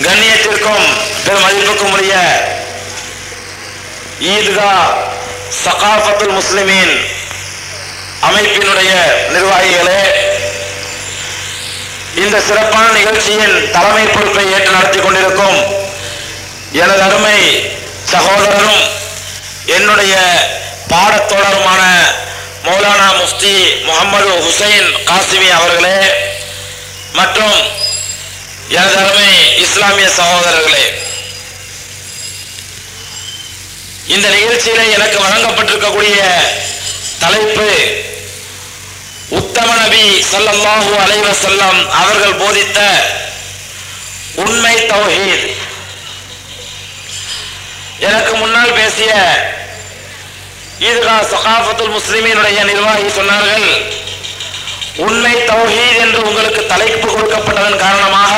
கண்ணியத்திற்கும் பெரும் மதிப்புக்கும் உரிய ஈத்கா சகாஃபத்துல் முஸ்லிமீன் அமைப்பினுடைய நிர்வாகிகளே இந்த சிறப்பான நிகழ்ச்சியின் தலைமை பொறுப்பை ஏற்று நடத்தி கொண்டிருக்கும் எனது அருமை சகோதரரும் என்னுடைய பாடத்தோழருமான மௌலானா முஃப்தி முகமது ஹுசைன் காசிமி அவர்களே மற்றும் எனது அருமை இஸ்லாமிய சகோதரர்களே இந்த நிகழ்ச்சியிலே எனக்கு வழங்கப்பட்டிருக்கக்கூடிய தலைப்பு உத்தம நபி ஸல்லல்லாஹு அலைஹி வஸல்லம் அவர்கள் போதித்த உண்மை தௌஹீத் எனக்கு முன்னால் பேசிய ஈதுகா சகாஃபத்துல் முஸ்லிமீனுடைய நிர்வாகி சொன்னார்கள் உண்மை தௌஹீத் என்று உங்களுக்கு தலைப்பு கொடுக்கப்பட்டதன் காரணமாக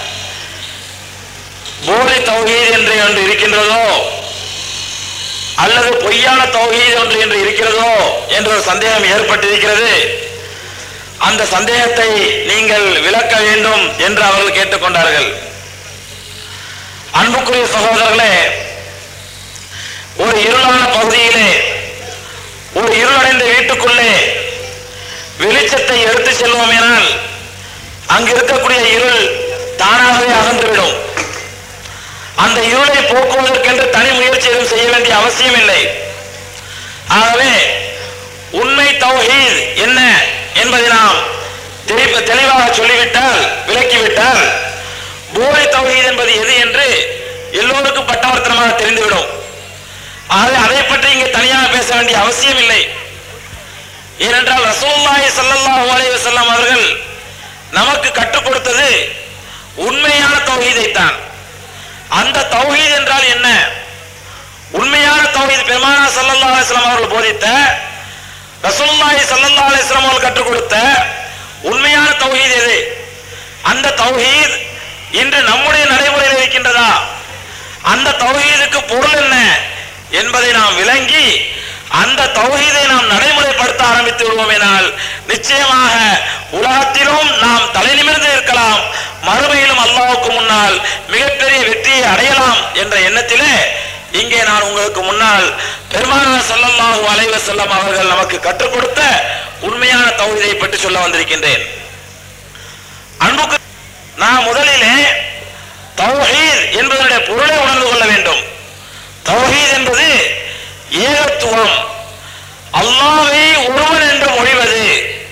போலி தௌஹீத் என்று ஒன்று இருக்கின்றதோ அல்லது பொய்யான தௌஹீத் ஒன்று என்று இருக்கிறதோ என்ற ஒரு சந்தேகம் ஏற்பட்டிருக்கிறது அந்த சந்தேகத்தை நீங்கள் விளக்க வேண்டும் என்று அவர்கள் கேட்டுக்கொண்டார்கள் அன்புக்குரிய சகோதரர்களே ஒரு இருளான பகுதியிலே ஒரு இருளடைந்த வீட்டுக்குள்ளே வெளிச்சத்தை எடுத்து செல்வோமேனால் அங்கு இருக்கக்கூடிய இருள் தானாகவே அகன்றுவிடும் அந்த இருளை போக்குவதற்கென்று தனி முயற்சி எதுவும் செய்ய வேண்டிய அவசியம் இல்லை ஆகவே உண்மை தௌஹீத் என்ன என்பதை நாம் தெளிவ- தெளிவாக சொல்லிவிட்டால் விளக்கிவிட்டால் போலி தௌஹீத் என்பது எது என்று எல்லோருக்கும் பட்டவர்த்தனமாக தெரிந்துவிடும் ஆகவே அதை பற்றி இங்கே தனியாக பேச வேண்டிய அவசியம் இல்லை ஏனென்றால் ரசூலுல்லாஹி ஸல்லல்லாஹு அலைஹி வஸல்லம் அவர்கள் நமக்கு கற்றுக் கொடுத்தது உண்மையான தௌஹீதை தான் அந்த தௌஹீத் என்றால் என்ன உண்மையான தௌஹீத் பெருமானா ஸல்லல்லாஹு அலைஹி வஸல்லம் அவர்கள் போதித்த ரசூலுல்லாஹி ஸல்லல்லாஹு அலைஹி வஸல்லம் அவர்கள் கற்றுக் கொடுத்த உண்மையான தௌஹீத் எது அந்த தௌஹீத் இன்று நம்முடைய நடைமுறையில் இருக்கின்றதா அந்த தௌஹீதுக்கு பொருள் என்ன என்பதை நாம் விளங்கி அந்த தௌஹீதை நாம் நடைமுறைப்படுத்த ஆரம்பித்து விடுவோமேனால் நிச்சயமாக உலகத்திலும் நாம் தலை நிமிர்ந்து இருக்கலாம் மறுமையிலும் அல்லாஹ்வுக்கு முன்னால் மிகப்பெரிய வெற்றியை அடையலாம் என்ற எண்ணத்திலே இங்கே நான் உங்களுக்கு முன்னால் பெருமானார் ஸல்லல்லாஹு அலைஹி வஸல்லம் அவர்கள் நமக்கு கற்றுக் கொடுத்த உண்மையான தௌஹீதை பற்றி சொல்ல வந்திருக்கின்றேன் அன்புக்கு நான் முதலிலே தௌஹீத் என்பதனுடைய பொருளை உணர்ந்து கொள்ள வேண்டும் தௌஹீத் என்பது ஏகத்துவம் அல்லாஹ்வை ஒருவன் என்று மொழிவது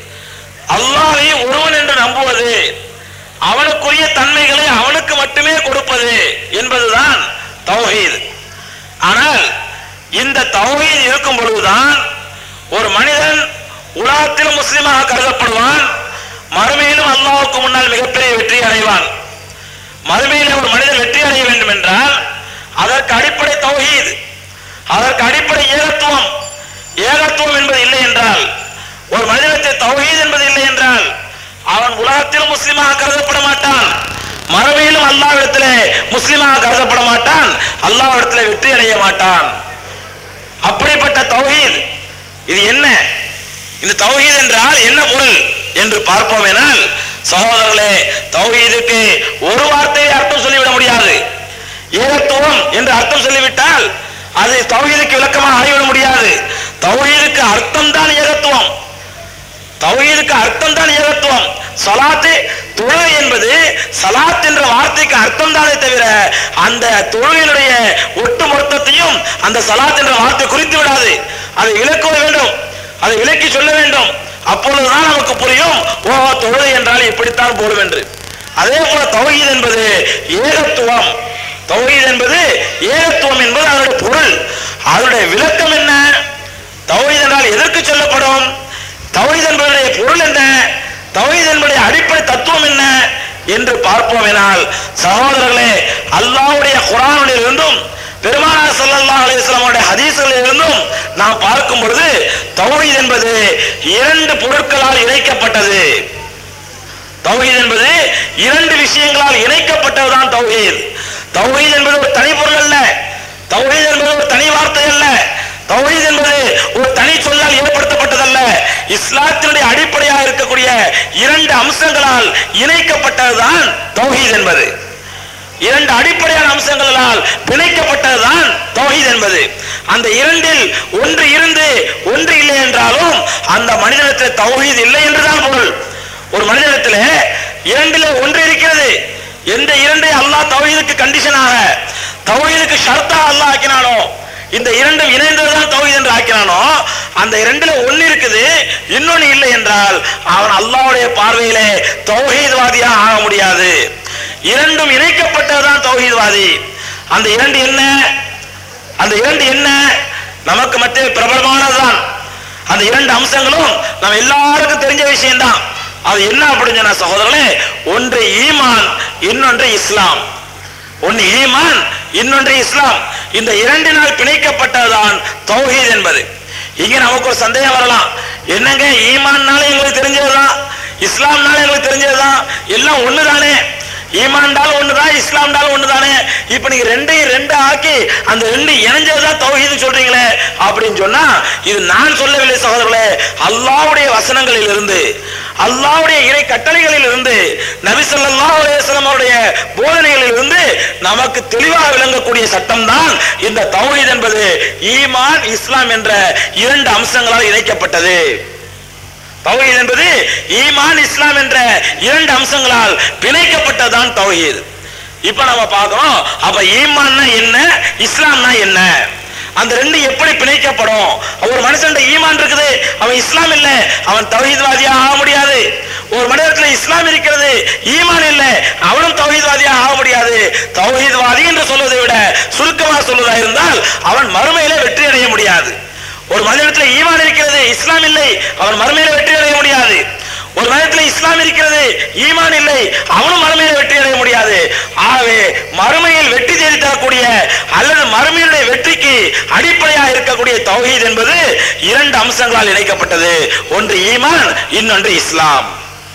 அல்லாஹ்வை ஒருவன் என்று நம்புவது அவனுக்குரிய தன்மைகளை அவனுக்கு மட்டுமே கொடுப்பது என்பதுதான் தௌஹீத் ஆனால் இந்த தௌஹீத் இருக்கும் பொழுதுதான் ஒரு மனிதன் உலகத்தில் முஸ்லிமாக கருதப்படுவான் மறுமையிலும் அல்லாஹ்வுக்கு முன்னால் மிகப்பெரிய வெற்றி அடைவான் மறுமையிலே ஒரு மனிதன் வெற்றி அடைய வேண்டும் என்றால் அதற்கு அடிப்படை தௌஹீத் அதற்கு அடிப்படை ஏகத்துவம் ஏகத்துவம் என்பது இல்லை என்றால் ஒரு மனிதனத்தில் தௌஹீத் என்பது இல்லை என்றால் அவன் உலகத்திலும் முஸ்லிமாக கருதப்பட மாட்டான் மறுமையிலும் அல்லாஹ்விடத்திலே முஸ்லிமாக கருதப்பட மாட்டான் அல்லாஹ்விடத்திலே வெற்றி அடைய மாட்டான் அப்படிப்பட்ட தௌஹீத் இது என்ன இந்த தௌஹீத் என்றால் என்ன பொருள் என்று பார்ப்போமேனால் சகோதரர்களே தௌஹீதுக்கு ஒரு வார்த்தையை அர்த்தம் சொல்லிவிட முடியாது ஏகத்துவம் என்று அர்த்தம் சொல்லிவிட்டால் அது தௌஹீதுக்கு விளக்கமாக ஆகிவிட முடியாது தௌஹீதுக்கு அர்த்தம் தான் ஏகத்துவம் தௌஹீதுக்கு அர்த்தம் தான் ஏகத்துவம் சலாத்து தொழுகை என்பது சலாத் என்ற வார்த்தைக்கு அர்த்தம் தானே தவிர அந்த தொழுகையினுடைய ஒட்டு மொத்தத்தையும் அந்த சலாத் என்ற வார்த்தை குறித்து விடாது அதை விளக்க வேண்டும் அதை விளக்கி சொல்ல வேண்டும் அப்பொழுதுதான் நமக்கு புரியும் ஓ தொழுகை என்றால் இப்படித்தான் போடும் என்று அதே போல தௌஹீத் என்பது ஏகத்துவம் தௌஹீத் என்பது ஏகத்துவம் என்பது அதனுடைய பொருள் அதனுடைய விளக்கம் என்ன தௌஹீத் என்றால் எதற்கு சொல்லப்படும் தௌஹீத் என்பதனுடைய பொருள் என்ன தௌஹீத் என்பதுடைய அடிப்படை தத்துவம் என்ன என்று பார்ப்போம் எனால் சகோதரர்களே அல்லாஹ்வுடைய குர்ஆனில் இருந்தும் பெருமானார் ஸல்லல்லாஹு அலைஹி வஸல்லமுடைய ஹதீஸ்களில் இருந்தும் நாம் பார்க்கும் பொழுது தௌஹீத் என்பது இரண்டு பொருட்களால் இணைக்கப்பட்டது தௌஹீத் என்பது இரண்டு விஷயங்களால் இணைக்கப்பட்டதுதான் தௌஹீத் தௌஹீத் என்பது ஒரு தனி பொருள் அல்ல தௌஹீத் என்பது ஒரு தனி வார்த்தை அல்ல தௌஹீத் என்பது ஒரு தனி சொல்லால் ஏற்படுத்தப்பட்டதல்ல இஸ்லாத்தினுடைய அடிப்படையாக இருக்கக்கூடிய இரண்டு அம்சங்களால் இணைக்கப்பட்டதுதான் தௌஹீத் என்பது இரண்டு அடிப்படையான அம்சங்களால் பிணைக்கப்பட்டதுதான் தௌஹீத் என்பது அந்த இரண்டில் ஒன்று இருந்து ஒன்று இல்லை என்றாலும் அந்த மனிதனத்தில் தௌஹீத் இல்லை என்றுதான் பொருள் ஒரு மனிதனத்தில் இரண்டில் ஒன்று இருக்கிறது எந்த இரண்டை அல்லாஹ் தௌஹீதுக்கு கண்டிஷனாக தௌஹீதுக்கு ஷர்த்தா அல்லாஹ் ஆக்கினானோ இந்த இரண்டும் இணைந்ததுதான் தௌஹீத் என்று ஆக்கினானோ அந்த இரண்டுல ஒன்னு இருக்குது இன்னொன்னு இல்லை என்றால் அவன் அல்லாஹ்வுடைய பார்வையிலே தௌஹீத்வாதியா ஆக முடியாது இரண்டும் இணைக்கப்பட்டதுதான் தௌஹீத்வாதி அந்த இரண்டு என்ன அந்த இரண்டு என்ன நமக்கு மத்திய பிரபலமானதுதான் அந்த இரண்டு அம்சங்களும் நம்ம எல்லாருக்கும் தெரிஞ்ச விஷயம்தான் அது என்ன அப்படின்னு சொன்னா சகோதரர்களே ஒன்று ஈமான் இன்னொன்று இஸ்லாம் ஒன்று ஈமான் இன்னொன்று இஸ்லாம் இந்த இரண்டினால் பிணைக்கப்பட்டதுதான் தௌஹீத் என்பது இங்க நமக்கு ஒரு சந்தேகம் வரலாம் என்னங்க ஈமான்னால எங்களுக்கு தெரிஞ்சதுதான் இஸ்லாம்னால எங்களுக்கு தெரிஞ்சதுதான் எல்லாம் ஒண்ணுதானே ஈமான்டாலும் ஒண்ணுதான் இஸ்லாம்டாலும் ஒண்ணுதானே இப்ப நீங்க ரெண்டையும் ரெண்டு ஆக்கி அந்த ரெண்டு இணைஞ்சதுதான் தௌஹீது சொல்றீங்களே அப்படின்னு சொன்னா இது நான் சொல்லவில்லை சகோதரர்களே அல்லாஹ்வுடைய வசனங்களில் இருந்து அல்லாஹ்வுடைய இறை கட்டளைகளில் இருந்து நபி ஸல்லல்லாஹு அலைஹி வஸல்லம் அவருடைய போதனைகளில் இருந்து நமக்கு தெளிவாக விளங்கக்கூடிய சட்டம் தான் இந்த தௌஹீத் என்பது ஈமான் இஸ்லாம் என்ற இரண்டு அம்சங்களால் இணைக்கப்பட்டது தௌஹீத் என்பது ஈமான் இஸ்லாம் என்ற இரண்டு அம்சங்களால் பிணைக்கப்பட்டதுதான் தௌஹீத் இப்ப நம்ம பார்க்கிறோம் அப்ப ஈமான்னா என்ன இஸ்லாம்னா என்ன அந்த ரெண்டு எப்படி பிணைக்கப்படும் ஒரு மனுஷன் ஈமான் இருக்குது அவன் இஸ்லாம் இல்ல அவன் தௌஹீத்வாதியா ஆக முடியாது ஒரு மனிதத்துல இஸ்லாம் இருக்கிறது ஈமான் இல்ல அவனும் தௌஹீத்வாதியா ஆக முடியாது தௌஹீத்வாதி என்று சொல்வதை விட சுருக்கமாக சொல்வதா இருந்தால் அவன் மறுமையில வெற்றி அடைய முடியாது ஒரு மனிதத்தில் ஈமான் இருக்கிறது இஸ்லாம் இல்லை அவன் மறுமையில வெற்றி அடைய முடியாது ஒரு மனிதத்தில் இஸ்லாம் இருக்கிறது ஈமான் இல்லை அவனும் மறுமையில வெற்றி அடைய முடியாது ஆகவே மறுமையில் வெற்றி தேடி தரக்கூடிய அல்லது மறுமையுடைய வெற்றிக்கு அடிப்படையாக இருக்கக்கூடிய தௌஹீத் என்பது இரண்டு அம்சங்களால் இணைக்கப்பட்டது ஒன்று ஈமான் இன்னொன்று இஸ்லாம்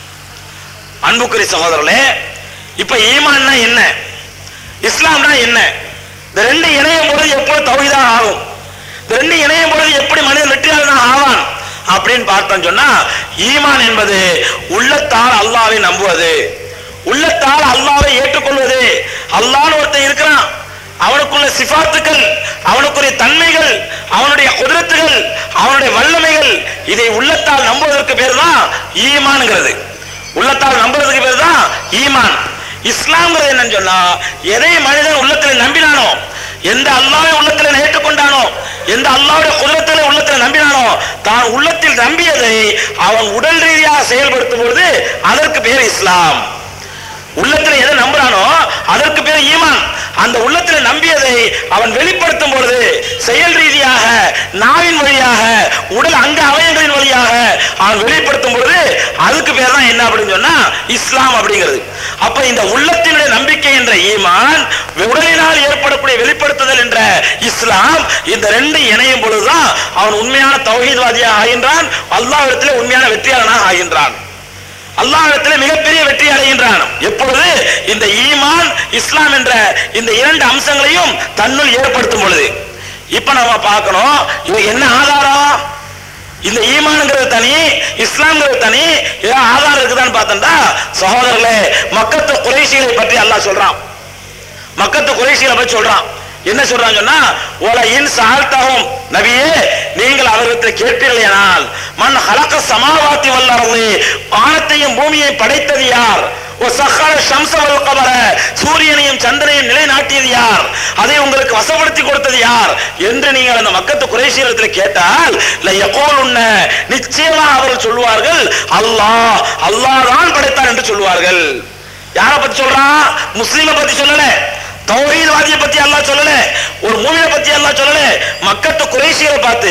அன்புக்குரிய சகோதரர்களே இப்ப ஈமான்னா என்ன இஸ்லாம்னா என்ன இந்த ரெண்டு இணையும் பொழுது எப்பொழுது தௌஹீதாக ஆகும் இந்த ரெண்டு இணையும் பொழுது எப்படி மனிதன் வெற்றியாளன் ஆவான் அப்படின்னு பார்த்தோம் சொன்னா ஈமான் என்பது உள்ளத்தால் அல்லாவை நம்புவது உள்ளத்தால் அல்லாவை ஏற்றுக்கொள்வது அல்லாஹ்னு ஒருத்தன் இருக்கிறான் அவனுக்குள்ள சிபாத்துக்கள் அவனுக்குரிய தன்மைகள் அவனுடைய குதிரத்துகள் அவனுடைய வல்லமைகள் இதை உள்ளத்தால் நம்புவதற்கு பேர் தான் ஈமான்ங்கிறது உள்ளத்தால் நம்புறதுக்கு பேர் தான் ஈமான் இஸ்லாம்ங்கிறது என்னன்னு சொன்னா எதை மனிதன் உள்ளத்தில் நம்பினானோ எந்த அல்லாவை உள்ளத்தில் ஏற்றுக்கொண்டானோ எந்த அல்லாவுடைய குதிரத்தில் உள்ளத்தில் நம்பினானோ தான் உள்ளத்தில் நம்பியதை அவன் உடல் ரீதியாக செயல்படுத்தும் பொழுது அதற்கு பேர் இஸ்லாம் உள்ளத்தில் எதை நம்புறானோ அதற்கு பேர் ஈமான் அந்த உள்ளத்தில் நம்பியதை அவன் வெளிப்படுத்தும் பொழுது செயல் ரீதியாக நாவின் வழியாக உடல் அங்க அவயங்களின் வழியாக அவன் வெளிப்படுத்தும் பொழுது அதுக்கு பேர் தான் என்ன அப்படின்னு சொன்னா இஸ்லாம் அப்படிங்கிறது அப்ப இந்த உள்ளத்தினுடைய நம்பிக்கை என்ற ஈமான் உடலினால் ஏற்படக்கூடிய வெளிப்படுத்துதல் என்ற இஸ்லாம் இந்த ரெண்டு இணையும் பொழுதுதான் அவன் உண்மையான தௌஹீத்வாதியாக ஆகின்றான் அல்லாஹ்விடத்திலே உண்மையான வெற்றியாளனாக ஆகின்றான் அல்லாஹ்விடத்திலே மிகப்பெரிய வெற்றி அடைகின்றான் எப்பொழுது இந்த ஈமான் இஸ்லாம் என்ற இந்த இரண்டு அம்சங்களையும் தன்னுள் ஏற்படுத்தும் பொழுது இப்ப நம்ம பார்க்கணும் இது என்ன ஆதாரம் இந்த ஈமானுங்கிறது தனி இஸ்லாம்ங்கிறது தனி ஏதோ ஆதாரம் இருக்குதான்னு பார்த்தோம்னா சகோதரர்களே மக்கத்து குறைசிகளை பற்றி அல்லாஹ் சொல்றான் மக்கத்து குறைசிகளை பற்றி சொல்றான் என்ன சொல்றான் சொன்னா ஓல இன் சால்தகும் நபியே நீங்கள் அவர்களிடத்தில் கேட்பீர்களேனால் மண் ஹலக்க சமாவாத்தி வல்லரது வானத்தையும் பூமியை படைத்தது யார் ஓ சஹர ஷம்சவல் கமர சூரியனையும் சந்திரனையும் நிலைநாட்டியது யார் அதை உங்களுக்கு வசப்படுத்தி கொடுத்தது யார் என்று நீங்கள் அந்த மக்கத்து குறைசியத்தில் கேட்டால் உன்ன நிச்சயமா அவர்கள் சொல்வார்கள் அல்லாஹ் அல்லாஹ் தான் படைத்தார் என்று சொல்வார்கள் யாரை பத்தி சொல்றான் முஸ்லீமை பத்தி சொல்லல தௌஹீத்வாதியை பத்தி அல்லாஹ் சொல்லல ஒரு மூவியை பத்தி அல்லாஹ் சொல்லல மக்கத்து குறைசிகளை பார்த்து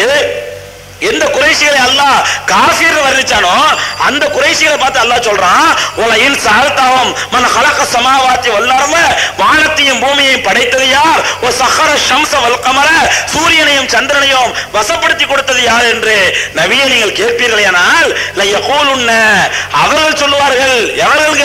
எந்த குறைசிகளை அல்லாஹ் காஃபிர் வர்ணிச்சானோ அந்த குறைசிகளை பார்த்து அல்லாஹ் சொல்றான் உலகின் சால்தாவம் மன ஹலக சமாவாத்தி வல்லாரம வானத்தையும் பூமியையும் படைத்தது யார் ஓ சஹர ஷம்ச வல்கமர சூரியனையும் சந்திரனையும் வசப்படுத்தி கொடுத்தது யார் என்று நபியை நீங்கள் கேட்பீர்களேனால் லையகூலுன்ன அவர்கள் சொல்லுவார்கள் எவர்களுங்க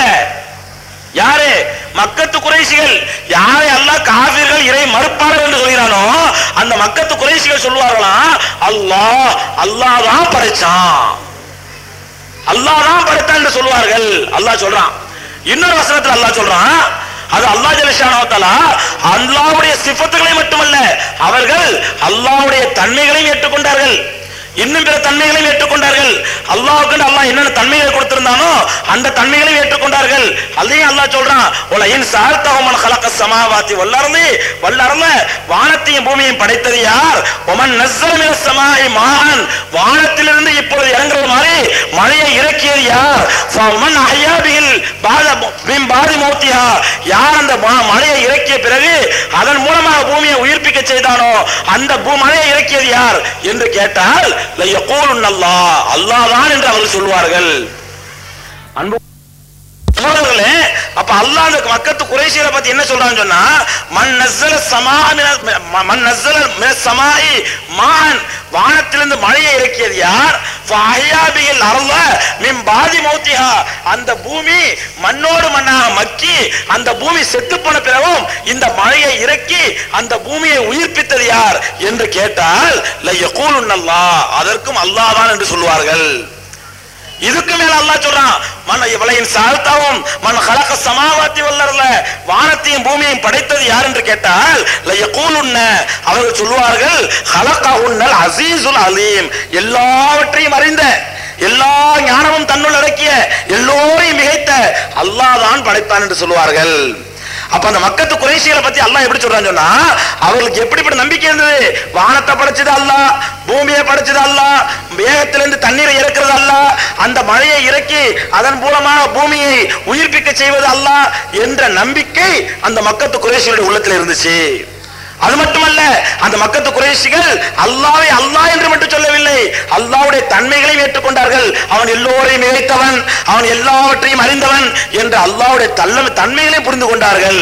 யாரு மக்கத்து குறைசிகள் யாரை அல்லாஹ் காவிர்கள் இறை மறுப்பாளர் என்று சொல்கிறானோ அந்த மக்கத்து குறைசிகள் சொல்லுவார்களாம் அல்லாஹ் அல்லாஹ் தான் படைச்சான் அல்லாஹ் தான் படைத்தான் என்று சொல்லுவார்கள் அல்லாஹ் சொல்றான் இன்னொரு வசனத்தில் அல்லாஹ் சொல்றான் அது அல்லாஹ் ஜலஷானோ தஆலா அல்லாஹ்வுடைய சிஃபத்துகளை மட்டுமல்ல அவர்கள் அல்லாஹ்வுடைய தன்மைகளையும் ஏற்றுக்கொண்டார்கள் இன்னும் பிற தன்மைகளையும் ஏற்றுக்கொண்டார்கள் அல்லாஹ்வுக்கு அல்லாஹ் என்னென்ன தன்மைகளை கொடுத்திருந்தானோ அந்த தன்மைகளையும் ஏற்றுக்கொண்டார்கள் அதையும் அல்லாஹ் சொல்றான் உலகின் சார்த்தவமன் கலக்க சமாவாத்தி வல்லறந்து வல்லறல வானத்தையும் பூமியையும் படைத்தது யார் ஒமன் நஸ்ஸலமின சமாய் மான் வானத்திலிருந்து இப்பொழுது இறங்குறது மாதிரி மழையை இறக்கியது யார் ஃபமன் அஹ்யாபில் பாத மின் பாதி மௌத்தியா யார் அந்த ம- மழையை இறக்கிய பிறகு அதன் மூலமாக பூமியை உயிர்ப்பிக்க செய்தானோ அந்த பூ- மழையை இறக்கியது யார் என்று கேட்டால் லயக்கூலுன் அல்லாஹ் அல்லாஹ் தான் என்று அவர்கள் சொல்வார்கள் அன்பு சகோதரர்களே அப்ப அல்லாஹ் அந்த மக்கத்து குறைஷியரை பத்தி என்ன சொல்றான்னு சொன்னா மன் நஸ்ஸல சமா மின- ம- மன் நஸ்ஸல மின சமாஇ மான் வானத்திலிருந்து மழையை இறக்கியது யார் ஃபஅஹ்யாபில் அர்ல மின் பாதி மௌத்திஹா அந்த பூமி மண்ணோடு மண்ணாக மக்கி அந்த பூமி செத்து போன பிறகும் இந்த மழையை இறக்கி அந்த பூமியை உயிர்ப்பித்தது யார் என்று கேட்டால் லயக்கூலுன் அல்லாஹ் அதற்கும் அல்லாஹ் தான் என்று சொல்வார்கள் இதுக்கு மேல அல்லாஹ் சொல்றான் மன் இவளையின் சாழ்த்தாவும் மன் ஹலக சமாவாத்தி வல்லர்ல வானத்தையும் பூமியையும் படைத்தது யார் என்று கேட்டால் லயகூலுன்ன அவர்கள் சொல்வார்கள் ஹலகஹுன்னல் அசீசுல் அலீம் எல்லாவற்றையும் அறிந்த எல்லா ஞானமும் தன்னுள் அடக்கிய எல்லோரையும் மிகைத்த அல்லாஹ் தான் படைத்தான் என்று சொல்வார்கள் அப்ப அந்த மக்கத்து குறைசிகளை பத்தி அல்லாஹ் எப்படி சொல்றான்னு சொன்னா அவர்களுக்கு எப்படிப்பட்ட நம்பிக்கை இருந்தது வானத்தை படைச்சது அல்லாஹ் பூமியை படைச்சது அல்லாஹ் வேகத்திலிருந்து தண்ணீரை இறக்குறது அல்லாஹ் அந்த மழையை இறக்கி அதன் மூலமாக பூமியை உயிர்ப்பிக்க செய்வது அல்லாஹ் என்ற நம்பிக்கை அந்த மக்கத்து குறைசிகளுடைய உள்ளத்தில் இருந்துச்சு அது மட்டுமல்ல அந்த மக்கத்து குறைசிகள் அல்லாவை அல்லாஹ் என்று மட்டும் சொல்லவில்லை அல்லாஹ்வுடைய தன்மைகளையும் ஏற்றுக்கொண்டார்கள் அவன் எல்லோரையும் இழைத்தவன் அவன் எல்லாவற்றையும் அறிந்தவன் என்று அல்லாஹ்வுடைய தள்ள தன்மைகளையும் புரிந்து கொண்டார்கள்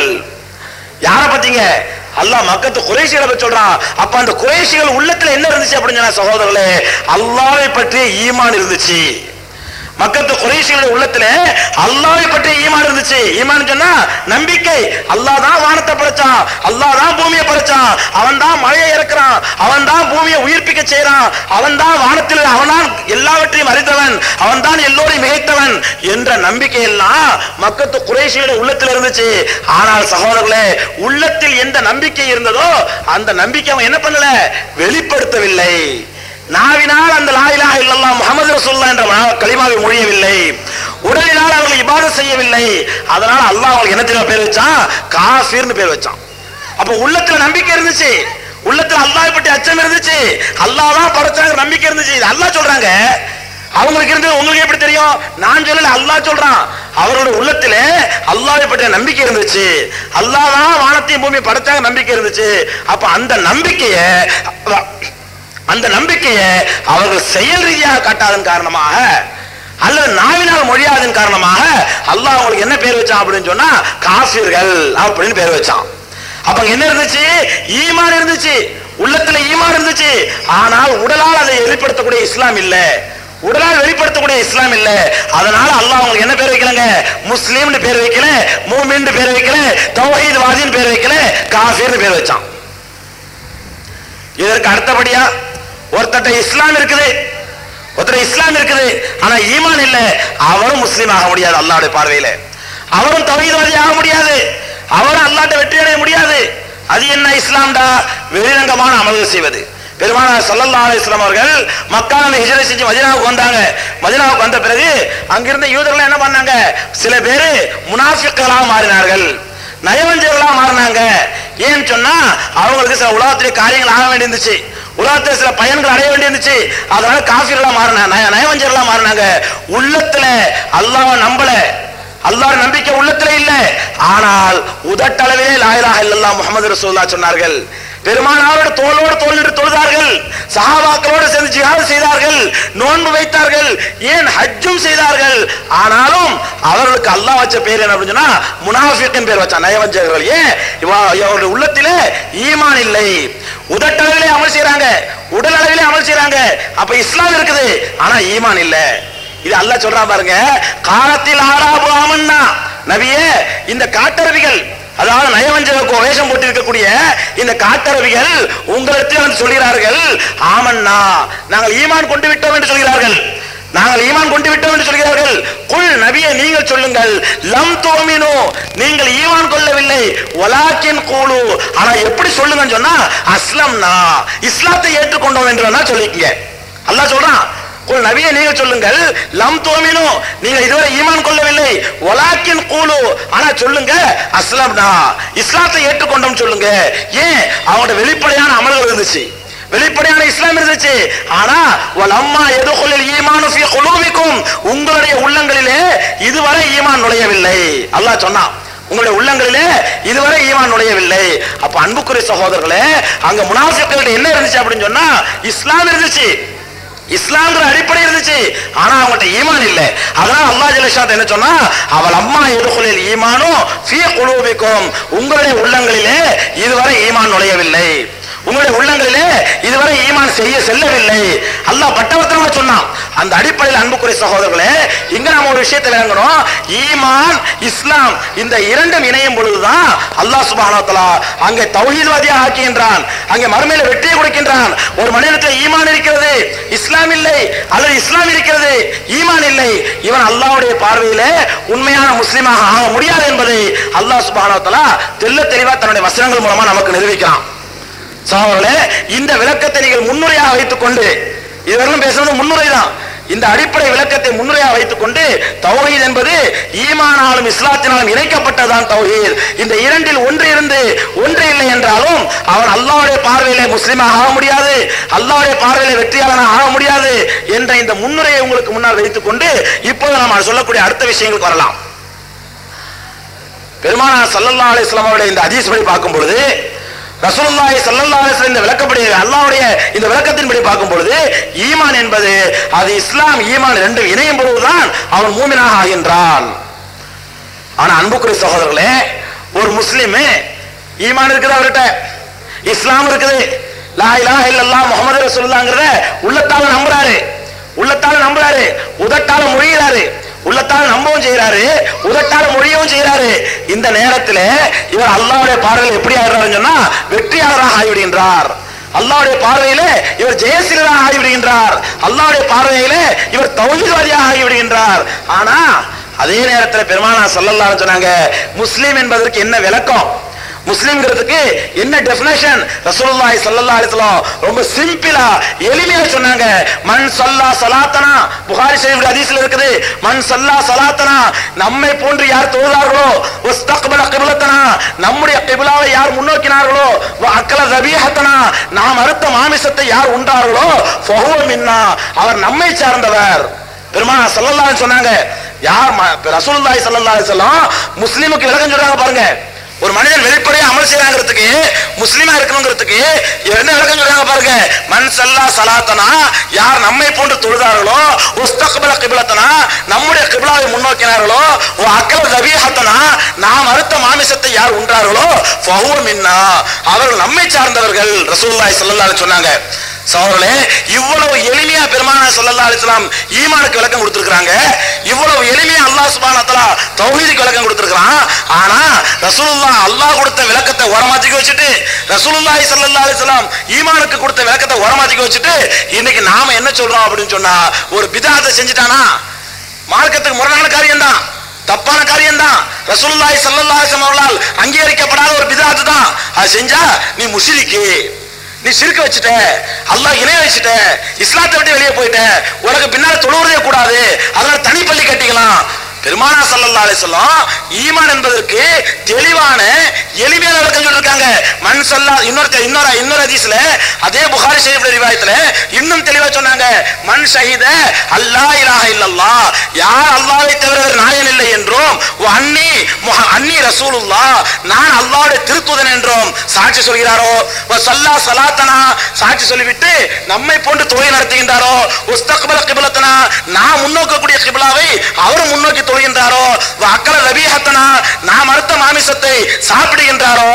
யாரை பத்தீங்க அல்லாஹ் மக்கத்து குறைசிகளை பத்தி சொல்றான் அப்ப அந்த குறைசிகள் உள்ளத்துல என்ன இருந்துச்சு அப்படின்னு சொன்னா சகோதரர்களே அல்லாஹ்வை பற்றிய ஈமான் இருந்துச்சு மக்கத்து குறைசிகளுடைய உள்ளத்துல அல்லாஹ்வை பற்றிய ஈமான் இருந்துச்சு ஈமான் சொன்னா நம்பிக்கை அல்லாஹ் தான் வானத்தை படைச்சான் அல்லாஹ் தான் பூமியை படைச்சான் அவன் தான் மழையை இறக்குறான் அவன் தான் பூமியை உயிர்ப்பிக்க செய்றான் அவன் தான் வானத்தில் அவன்தான் எல்லாவற்றையும் அறிந்தவன் அவன் தான் எல்லோரையும் மிகைத்தவன் என்ற நம்பிக்கை எல்லாம் மக்கத்து குறைசிகளுடைய உள்ளத்தில் இருந்துச்சு ஆனால் சகோதரர்களே உள்ளத்தில் எந்த நம்பிக்கை இருந்ததோ அந்த நம்பிக்கை அவன் என்ன பண்ணல வெளிப்படுத்தவில்லை நாவினால் அந்த லா இலாஹ இல்லல்லாஹ் முஹம்மது ரசூலுல்லாஹ் என்ற ம- கலிமாவை மொழியவில்லை உடலினால் அவர்கள் இபாதத் செய்யவில்லை அதனால அல்லாஹ் அவங்களுக்கு என்ன தெரியுமா பேர் வச்சான் காஃபிர்னு பேர் வச்சான் அப்ப உள்ளத்துல நம்பிக்கை இருந்துச்சு உள்ளத்துல அல்லாஹ் பற்றி அச்சம் இருந்துச்சு அல்லாஹ் தான் படைச்சாங்க நம்பிக்கை இருந்துச்சு இது அல்லாஹ் சொல்றாங்க அவங்களுக்கு இருந்து உங்களுக்கு எப்படி தெரியும் நான் சொல்லல அல்லாஹ் சொல்றான் அவரோட உள்ளத்திலே அல்லாஹ்வை பற்றிய நம்பிக்கை இருந்துச்சு அல்லாஹ் தான் வானத்தையும் பூமியை படைச்சாங்க நம்பிக்கை இருந்துச்சு அப்ப அந்த நம்பிக்கையை அந்த நம்பிக்கையை அவர்கள் செயல் ரீதியாக காட்டாதன் காரணமாக அல்லது நாவினால் மொழியாதன் காரணமாக அல்லாஹ் அவங்களுக்கு என்ன பேர் வச்சான் அப்படின்னு சொன்னா காஃபிர்கள் அப்படின்னு பேர் வச்சான் அப்ப அங்க என்ன இருந்துச்சு ஈமான் இருந்துச்சு உள்ளத்துல ஈமான் இருந்துச்சு ஆனால் உடலால் அதை வெளிப்படுத்தக்கூடிய இஸ்லாம் இல்ல உடலால் வெளிப்படுத்தக்கூடிய இஸ்லாம் இல்ல அதனால அல்லாஹ் அவங்களுக்கு என்ன பேர் வைக்கலங்க முஸ்லீம்னு பேர் வைக்கல மூமின்னு பேர் வைக்கல தௌஹீத்வாதின்னு பேர் வைக்கல காஃபிர்னு பேர் வச்சான் இதற்கு அடுத்தபடியா ஒருத்தட்ட இஸ்லாம் இருக்குது ஒருத்தர் இஸ்லாம் இருக்குது ஆனா ஈமான் இல்ல அவரும் முஸ்லீம் ஆக முடியாது அல்லாஹ்வுடைய பார்வையில அவரும் தவீதவாதி ஆக முடியாது அவரும் அல்லாட்ட வெற்றி அடைய முடியாது அது என்ன இஸ்லாம்டா வெளிரங்கமான அமல்கள் செய்வது பெருமானார் ஸல்லல்லாஹு அலைஹி வஸல்லம் அவர்கள் மக்கால ஹிஜ்ரத் செஞ்சு மதீனாவுக்கு வந்தாங்க மதீனாவுக்கு வந்த பிறகு அங்கிருந்த யூதர்கள் என்ன பண்ணாங்க சில பேர் முனாஃபிக்குகளாக மாறினார்கள் நயவஞ்சர்களா மாறினாங்க ஏன்னு சொன்னா அவங்களுக்கு சில உலகத்திலே காரியங்கள் ஆக வேண்டியிருந்துச்சு உலகத்துல சில பயன்கள் அடைய வேண்டியிருந்துச்சு அதனால காஃபிர்களா மாறினாங்க நய- நயவஞ்சர்களா மாறினாங்க உள்ளத்துல அல்லாஹ்வை நம்பல அல்லாஹ் நம்பிக்கை உள்ளத்துல இல்ல ஆனால் உதட்டளவிலே லாயிலாக இல்லல்லாஹ் முஹம்மது ரசூலுல்லாஹ் சொன்னார்கள் பெருமானாரோட தோளோடு தோல் நின்று தொழுதார்கள் சஹாபாக்களோடு சேர்ந்து ஜிஹாத் செய்தார்கள் நோன்பு வைத்தார்கள் ஏன் ஹஜ்ஜும் செய்தார்கள் ஆனாலும் அவர்களுக்கு அல்லாஹ் வச்ச பேர் என்ன அப்படின்னு சொன்னா முனாஃபிக்கின் பேர் வச்சான் நயவஞ்சகர்கள் ஏன் இவ- அவருடைய உள்ளத்திலே ஈமான் இல்லை உதட்டளவிலே அமல் செய்றாங்க உடல் அளவிலே அமல் செய்றாங்க அப்ப இஸ்லாம் இருக்குது ஆனா ஈமான் இல்ல இது அல்லாஹ் சொல்றான் பாருங்க காலத்தில் ஆறாபு ஆமன்னா நபியே இந்த காட்டரவிகள் அதாவது நயவஞ்சக வேஷம் போட்டு இருக்கக்கூடிய இந்த காட்டரவிகள் உங்களிடத்தில் வந்து சொல்கிறார்கள் ஆமன்னா நாங்கள் ஈமான் கொண்டு விட்டோம் என்று சொல்கிறார்கள் நாங்கள் ஈமான் கொண்டு விட்டோம் என்று சொல்கிறார்கள் குல் நபியை நீங்கள் சொல்லுங்கள் லம் துவமினு நீங்கள் ஈமான் கொள்ளவில்லை வலாக்கின் கூலு ஆனா எப்படி சொல்லுங்கன்னு சொன்னா அஸ்லம்னா இஸ்லாத்தை ஏற்றுக்கொண்டோம் என்று வேணா சொல்லிக்கங்க அல்லாஹ் சொல்றான் குல் நபியை நீங்க சொல்லுங்கள் லம் துவமினு நீங்க இதுவரை ஈமான் கொள்ளவில்லை வலாக்கின் கூலு ஆனா சொல்லுங்க அஸ்லம்னா இஸ்லாத்தை ஏற்றுக்கொண்டோம் சொல்லுங்க ஏன் அவங்களோட வெளிப்படையான அமல்கள் இருந்துச்சு வெளிப்படையான இஸ்லாம் இருந்துச்சு ஆனா வலம்மா எதுகுலில் ஈமானு ஃபீ குலூபிக்கும் உங்களுடைய உள்ளங்களிலே இதுவரை ஈமான் நுழையவில்லை அல்லாஹ் சொன்னான் உங்களுடைய உள்ளங்களிலே இதுவரை ஈமான் நுழையவில்லை அப்ப அன்புக்குரிய சகோதரர்களே அங்க முனாஃபிக்குகிட்ட என்ன இருந்துச்சு அப்படின்னு சொன்னா இஸ்லாம் இருந்துச்சு இஸ்லாம்ங்கிற அடிப்படை இருந்துச்சு ஆனா அவங்கள்ட்ட ஈமான் இல்ல அதனால அல்லாஹ் ஜல்லஷாத் என்ன சொன்னா அவள் அம்மா எதுகுலில் ஈமானும் ஃபீ குலூபிக்கும் உங்களுடைய உள்ளங்களிலே இதுவரை ஈமான் நுழையவில்லை உங்களுடைய உள்ளங்களிலே இதுவரை ஈமான் செய்ய செல்லவில்லை அல்லாஹ் பட்டவர்த்தனமா சொன்னான் அந்த அடிப்படையில் அன்புக்குரிய சகோதரர்களே இங்க நாம ஒரு விஷயத்தை விளங்கணும் ஈமான் இஸ்லாம் இந்த இரண்டும் இணையும் பொழுதுதான் அல்லாஹ் சுப்ஹானஹு வ தஆலா அங்கே தௌஹீத்வாதியா ஆக்குகின்றான் அங்கே மறுமையில வெற்றியை கொடுக்கின்றான் ஒரு மனிதனுக்கு ஈமான் இருக்கிறது இஸ்லாம் இல்லை அல்லது இஸ்லாம் இருக்கிறது ஈமான் இல்லை இவன் அல்லாஹ்வுடைய பார்வையிலே உண்மையான முஸ்லிமாக ஆக முடியாது என்பதை அல்லாஹ் சுப்ஹானஹு வ தஆலா தெள்ள தெளிவா தன்னுடைய வசனங்கள் மூலமா நமக்கு நிரூபிக்கிறான் சகோதரர்களே இந்த விளக்கத்தை நீங்கள் முன்னுரையாக வைத்துக் கொண்டு இதுவரையிலும் பேசுறது முன்னுரை தான் இந்த அடிப்படை விளக்கத்தை முன்னுரையாக வைத்துக் கொண்டு தௌஹீத் என்பது ஈமானாலும் இஸ்லாத்தினாலும் இணைக்கப்பட்டதான் தௌஹீத் இந்த இரண்டில் ஒன்று இருந்து ஒன்று இல்லை என்றாலும் அவன் அல்லாஹ்வுடைய பார்வையிலே முஸ்லீமாக ஆக முடியாது அல்லாஹ்வுடைய பார்வையிலே வெற்றியாளனாக ஆக முடியாது என்ற இந்த முன்னுரையை உங்களுக்கு முன்னால் வைத்துக் கொண்டு இப்போது நாம் சொல்லக்கூடிய அடுத்த விஷயங்களுக்கு வரலாம் பெருமானார் ஸல்லல்லாஹு அலைஹி வஸல்லம் அவருடைய இந்த ஹதீஸ் படி பார்க்கும் பொழுது ரசூலுல்லாஹி ஸல்லல்லாஹு அலைஹி வஸல்லம் இந்த விளக்கப்படி அல்லாஹ்வுடைய இந்த விளக்கத்தின்படி பார்க்கும் பொழுது ஈமான் என்பது அது இஸ்லாம் ஈமான் ரெண்டும் இணையும் பொழுதுதான் அவன் மூமினாக ஆகின்றான் ஆனா அன்புக்குரிய சகோதரர்களே ஒரு முஸ்லிம் ஈமான் இருக்குது அவர்கிட்ட இஸ்லாம் இருக்குது லா இலாஹ இல்லல்லாஹ் முஹம்மது ரசூலுல்லாஹ்ங்கறத உள்ளத்தால நம்புறாரு உள்ளத்தால நம்புறாரு உதட்டால மொழிகிறாரு உள்ளத்தால் நம்பவும் செய்யறாரு உதட்டால மொழியவும் செய்யறாரு இந்த நேரத்தில் இவர் அல்லாஹ்வுடைய பார்வையில் எப்படி ஆகிறாருன்னு சொன்னா வெற்றியாளராக ஆகிவிடுகின்றார் அல்லாஹ்வுடைய பார்வையிலே இவர் ஜெயசீலராக ஆகிவிடுகின்றார் அல்லாஹ்வுடைய பார்வையிலே இவர் தௌஹீத்வாதியாக ஆகிவிடுகின்றார் ஆனா அதே நேரத்தில் பெருமானா சொல்லலாம் சொன்னாங்க முஸ்லீம் என்பதற்கு என்ன விளக்கம் முஸ்லிம்ங்கிறதுக்கு என்ன டெஃபினேஷன் ரசூலுல்லாஹி ஸல்லல்லாஹு அலைஹி வஸல்லம் ரொம்ப சிம்பிளா எளிமையா சொன்னாங்க மன் சல்லா சலாத்தனா புகாரி ஷரீஃப் ஹதீஸ்ல இருக்குது மன் சல்லா சலாத்தனா நம்மை போன்று யார் தொழுதார்களோ வஸ்தக்பல கிப்லத்தனா நம்முடைய கிப்லாவை யார் முன்னோக்கினார்களோ வ அக்கல தபீஹத்தனா நாம் அறுத்த மாமிசத்தை யார் உண்டார்களோ ஃபஹுவ மின்னா அவர் நம்மை சார்ந்தவர் பெருமானா ஸல்லல்லாஹு அலைஹி சொன்னாங்க யார் ம- ரசூலுல்லாஹி ஸல்லல்லாஹு அலைஹி வஸல்லம் முஸ்லிமுக்கு விளக்கம் சொல்றாங்க பாருங்க ஒரு மனிதன் வெளிப்படையா அமல் செய்யறாங்கிறதுக்கு முஸ்லீமா இருக்கணுங்கிறதுக்கு என்ன விளக்கம் சொல்றாங்க பாருங்க மன் சல்லா சலாத்தனா யார் நம்மை போன்று தொழுதார்களோ உஸ்தக்பல கிபிலத்தனா நம்முடைய கிபிலாவை முன்னோக்கினார்களோ ஓ அக்கல தபீஹத்தனா நாம் அறுத்த மாமிசத்தை யார் உண்டார்களோ ஃபஹுவ மின்னா அவர்கள் நம்மை சார்ந்தவர்கள் ரசூலுல்லாஹி ஸல்லல்லாஹு அலைஹி சொன்னாங்க சகோதரர்களே இவ்வளவு எளிமையா பெருமானா ஸல்லல்லாஹு அலைஹி வஸல்லம் ஈமானுக்கு விளக்கம் கொடுத்திருக்காங்க இவ்வளவு எளிமையா அல்லாஹ் சுப்ஹானஹு வ தஆலா தௌஹீதுக்கு விளக்கம் கொடுத்திருக்கான் ஆனா ரசூலுல்லாஹ் அல்லாஹ் கொடுத்த விளக்கத்தை ஓரமாத்திக்க வச்சுட்டு ரசூலுல்லாஹி ஸல்லல்லாஹு அலைஹி வஸல்லம் ஈமானுக்கு கொடுத்த விளக்கத்தை ஓரமாத்திக்க வச்சுட்டு இன்னைக்கு நாம என்ன சொல்றோம் அப்படின்னு சொன்னா ஒரு பிதாத்தை செஞ்சுட்டானா மார்க்கத்துக்கு முரணான காரியம் தான் தப்பான காரியம் தான் ரசூலுல்லாஹி ஸல்லல்லாஹு அலைஹி வஸல்லம் அவர்களால் அங்கீகரிக்கப்படாத ஒரு பிதாத்து தான் அது செஞ்சா நீ முஸ்லிக்கு நீ சிறுக்க வச்சுட்ட அல்லாஹ் இணை வச்சுட்ட இஸ்லாத்தை விட்டு வெளியே போயிட்ட உனக்கு பின்னால தொழுவதே கூடாது அதனால தனி பள்ளி கட்டிக்கலாம் பெருமானா ஸல்லல்லாஹு அலைஹி வஸல்லம் ஈமான் என்பதற்கு தெளிவான எளிமையான விளக்கம் சொல்லிருக்காங்க மன் சல்லா இன்னொரு இன்னொரு இன்னொரு ஹதீஸ்ல அதே புகாரி ஷரீஃப்ல ரிவாயத்துல இன்னும் தெளிவா சொன்னாங்க மன் ஷஹீத அல்லாஹ் இலாஹ இல்லல்லாஹ் யார் அல்லாஹ்வை தவிர வேறு நாயன் இல்லை என்றும் வ அன்னி முஹ- அன்னி ரசூலுல்லாஹ் நான் அல்லாஹ்வுடைய திருத்துதன் என்றும் சாட்சி சொல்கிறாரோ வ சல்லா சலாத்தனா சாட்சி சொல்லிவிட்டு நம்மை போன்று தொழில் நடத்துகின்றாரோ உஸ்தக்பல கிபிலத்தனா நான் முன்னோக்கக்கூடிய கிபிலாவை அவர் முன்னோக்கி தொழுகின்றாரோ வ அக்கல ரபீஹத்தனா நாம் அறுத்த மாமிசத்தை சாப்பிடுகின்றாரோ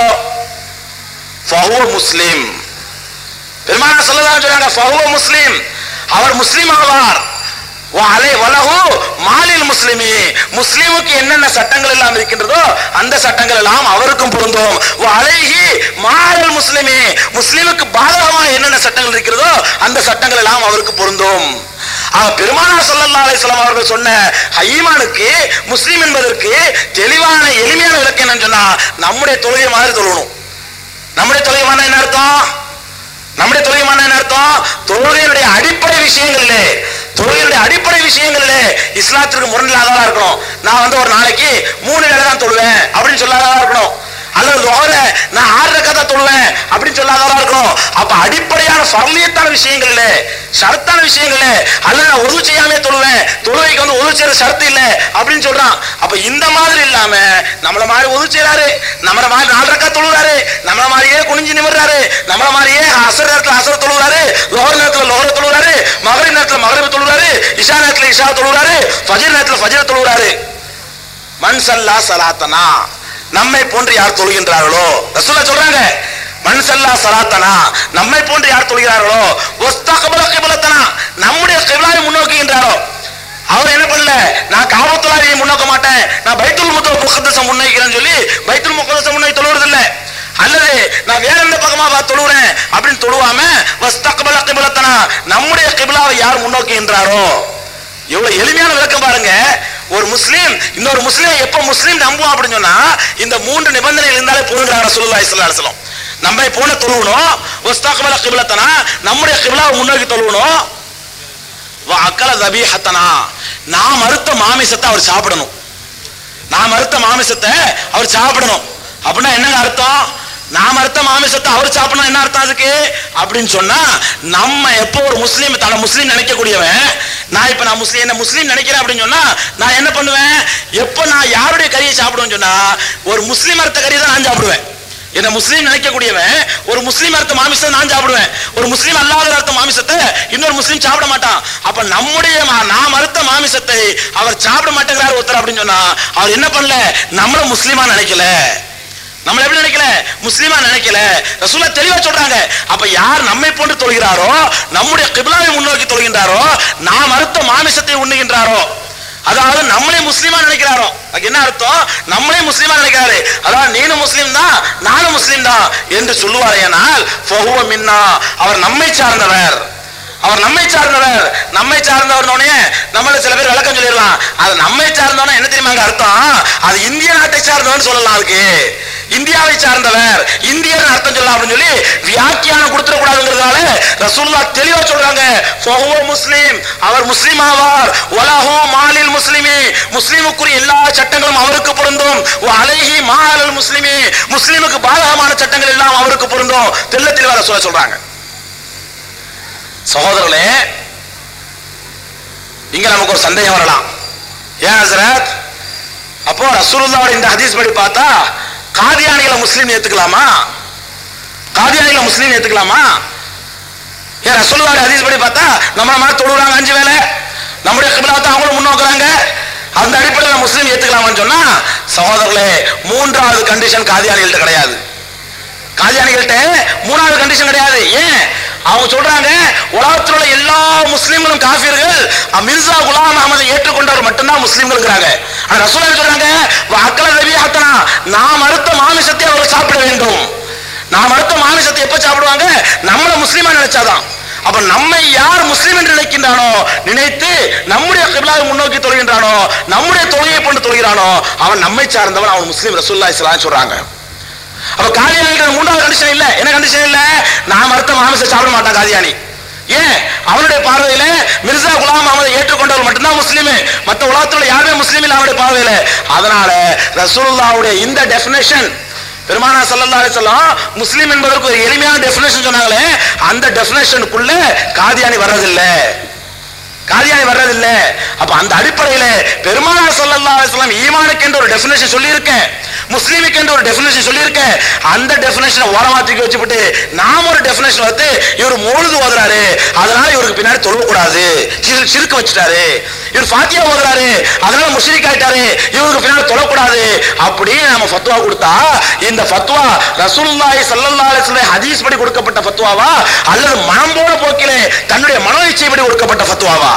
ஃபஹுவ முஸ்லிம் பெருமானா சொல்லலாம் சொல்றாங்க ஃபஹுவ முஸ்லிம் அவர் முஸ்லிம் ஆவார் அலை வலகு மாலில் முஸ்லிமி முஸ்லிமுக்கு என்னென்ன சட்டங்கள் எல்லாம் இருக்கின்றதோ அந்த சட்டங்கள் எல்லாம் அவருக்கும் பொருந்தும் அலைஹி மாலல் முஸ்லிமி முஸ்லிமுக்கு பாதகமா என்னென்ன சட்டங்கள் இருக்கிறதோ அந்த சட்டங்கள் எல்லாம் அவருக்கு பொருந்தும் ஆக பெருமானார் ஸல்லல்லாஹு அலைஹி வஸல்லம் அவர்கள் சொன்ன ஈமானுக்கு முஸ்லீம் என்பதற்கு தெளிவான எளிமையான விளக்கம் என்னன்னு சொன்னா நம்முடைய தொழுகை மாதிரி தொழணும் நம்முடைய தொழுகைமான என்ன அர்த்தம் நம்முடைய தொழுகைமான என்ன அர்த்தம் தொழுகையினுடைய அடிப்படை விஷயங்களிலே தொழுகையுடைய அடிப்படை விஷயங்களிலே இஸ்லாத்திற்கு முரணில்லாதவா இருக்கணும் நான் வந்து ஒரு நாளைக்கு மூணு வேளை தான் தொழுவேன் அப்படின்னு சொல்லாதவா இருக்கணும் அல்லது லோகர நான் ஆறு ரக்கத்தை தொழுவேன் அப்படின்னு சொல்லாதவா இருக்கணும் அப்ப அடிப்படையான ஃபர்லியத்தான விஷயங்கள்ல ஷரத்தான விஷயங்கள்ல அல்லது நான் உதவு செய்யாமே தொழுவேன் தொழுவைக்கு வந்து உதவு செய்யற ஷரத்து இல்ல அப்படின்னு சொல்றான் அப்ப இந்த மாதிரி இல்லாம நம்மள மாதிரி உதவு செய்யறாரு நம்மள மாதிரி நாலு ரக்கா தொழுறாரு நம்மள மாதிரியே குனிஞ்சு நிமிர்றாரு நம்மள மாதிரியே அசர் நேரத்துல அசர் தொழுறாரு லோகர் நேரத்துல லோகர் தொழுறாரு மகரிப் நேரத்துல மகரிப் தொழுறாரு இஷா நேரத்துல இஷா தொழுறாரு ஃபஜர் நேரத்துல ஃபஜர் தொழுறாரு மன்சல்லா சலாத்தனா நம்மை போன்று யார் தொழுகின்றார்களோ ரசூலா சொல்றாங்க மன்சல்லா சலாத்தனா நம்மை போன்று யார் தொழுகிறார்களோ ஒஸ்தகபல கிபலத்தனா நம்முடைய கிபிலாவை முன்னோக்குகின்றாரோ அவர் என்ன பண்ணல நான் காபத்துலாவை முன்னோக்க மாட்டேன் நான் பைத்துல் முத்த முகத்தசம் முன்னோக்கிறேன்னு சொல்லி பைத்துல் முகத்தசம் முன்னோக்கி தொழுவது இல்ல அல்லது நான் வேற எந்த பக்கமா பார்த்து தொழுகிறேன் அப்படின்னு தொழுவாம வஸ்தகபல கிபலத்தனா நம்முடைய கிபிலாவை யார் முன்னோக்குகின்றாரோ எவ்வளவு எளிமையான விளக்கம் பாருங்க ஒரு முஸ்லீம் இன்னொரு முஸ்லீம் எப்ப முஸ்லீம் நம்புவோம் அப்படின்னு சொன்னா இந்த மூன்று நிபந்தனைகள் இருந்தாலே போதுங்கிறாங்க ரசூலுல்லாஹி ஸல்லல்லாஹு அலைஹி வஸல்லம் நம்ம போன தொழுவணும் வஸ்தக்பல கிப்லத்தனா நம்முடைய கிப்லாவை முன்னோக்கி தொழுவணும் வ அக்கல தபீஹத்தனா நான் மறுத்த மாமிசத்தை அவர் சாப்பிடணும் நான் மறுத்த மாமிசத்தை அவர் சாப்பிடணும் அப்படின்னா என்னங்க அர்த்தம் நான் மறுத்த மாமிசத்தை அவர் சாப்பிடணும் என்ன அர்த்தம் அதுக்கு அப்படின்னு சொன்னா நம்ம எப்போ ஒரு முஸ்லீம் தன்னை முஸ்லீம் நினைக்கக்கூடியவன் நான் இப்ப நான் முஸ்லீம் என்ன முஸ்லீம் நினைக்கிறேன் அப்படின்னு சொன்னா நான் என்ன பண்ணுவேன் எப்போ நான் யாருடைய கறியை சாப்பிடுவேன்னு சொன்னா ஒரு முஸ்லீம் அர்த்த கறியை தான் நான் சாப்பிடுவேன் என்ன முஸ்லீம் நினைக்கக்கூடியவன் ஒரு முஸ்லீம் அர்த்த மாமிசத்தை நான் சாப்பிடுவேன் ஒரு முஸ்லீம் அல்லாத அர்த்த மாமிசத்தை இன்னொரு முஸ்லீம் சாப்பிட மாட்டான் அப்ப நம்முடைய மா- நாம் அறுத்த மாமிசத்தை அவர் சாப்பிட மாட்டேங்கிறார் ஒருத்தர் அப்படின்னு சொன்னா அவர் என்ன பண்ணல நம்மள முஸ்லீமா நினைக்கல நம்மள எப்படி நினைக்கல முஸ்லீமா நினைக்கல ரசூலா தெளிவா சொல்றாங்க அப்ப யார் நம்மை போன்று தொழுகிறாரோ நம்முடைய கிபிலாவை முன்னோக்கி தொழுகின்றாரோ நாம் அறுத்த மாமிசத்தை உண்ணுகின்றாரோ அதாவது நம்மளே முஸ்லீமா நினைக்கிறாரோ அதுக்கு என்ன அர்த்தம் நம்மளே முஸ்லீமா நினைக்கிறாரு அதாவது நீனும் முஸ்லீம் தான் நானும் முஸ்லீம் தான் என்று சொல்லுவாரேனால் ஃபஹுவ மின்னா அவர் நம்மை சார்ந்தவர் அவர் நம்மை சார்ந்தவர் நம்மை சார்ந்தவர்னோடனே நம்மள சில பேர் விளக்கம் சொல்லிடலாம் அது நம்மை சார்ந்தவனா என்ன தெரியுமாங்க அர்த்தம் அது இந்திய நாட்டை சார்ந்தவன் சொல்லலாம் அதுக்கு இந்தியாவை சார்ந்தவர் இந்தியர் அர்த்தம் சொல்லலாம் அப்படின்னு சொல்லி வியாக்கியானம் கொடுத்துட கூடாதுங்கிறதுனால ரசூலுல்லாஹ் தெளிவா சொல்றாங்க ஃபஹுவ முஸ்லிம் அவர் முஸ்லிம் ஆவார் வலஹு மாலில் முஸ்லிமி முஸ்லிமுக்குரிய எல்லா சட்டங்களும் அவருக்கு பொருந்தும் வ அலைஹி மாலல் முஸ்லிமி முஸ்லிமுக்கு பாதகமான சட்டங்கள் எல்லாம் அவருக்கு பொருந்தும் தெள்ள தெளிவா ரசூலா சொல்றாங்க சகோதரர்களே இங்க நமக்கு ஒரு சந்தேகம் வரலாம் ஏன் ஹசரத் அப்போ ரசூலுல்லாவோட இந்த ஹதீஸ் படி பார்த்தா காதியானிகளை முஸ்லீம் ஏத்துக்கலாமா காதியானிகளை முஸ்லீம் ஏத்துக்கலாமா ஏன் ரசூலுல்லாவோட ஹதீஸ் படி பார்த்தா நம்மள மாதிரி தொழுறாங்க அஞ்சு வேளை நம்முடைய கிபிலாத்தை அவங்களும் முன்னோக்குறாங்க அந்த அடிப்படையில் முஸ்லீம் ஏத்துக்கலாமான்னு சொன்னா சகோதரர்களே மூன்றாவது கண்டிஷன் காதியானிகள்ட்ட கிடையாது காதியானிகள்ட்ட மூணாவது கண்டிஷன் கிடையாது ஏன் அவங்க சொல்றாங்க உலகத்தில் உள்ள எல்லா முஸ்லிம்களும் காஃபியர்கள் அஹ் மிர்சா குலாம் அகமதை ஏற்றுக்கொண்டவர் மட்டும்தான் முஸ்லிம்களுங்கிறாங்க ஆனா ரசூலா சொல்றாங்க அக்கல ரவி ஹத்தனா நாம் அறுத்த மாமிசத்தை அவர் சாப்பிட வேண்டும் நாம் அறுத்த மாமிசத்தை எப்ப சாப்பிடுவாங்க நம்மள முஸ்லிமா நினைச்சாதான் அப்ப நம்மை யார் முஸ்லிம் என்று நினைக்கின்றானோ நினைத்து நம்முடைய கிப்லாவை முன்னோக்கி தொழுகின்றானோ நம்முடைய தொழுகையை கொண்டு தொழுகிறானோ அவன் நம்மை சார்ந்தவன் அவன் முஸ்லீம் ரசூல்லா இஸ்லாம் சொல்றாங்க அப்ப காதியானிகள் மூன்றாவது கண்டிஷன் இல்ல என்ன கண்டிஷன் இல்ல நான் மறுத்த மாமிசை சாப்பிட மாட்டான் காதியானி ஏன் அவனுடைய பார்வையில மிர்சா குலாம் அகமதை ஏற்றுக்கொண்டவர் மட்டும்தான் முஸ்லீம் மத்த உலகத்துல யாருமே முஸ்லீம் இல்ல அவனுடைய பார்வையில அதனால ரசூலுல்லாவுடைய இந்த டெஃபினேஷன் பெருமானா ஸல்லல்லாஹு அலைஹி வஸல்லம் முஸ்லீம் என்பதற்கு ஒரு எளிமையான டெஃபினேஷன் சொன்னாங்களே அந்த டெஃபினேஷனுக்குள்ள காதியானி வர்றதில்லை காதியானி வர்றதில்ல அப்ப அந்த அடிப்படையில பெருமானார் ஸல்லல்லாஹு அலைஹி வஸல்லம் ஈமானுக்கு என்று ஒரு டெஃபினேஷன் சொல்லியிருக்கேன் முஸ்லீமுக்கு என்று ஒரு டெஃபினேஷன் சொல்லியிருக்கேன் அந்த டெஃபினேஷனை ஓரமா தூக்கி வச்சுவிட்டு நாம ஒரு டெஃபினேஷன் வந்து இவர் மூழுது ஓதுறாரு அதனால இவருக்கு பின்னாடி தொழக்கூடாது சிறுக்கு வச்சுட்டாரு இவர் ஃபாத்தியா ஓதுறாரு அதனால முஷ்ரிக் ஆயிட்டாரு இவருக்கு பின்னாடி தொழக்கூடாது அப்படின்னு நம்ம ஃபத்வா கொடுத்தா இந்த ஃபத்வா ரசூலுல்லாஹி ஸல்லல்லாஹு அலைஹி வஸல்லம் ஹதீஸ் படி கொடுக்கப்பட்ட ஃபத்வாவா அல்லது மனம் போன போக்கிலே தன்னுடைய மனோ இச்சைப்படி கொடுக்கப்பட்ட ஃபத்வாவா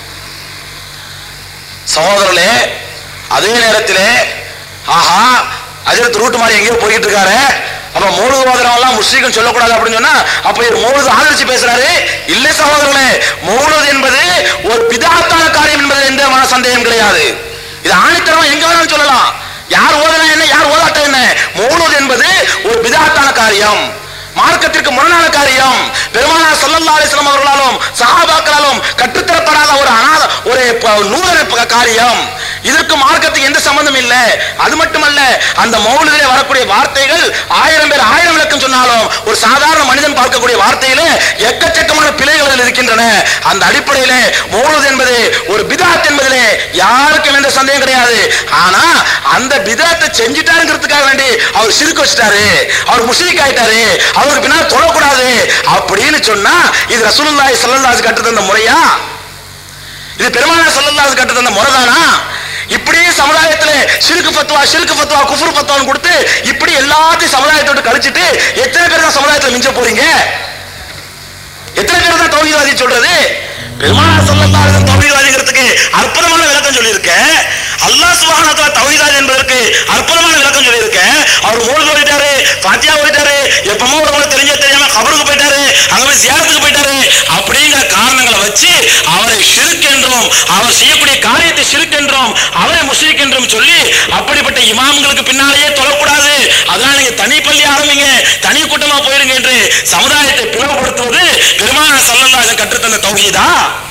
சகோதரர்களே அதே நேரத்திலே ஆஹா அஜரத் ரூட் மாதிரி எங்கேயோ போயிட்டு இருக்காரு அப்ப மௌலுது ஓதுறவங்கலாம் முஸ்லீம் சொல்லக்கூடாது அப்படின்னு சொன்னா அப்ப இவர் மௌலுது ஆதரிச்சு பேசுறாரு இல்ல சகோதரர்களே மௌலுது என்பது ஒரு பிதாத்தான காரியம் என்பது எந்த மன சந்தேகம் கிடையாது இது ஆணித்தரமா எங்க வேணாலும் சொல்லலாம் யார் ஓதுனா என்ன யார் ஓதாட்ட என்ன மௌலுது என்பது ஒரு பிதாத்தான காரியம் மார்க்கத்திற்கு முரணான காரியம் பெருமானார் ஸல்லல்லாஹு அலைஹி வஸல்லம் அவர்களாலும் சஹாபாக்களாலும் கற்றுத்தரப்படாத ஒரு அனாத ஒரு ப- நூதன ப- காரியம் இதற்கு மார்க்கத்துக்கு எந்த சம்பந்தம் இல்லை அது மட்டுமல்ல அந்த மௌலிலே வரக்கூடிய வார்த்தைகள் ஆயிரம் பேர் ஆயிரம் விளக்கம் சொன்னாலும் ஒரு சாதாரண மனிதன் பார்க்கக்கூடிய வார்த்தையிலே எக்கச்சக்கமான பிழைகள் அதில் இருக்கின்றன அந்த அடிப்படையிலே மௌலுது என்பது ஒரு பிதாத் என்பதிலே யாருக்கும் எந்த சந்தேகம் கிடையாது ஆனா அந்த பிதாத்தை செஞ்சுட்டாருங்கிறதுக்காக வேண்டி அவர் சிறுக்கு வச்சுட்டாரு அவர் முஸ்லிக் ஆயிட்டாரு அவருக்கு பின்னால் தொழக்கூடாது அப்படின்னு சொன்னா இது ரசூலுல்லாஹி ஸல்லல்லாஹு அலைஹி கற்று தந்த முறையா இது பெருமானார் ஸல்லல்லாஹு அலைஹி கற்று தந்த முறைதானா இப்படியே சமுதாயத்துல சிறுக்கு ஃபத்வா சிறுக்கு ஃபத்வா குஃபர் ஃபத்வான்னு கொடுத்து இப்படி எல்லாத்தையும் சமுதாயத்தோட கழிச்சிட்டு எத்தனை பேர் தான் சமுதாயத்துல மிஞ்ச போறீங்க எத்தனை பேர் தான் தௌஹீத்வாதி சொல்றது பெருமானார் ஸல்லல்லாஹு அலைஹி வஸல்லம் தௌஹீத்வாதிங்கிறதுக்கு அற்புதமான விளக்கம் சொல்லியிருக்கேன் அல்லாஹ் சுப்ஹானஹு வ தஆலா தௌஹீத்வாதி என்பதற்கு அற்புதமான விளக்கம் சொல்லியிருக்கேன் அவர் மூழ்கி போயிட்டாரு ஃபாத்தியா போயிட்டாரு எப்பமோ ஒரு முறை தெரிஞ்ச தெரியாம கபருக்கு போயிட்டாரு அங்க போய் ஜியாரத்துக்கு போயிட்டாரு அப்படிங்கிற காரணங்களை வச்சு அவரை ஷிர்க் என்றும் அவர் செய்யக்கூடிய காரியத்தை ஷிர்க் என்றும் அவரை முஸ்லிக் என்றும் சொல்லி அப்படிப்பட்ட இமாம்களுக்கு பின்னாலேயே தொழக்கூடாது அதனால நீங்க தனி பள்ளி ஆரம்பிங்க தனி கூட்டமா போயிருங்க என்று சமுதாயத்தை பிளவுபடுத்துவது பெருமானார் ஸல்லல்லாஹு அலைஹி கற்றுத்தந்த தௌஹீதா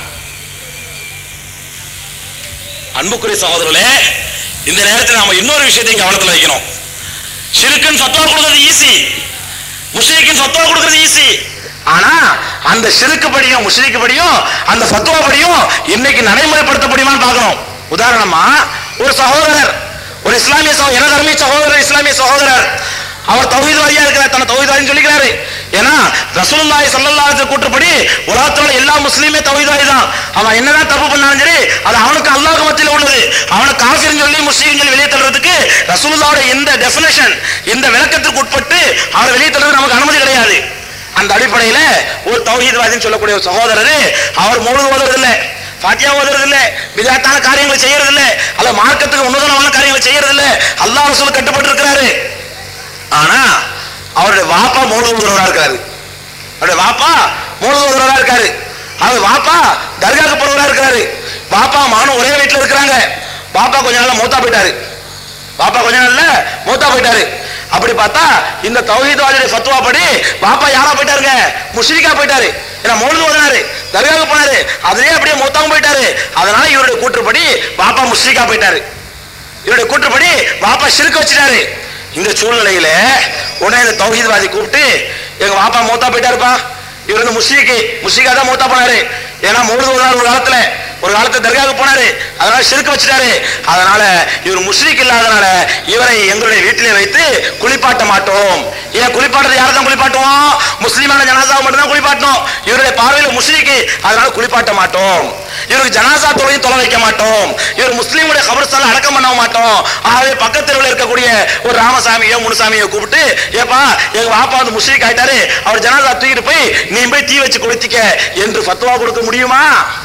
அன்புக்குரிய சகோதரர்களே இந்த நேரத்தில் நாம இன்னொரு விஷயத்தையும் கவனத்தில் வைக்கணும் ஷிருக்குன்னு ஃபத்வா கொடுக்கிறது ஈஸி முஸ்லிக்கின் ஃபத்வா கொடுக்கிறது ஈஸி ஆனா அந்த ஷிருக்கு படியும் முஸ்லிக்கு படியும் அந்த ஃபத்வா படியும் இன்னைக்கு நடைமுறைப்படுத்த முடியுமான்னு பார்க்கணும் உதாரணமா ஒரு சகோதரர் ஒரு இஸ்லாமிய சகோ- எனது அருமை சகோதரர் இஸ்லாமிய சகோதரர் அவர் தௌஹீத்வாதியா இருக்கிறார் தன்னை தௌஹீத்வாதின்னு சொல்லிக்கிறாரு ஏன்னா ரசூலுல்லாஹி ஸல்லல்லாஹு அலைஹி கூற்றுப்படி உலகத்துல எல்லா முஸ்லீமே தௌஹீத்வாதி தான் அவன் என்னதான் தப்பு பண்ணாலும் சரி அது அவனுக்கு அல்லாஹ் மத்தியில உள்ளது அவனை காஃபிர்னு சொல்லி முஸ்லீம் சொல்லி வெளியே தள்ளுறதுக்கு ரசூலுல்லாஹோட இந்த டெஃபினேஷன் இந்த விளக்கத்திற்கு உட்பட்டு அவரை வெளியே தள்ளுறது நமக்கு அனுமதி கிடையாது அந்த அடிப்படையில ஒரு தௌஹீத்வாதின்னு சொல்லக்கூடிய ஒரு சகோதரர் அவர் முழு ஓதுறது இல்ல பாத்தியா ஓதுறது இல்ல விதாத்தான காரியங்களை செய்யறது இல்ல அல்ல மார்க்கத்துக்கு உன்னதமான காரியங்களை செய்யறது இல்ல அல்லாஹ் ரசூல் கட்டுப்பட்டு இருக்கிறாரு ஆனா அவருடைய வாப்பா மூணு உதவுறவரா இருக்காரு அவருடைய வாப்பா மூணு உதவுறவரா இருக்காரு அவர் வாப்பா தர்காக்கு போறவரா இருக்காரு பாப்பா மகனும் ஒரே வீட்டுல இருக்கிறாங்க பாப்பா கொஞ்ச நாள்ல மூத்தா போயிட்டாரு பாப்பா கொஞ்ச நாள்ல மூத்தா போயிட்டாரு அப்படி பார்த்தா இந்த தௌஹீத்வாதியுடைய ஃபத்வா படி பாப்பா யாரா போயிட்டாருங்க முஷ்ரிக்கா போயிட்டாரு ஏன்னா மௌலிது ஓதினாரு தர்காவுக்கு போனாரு அதுலயே அப்படியே மூத்தாவும் போயிட்டாரு அதனால இவருடைய கூற்றுப்படி பாப்பா முஷ்ரிக்கா போயிட்டாரு இவருடைய கூற்றுப்படி பாப்பா சிறுக்க வச்சிட்டாரு இந்த சூழ்நிலையில உடனே இந்த தௌஹீத்வாதி கூப்பிட்டு எங்க பாப்பா மூத்தா போயிட்டாருப்பா இவர் வந்து முஸ்லீக்கு முஸ்லீக்கா தான் மூத்தா போனாரு ஏன்னா மௌலிது ஓதினார் ஒரு காலத்துல ஒரு காலத்துல தர்காவுக்கு போனாரு அதனால சிறுக்க வச்சிட்டாரு அதனால இவர் முஸ்லீக் இல்லாதனால இவரை எங்களுடைய வீட்டிலே வைத்து குளிப்பாட்ட மாட்டோம் ஏன் குளிப்பாட்டுறது யாரை தான் குளிப்பாட்டுவோம் முஸ்லீமான ஜனாசாவை மட்டும் தான் குளிப்பாட்டணும் இவருடைய பார்வையில முஸ்லீக்கு அதனால குளிப்பாட்ட மாட்டோம் இவருக்கு ஜனாசா தொழிலையும் தொலை வைக்க மாட்டோம் இவர் முஸ்லீமுடைய கபர்ஸ்தான அடக்கம் பண்ண மாட்டோம் ஆகவே பக்கத்தில் இருக்கக்கூடிய ஒரு ராமசாமியோ முனுசாமியோ கூப்பிட்டு ஏப்பா எங்க பாப்பா வந்து முஸ்லீக் ஆயிட்டாரு அவர் ஜனாசா தூக்கிட்டு போய் நீ போய் தீ வச்சு கொளுத்திக்க என்று ஃபத்வா கொடுக்க முடியுமா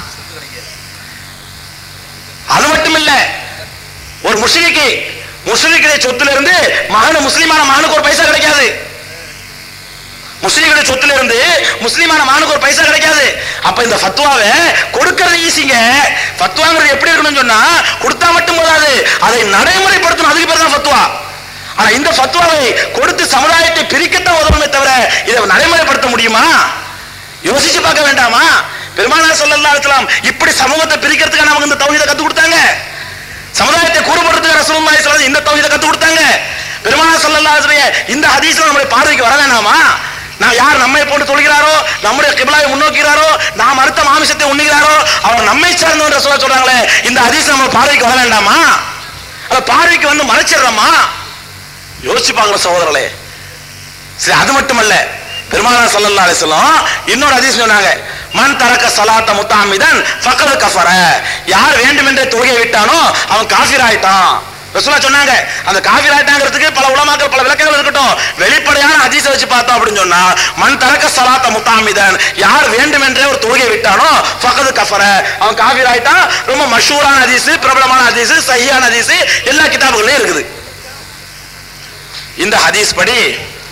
அது மட்டும் இல்ல ஒரு முஸ்லிக்கு முஸ்லிக்குடைய சொத்துல இருந்து மகனு முஸ்லிமான மகனுக்கு ஒரு பைசா கிடைக்காது முஸ்லீம்களுடைய சொத்துல இருந்து முஸ்லீமான மகனுக்கு ஒரு பைசா கிடைக்காது அப்ப இந்த ஃபத்வாவை கொடுக்கறது ஈஸிங்க ஃபத்வாங்கிறது எப்படி இருக்கணும்னு சொன்னா கொடுத்தா மட்டும் போதாது அதை நடைமுறைப்படுத்தணும் அதுக்கு பேர் தான் ஃபத்வா ஆனா இந்த ஃபத்வாவை கொடுத்து சமுதாயத்தை பிரிக்கத்தான் உதவுமே தவிர இதை நடைமுறைப்படுத்த முடியுமா யோசிச்சு பார்க்க வேண்டாமா பெருமானார் ஸல்லல்லாஹு அலைஹி வஸல்லம் இப்படி சமூகத்தை பிரிக்கிறதுக்கு நமக்கு இந்த தௌஹீதை கத்து கொடுத்தாங்க சமுதாயத்தை கூறுபடுறதுக்கு ரசூலுல்லாஹி ஸல்லல்லாஹு அலைஹி வஸல்லம் இந்த தௌஹீதை கத்து கொடுத்தாங்க பெருமானார் ஸல்லல்லாஹு அலைஹி வஸல்லம் இந்த ஹதீஸ்ல நம்முடைய பார்வைக்கு வர வேணாமா நான் யார் நம்மை போட்டு தொழுகிறாரோ நம்முடைய கிபிலாவை முன்னோக்கிறாரோ நாம் மறுத்த மாமிசத்தை உண்ணுகிறாரோ அவர் நம்மை சார்ந்தவன் ரசூலா சொல்றாங்களே இந்த ஹதீஸ் நம்ம பார்வைக்கு வர வேண்டாமா அத பார்வைக்கு வந்து மறைச்சிடுறோமா யோசிச்சு பார்க்கணும் சகோதரர்களே சரி அது மட்டுமல்ல பெருமானார் ஸல்லல்லாஹு அலைஹி வஸல்லம் இன்னொரு ஹதீஸ் சொன்னாங்க மன் தரக்க ஸலாத்த முத்தாமிதன் ஃபக்கது கஃபர யார் வேண்டுமென்றே தொழுகை விட்டானோ அவன் காஃபிர் ஆயிட்டான் ரசூலா சொன்னாங்க அந்த காஃபிர் ஆயிட்டாங்கிறதுக்கு பல உலமாக்கள் பல விளக்கங்கள் இருக்கட்டும் வெளிப்படையான ஹதீஸை வச்சு பார்த்தோம் அப்படின்னு சொன்னா மன் தரக்க ஸலாத்த முத்தாமிதன் யார் வேண்டுமென்றே ஒரு தொழுகை விட்டானோ ஃபக்கது கஃபர அவன் காஃபிர் ஆயிட்டான் ரொம்ப மஷூரான ஹதீஸ் பிரபலமான ஹதீஸ் சஹியான ஹதீஸ் எல்லா கிதாபுகளையும் இருக்குது இந்த ஹதீஸ் படி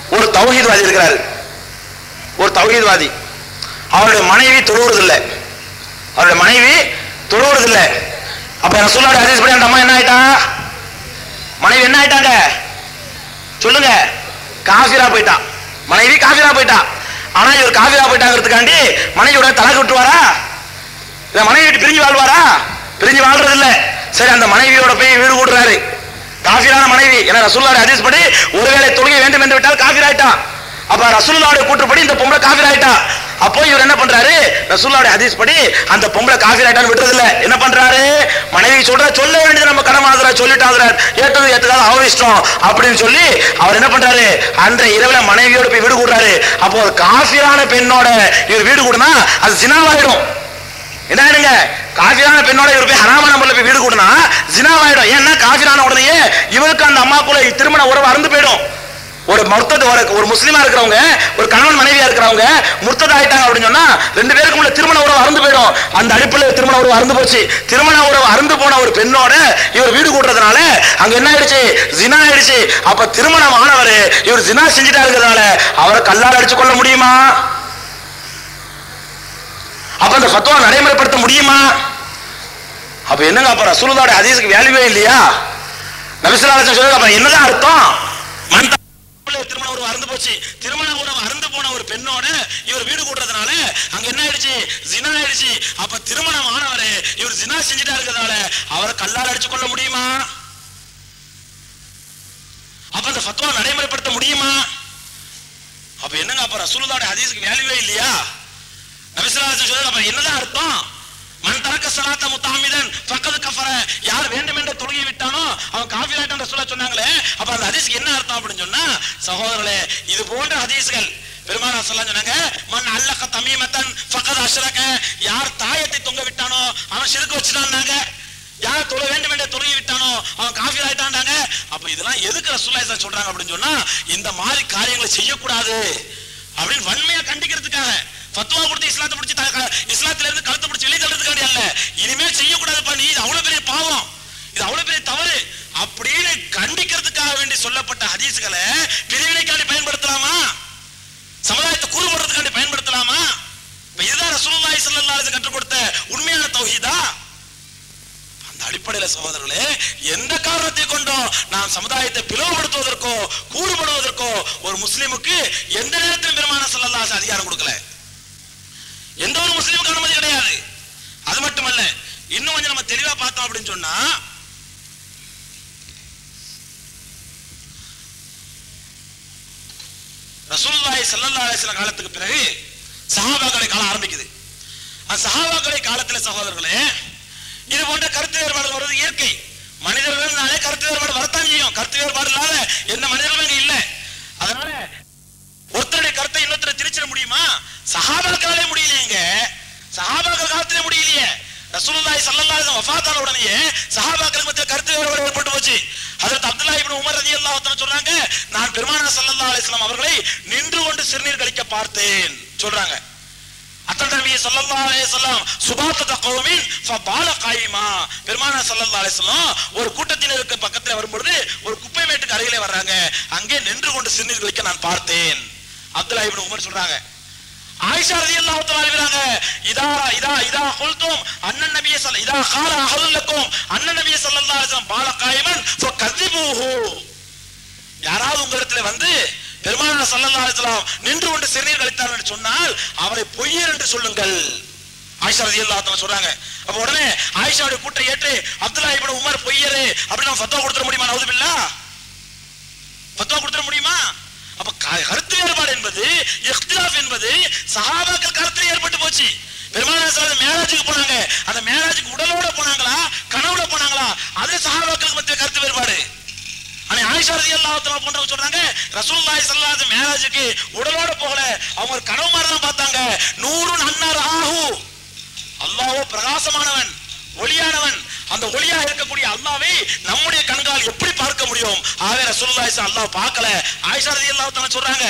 ஒரு தௌஹீத்வாதி இருக்கிறாரு ஒரு தௌஹீத்வாதி அவருடைய மனைவி தொழுவுறதில்லை அவருடைய மனைவி தொழுவுறதில்லை அப்ப ரசூலுல்லாஹி ஹதீஸ் படி அந்த அம்மா என்ன ஆயிட்டா மனைவி என்ன ஆயிட்டாங்க சொல்லுங்க காஃபிரா போயிட்டா மனைவி காஃபிரா போயிட்டா ஆனா இவர் காஃபிரா போயிட்டாங்கிறதுக்காண்டி மனைவியோட தலக்கு விட்டுவாரா இல்ல மனைவி விட்டு பிரிஞ்சு வாழ்வாரா பிரிஞ்சு வாழ்றது இல்ல சரி அந்த மனைவியோட போய் வீடு கூடுறாரு காஃபிரான மனைவி ஏன்னா ரசூலுல்லாஹி ஹதீஸ் படி ஒருவேளை தொழுகை வேண்டும் என்று விட்டால் காஃபிர் ஆயிட்டா அப்ப ரசூலுல்லாஹி கூற்றுப்படி இந்த பொம்பளை காஃபிர் ஆயிட்டா அப்போ இவர் என்ன பண்றாரு ரசூலுல்லாஹி ஹதீஸ் படி அந்த பொம்பளை காஃபிர் ஆயிட்டான்னு விட்டுறது இல்ல என்ன பண்றாரு மனைவி சொல்ற சொல்ல வேண்டியது நம்ம கடமாதுரா சொல்லிட்டாதுரா ஏத்தது ஏத்ததால அவ இஷ்டம் அப்படின்னு சொல்லி அவர் என்ன பண்றாரு அன்றைய இரவுல மனைவியோட போய் வீடு கூடுறாரு அப்போ ஒரு காஃபிரான பெண்ணோட இவர் வீடு கூடுனா அது ஜினாவாயிடும் என்ன ஆயிடுங்க காஃபிரான பெண்ணோட இவர் போய் ஹராமான முறையில் போய் வீடு கூடனா ஜினாவாயிடும் ஏன்னா காஃபிரான உடனே இவருக்கு அந்த அம்மாக்குள்ள திருமண உறவு அறுந்து போயிடும் ஒரு முர்த்தது ஒரு ஒரு முஸ்லீமா இருக்கிறவங்க ஒரு கணவன் மனைவியா இருக்கிறவங்க முர்த்தது ஆயிட்டாங்க அப்படின்னு சொன்னா ரெண்டு பேருக்கும் உள்ள திருமண உறவு அறுந்து போயிடும் அந்த அடிப்படையில் திருமண உறவு அறுந்து போச்சு திருமண உறவு அறுந்து போன ஒரு பெண்ணோட இவர் வீடு கூட்டுறதுனால அங்க என்ன ஆயிடுச்சு ஜினா ஆயிடுச்சு அப்ப திருமணம் ஆனவர் இவர் ஜினா செஞ்சுட்டா இருக்கிறதுனால அவரை கல்லால் அடிச்சு கொள்ள முடியுமா அப்ப அந்த ஃபத்வா நடைமுறைப்படுத்த முடியுமா அப்ப என்னங்க அப்ப ரசூலுல்லாஹி ஹதீஸுக்கு வேல்யூவே இல்லையா நபிசுல்லாஹு சொல்லுங்க அப்ப என்னதான் அர்த்தம் மன் தா- திருமண உறவு அறுந்து போச்சு திருமண உறவு அறுந்து போன ஒரு பெண்ணோட இவர் வீடு கூட்டுறதுனால அங்க என்ன ஆயிடுச்சு ஜினா ஆயிடுச்சு அப்ப திருமணம் ஆனவரு இவர் ஜினா செஞ்சுட்டா இருக்கிறதுனால அவரை கல்லால் அடிச்சு கொள்ள முடியுமா அப்ப அந்த ஃபத்வா நடைமுறைப்படுத்த முடியுமா அப்ப என்னங்க அப்ப ரசூலுல்லாஹி ஹதீஸுக்கு வேல்யூவே இல்லையா நபிசுல்லாஹு சொல்லுங்க அப்ப என்னதான் அர்த்தம் மன் தரக்க சலாத்த முத்தாமிதன் ஃபக்கது கஃபர யார் வேண்டும் என்று தொழுகி விட்டானோ அவன் காஃபிர் ஆயிட்டான் ரசூலா சொன்னாங்களே அப்ப அந்த ஹதீஸ்க்கு என்ன அர்த்தம் அப்படின்னு சொன்னா சகோதரர்களே இது போன்ற ஹதீஸ்கள் பெருமானா சொல்லலாம் சொன்னாங்க மன் அல்லக்க தமீமத்தன் ஃபக்கது அஷ்ரக யார் தாயத்தை தொங்க விட்டானோ அவன் சிறுக்கு வச்சுட்டான்னாங்க யார் தொழ வேண்டும் என்று தொழுகி விட்டானோ அவன் காஃபிர் ஆயிட்டான்டாங்க அப்ப இதெல்லாம் எதுக்கு ரசூலுல்லாஹி ஸல்லல்லாஹு சொல்றாங்க அப்படின்னு சொன்னா இந்த மாதிரி காரியங்களை செய்யக்கூடாது அப்படின்னு வன்மையா கண்டிக்கிறதுக்காக ஃபத்வா கொடுத்து இஸ்லாத்தை பிடிச்சி த- இஸ்லாத்துல இருந்து கழுத்தை பிடிச்சி வெளியே தள்ளுறதுக்காண்டி அல்ல இனிமேல் செய்யக்கூடாதுப்பா நீ இது அவ்வளவு பெரிய பாவம் இது அவ்வளவு பெரிய தவறு அப்படின்னு கண்டிக்கிறதுக்காக வேண்டி சொல்லப்பட்ட ஹதீஸ்களை பிரிவினைக்காண்டி பயன்படுத்தலாமா சமுதாயத்தை கூறுபடுறதுக்காண்டி பயன்படுத்தலாமா இப்ப இதுதான் ரசூலுல்லாஹி ஸல்லல்லாஹு அலைஹி வஸல்லம் கற்றுக் கொடுத்த உண்மையான தௌஹீதா அந்த அடிப்படையில சகோதரர்களே எந்த காரணத்தை கொண்டும் நாம் சமுதாயத்தை பிளவுபடுத்துவதற்கோ கூறுபடுவதற்கோ ஒரு முஸ்லிமுக்கு எந்த நேரத்திலும் பெருமான ஸல்லல்லாஹு அதிகாரம் கொடுக்கல எந்த ஒரு முஸ்லிமுக்கு அனுமதி கிடையாது அது மட்டுமல்ல இன்னும் கொஞ்சம் நம்ம தெளிவா பார்த்தோம் அப்படின்னு சொன்னா ரசூலுல்லாஹி ஸல்லல்லாஹு அலைஹி வஸல்லம் காலத்துக்கு பிறகு சஹாபாக்களை காலம் ஆரம்பிக்குது அந்த சஹாபாக்களை காலத்துல சகோதரர்களே இது போன்ற கருத்து வேறுபாடு வருவது இயற்கை மனிதர்கள்னாலே கருத்து வேறுபாடு வரத்தான் செய்யும் கருத்து வேறுபாடு இல்லாத எந்த மனிதர்களும் இங்க இல்ல அதனால ஒருத்தருடைய கருத்தை இன்னொருத்தரை திரிச்சிட முடியுமா சஹாபாக்களாலே முடியலையேங்க சஹாபாக்கள் காலத்திலே முடியலையே ரசூலுல்லாஹி ஸல்லல்லாஹு அலைஹி வஸல்லம் வஃபாத்தான உடனே சஹாபாக்களுக்கு மத்தியில் கருத்து வேறுபாடு ஏற்பட்டு போச்சு ஹஜரத் அப்துல்லாஹ் இப்னு உமர் ரலியல்லாஹு அன்ஹு சொல்றாங்க நான் பெருமானார் ஸல்லல்லாஹு அலைஹி வஸல்லம் அவர்களை நின்று கொண்டு சிறுநீர் கழிக்க பார்த்தேன் சொல்றாங்க அத்தன் நபி ஸல்லல்லாஹு அலைஹி வஸல்லம் சுபாத்தத கௌமின் ஃபபால காயிமா பெருமானார் ஸல்லல்லாஹு அலைஹி வஸல்லம் ஒரு கூட்டத்தினருக்கு பக்கத்துல வரும்பொழுது ஒரு குப்பை மேட்டுக்கு அருகிலே வர்றாங்க அங்கே நின்று கொண்டு சிறுநீர் கழிக்க நான் பார்த்தேன் அப்துல்லாஹ் இப்னு உமர் சொல்றாங்க ஆயிஷா ரலியல்லாஹு தஆலா அறிவிறாங்க இதா இதா இதா குல்தும் அண்ணன் நபிய ஸல்ல இதா கால அஹலுக்கும் அண்ணன் நபிய ஸல்லல்லாஹு அலைஹி வஸல்லம் பால காயிமன் ஃபகذبوஹு யாராவது உங்களிடத்துல வந்து பெருமானார் ஸல்லல்லாஹு அலைஹி வஸல்லம் நின்று கொண்டு சிறுநீர் கழித்தார் என்று சொன்னால் அவரை பொய்யர் என்று சொல்லுங்கள் ஆயிஷா ரலியல்லாஹு தஆலா சொல்றாங்க அப்ப உடனே ஆயிஷாவுடைய கூட்டை ஏற்று அப்துல்லாஹ் இப்னு உமர் பொய்யரு அப்படின்னு நம்ம ஃபத்வா கொடுத்துட முடியுமா நவுதுபில்லாஹ் ஃபத்வா கொடுத்துட முடியுமா அப்ப க- கருத்து வேறுபாடு என்பது இஃப்திலாஃப் என்பது சஹாபாக்கள் கருத்துல ஏற்பட்டு போச்சு பெருமானார் ஸல்லல்லாஹு மேராஜுக்கு போனாங்க அந்த மேராஜுக்கு உடலோட போனாங்களா கனவுல போனாங்களா அது சஹாபாக்களுக்கு மத்திய கருத்து வேறுபாடு ஆனா ஆயிஷா ரலியல்லாஹு தஆலா போன்றவங்க சொல்றாங்க ரசூலுல்லாஹி ஸல்லல்லாஹு அலைஹி மேராஜுக்கு உடலோட போகல அவங்க ஒரு கனவு மாதிரி தான் பார்த்தாங்க நூறுன் அன்னார் ஆஹு அல்லாஹ்வோ பிரகாசமானவன் ஒளியானவன் அந்த ஒளியா இருக்கக்கூடிய அல்லாவை நம்முடைய கண்கால் எப்படி பார்க்க முடியும் ஆகவே ரசூலுல்லாஹி ஸல்லல்லாஹு அல்லாஹ் பார்க்கல ஆயிஷா ரலியல்லாஹு தஆலா சொல்றாங்க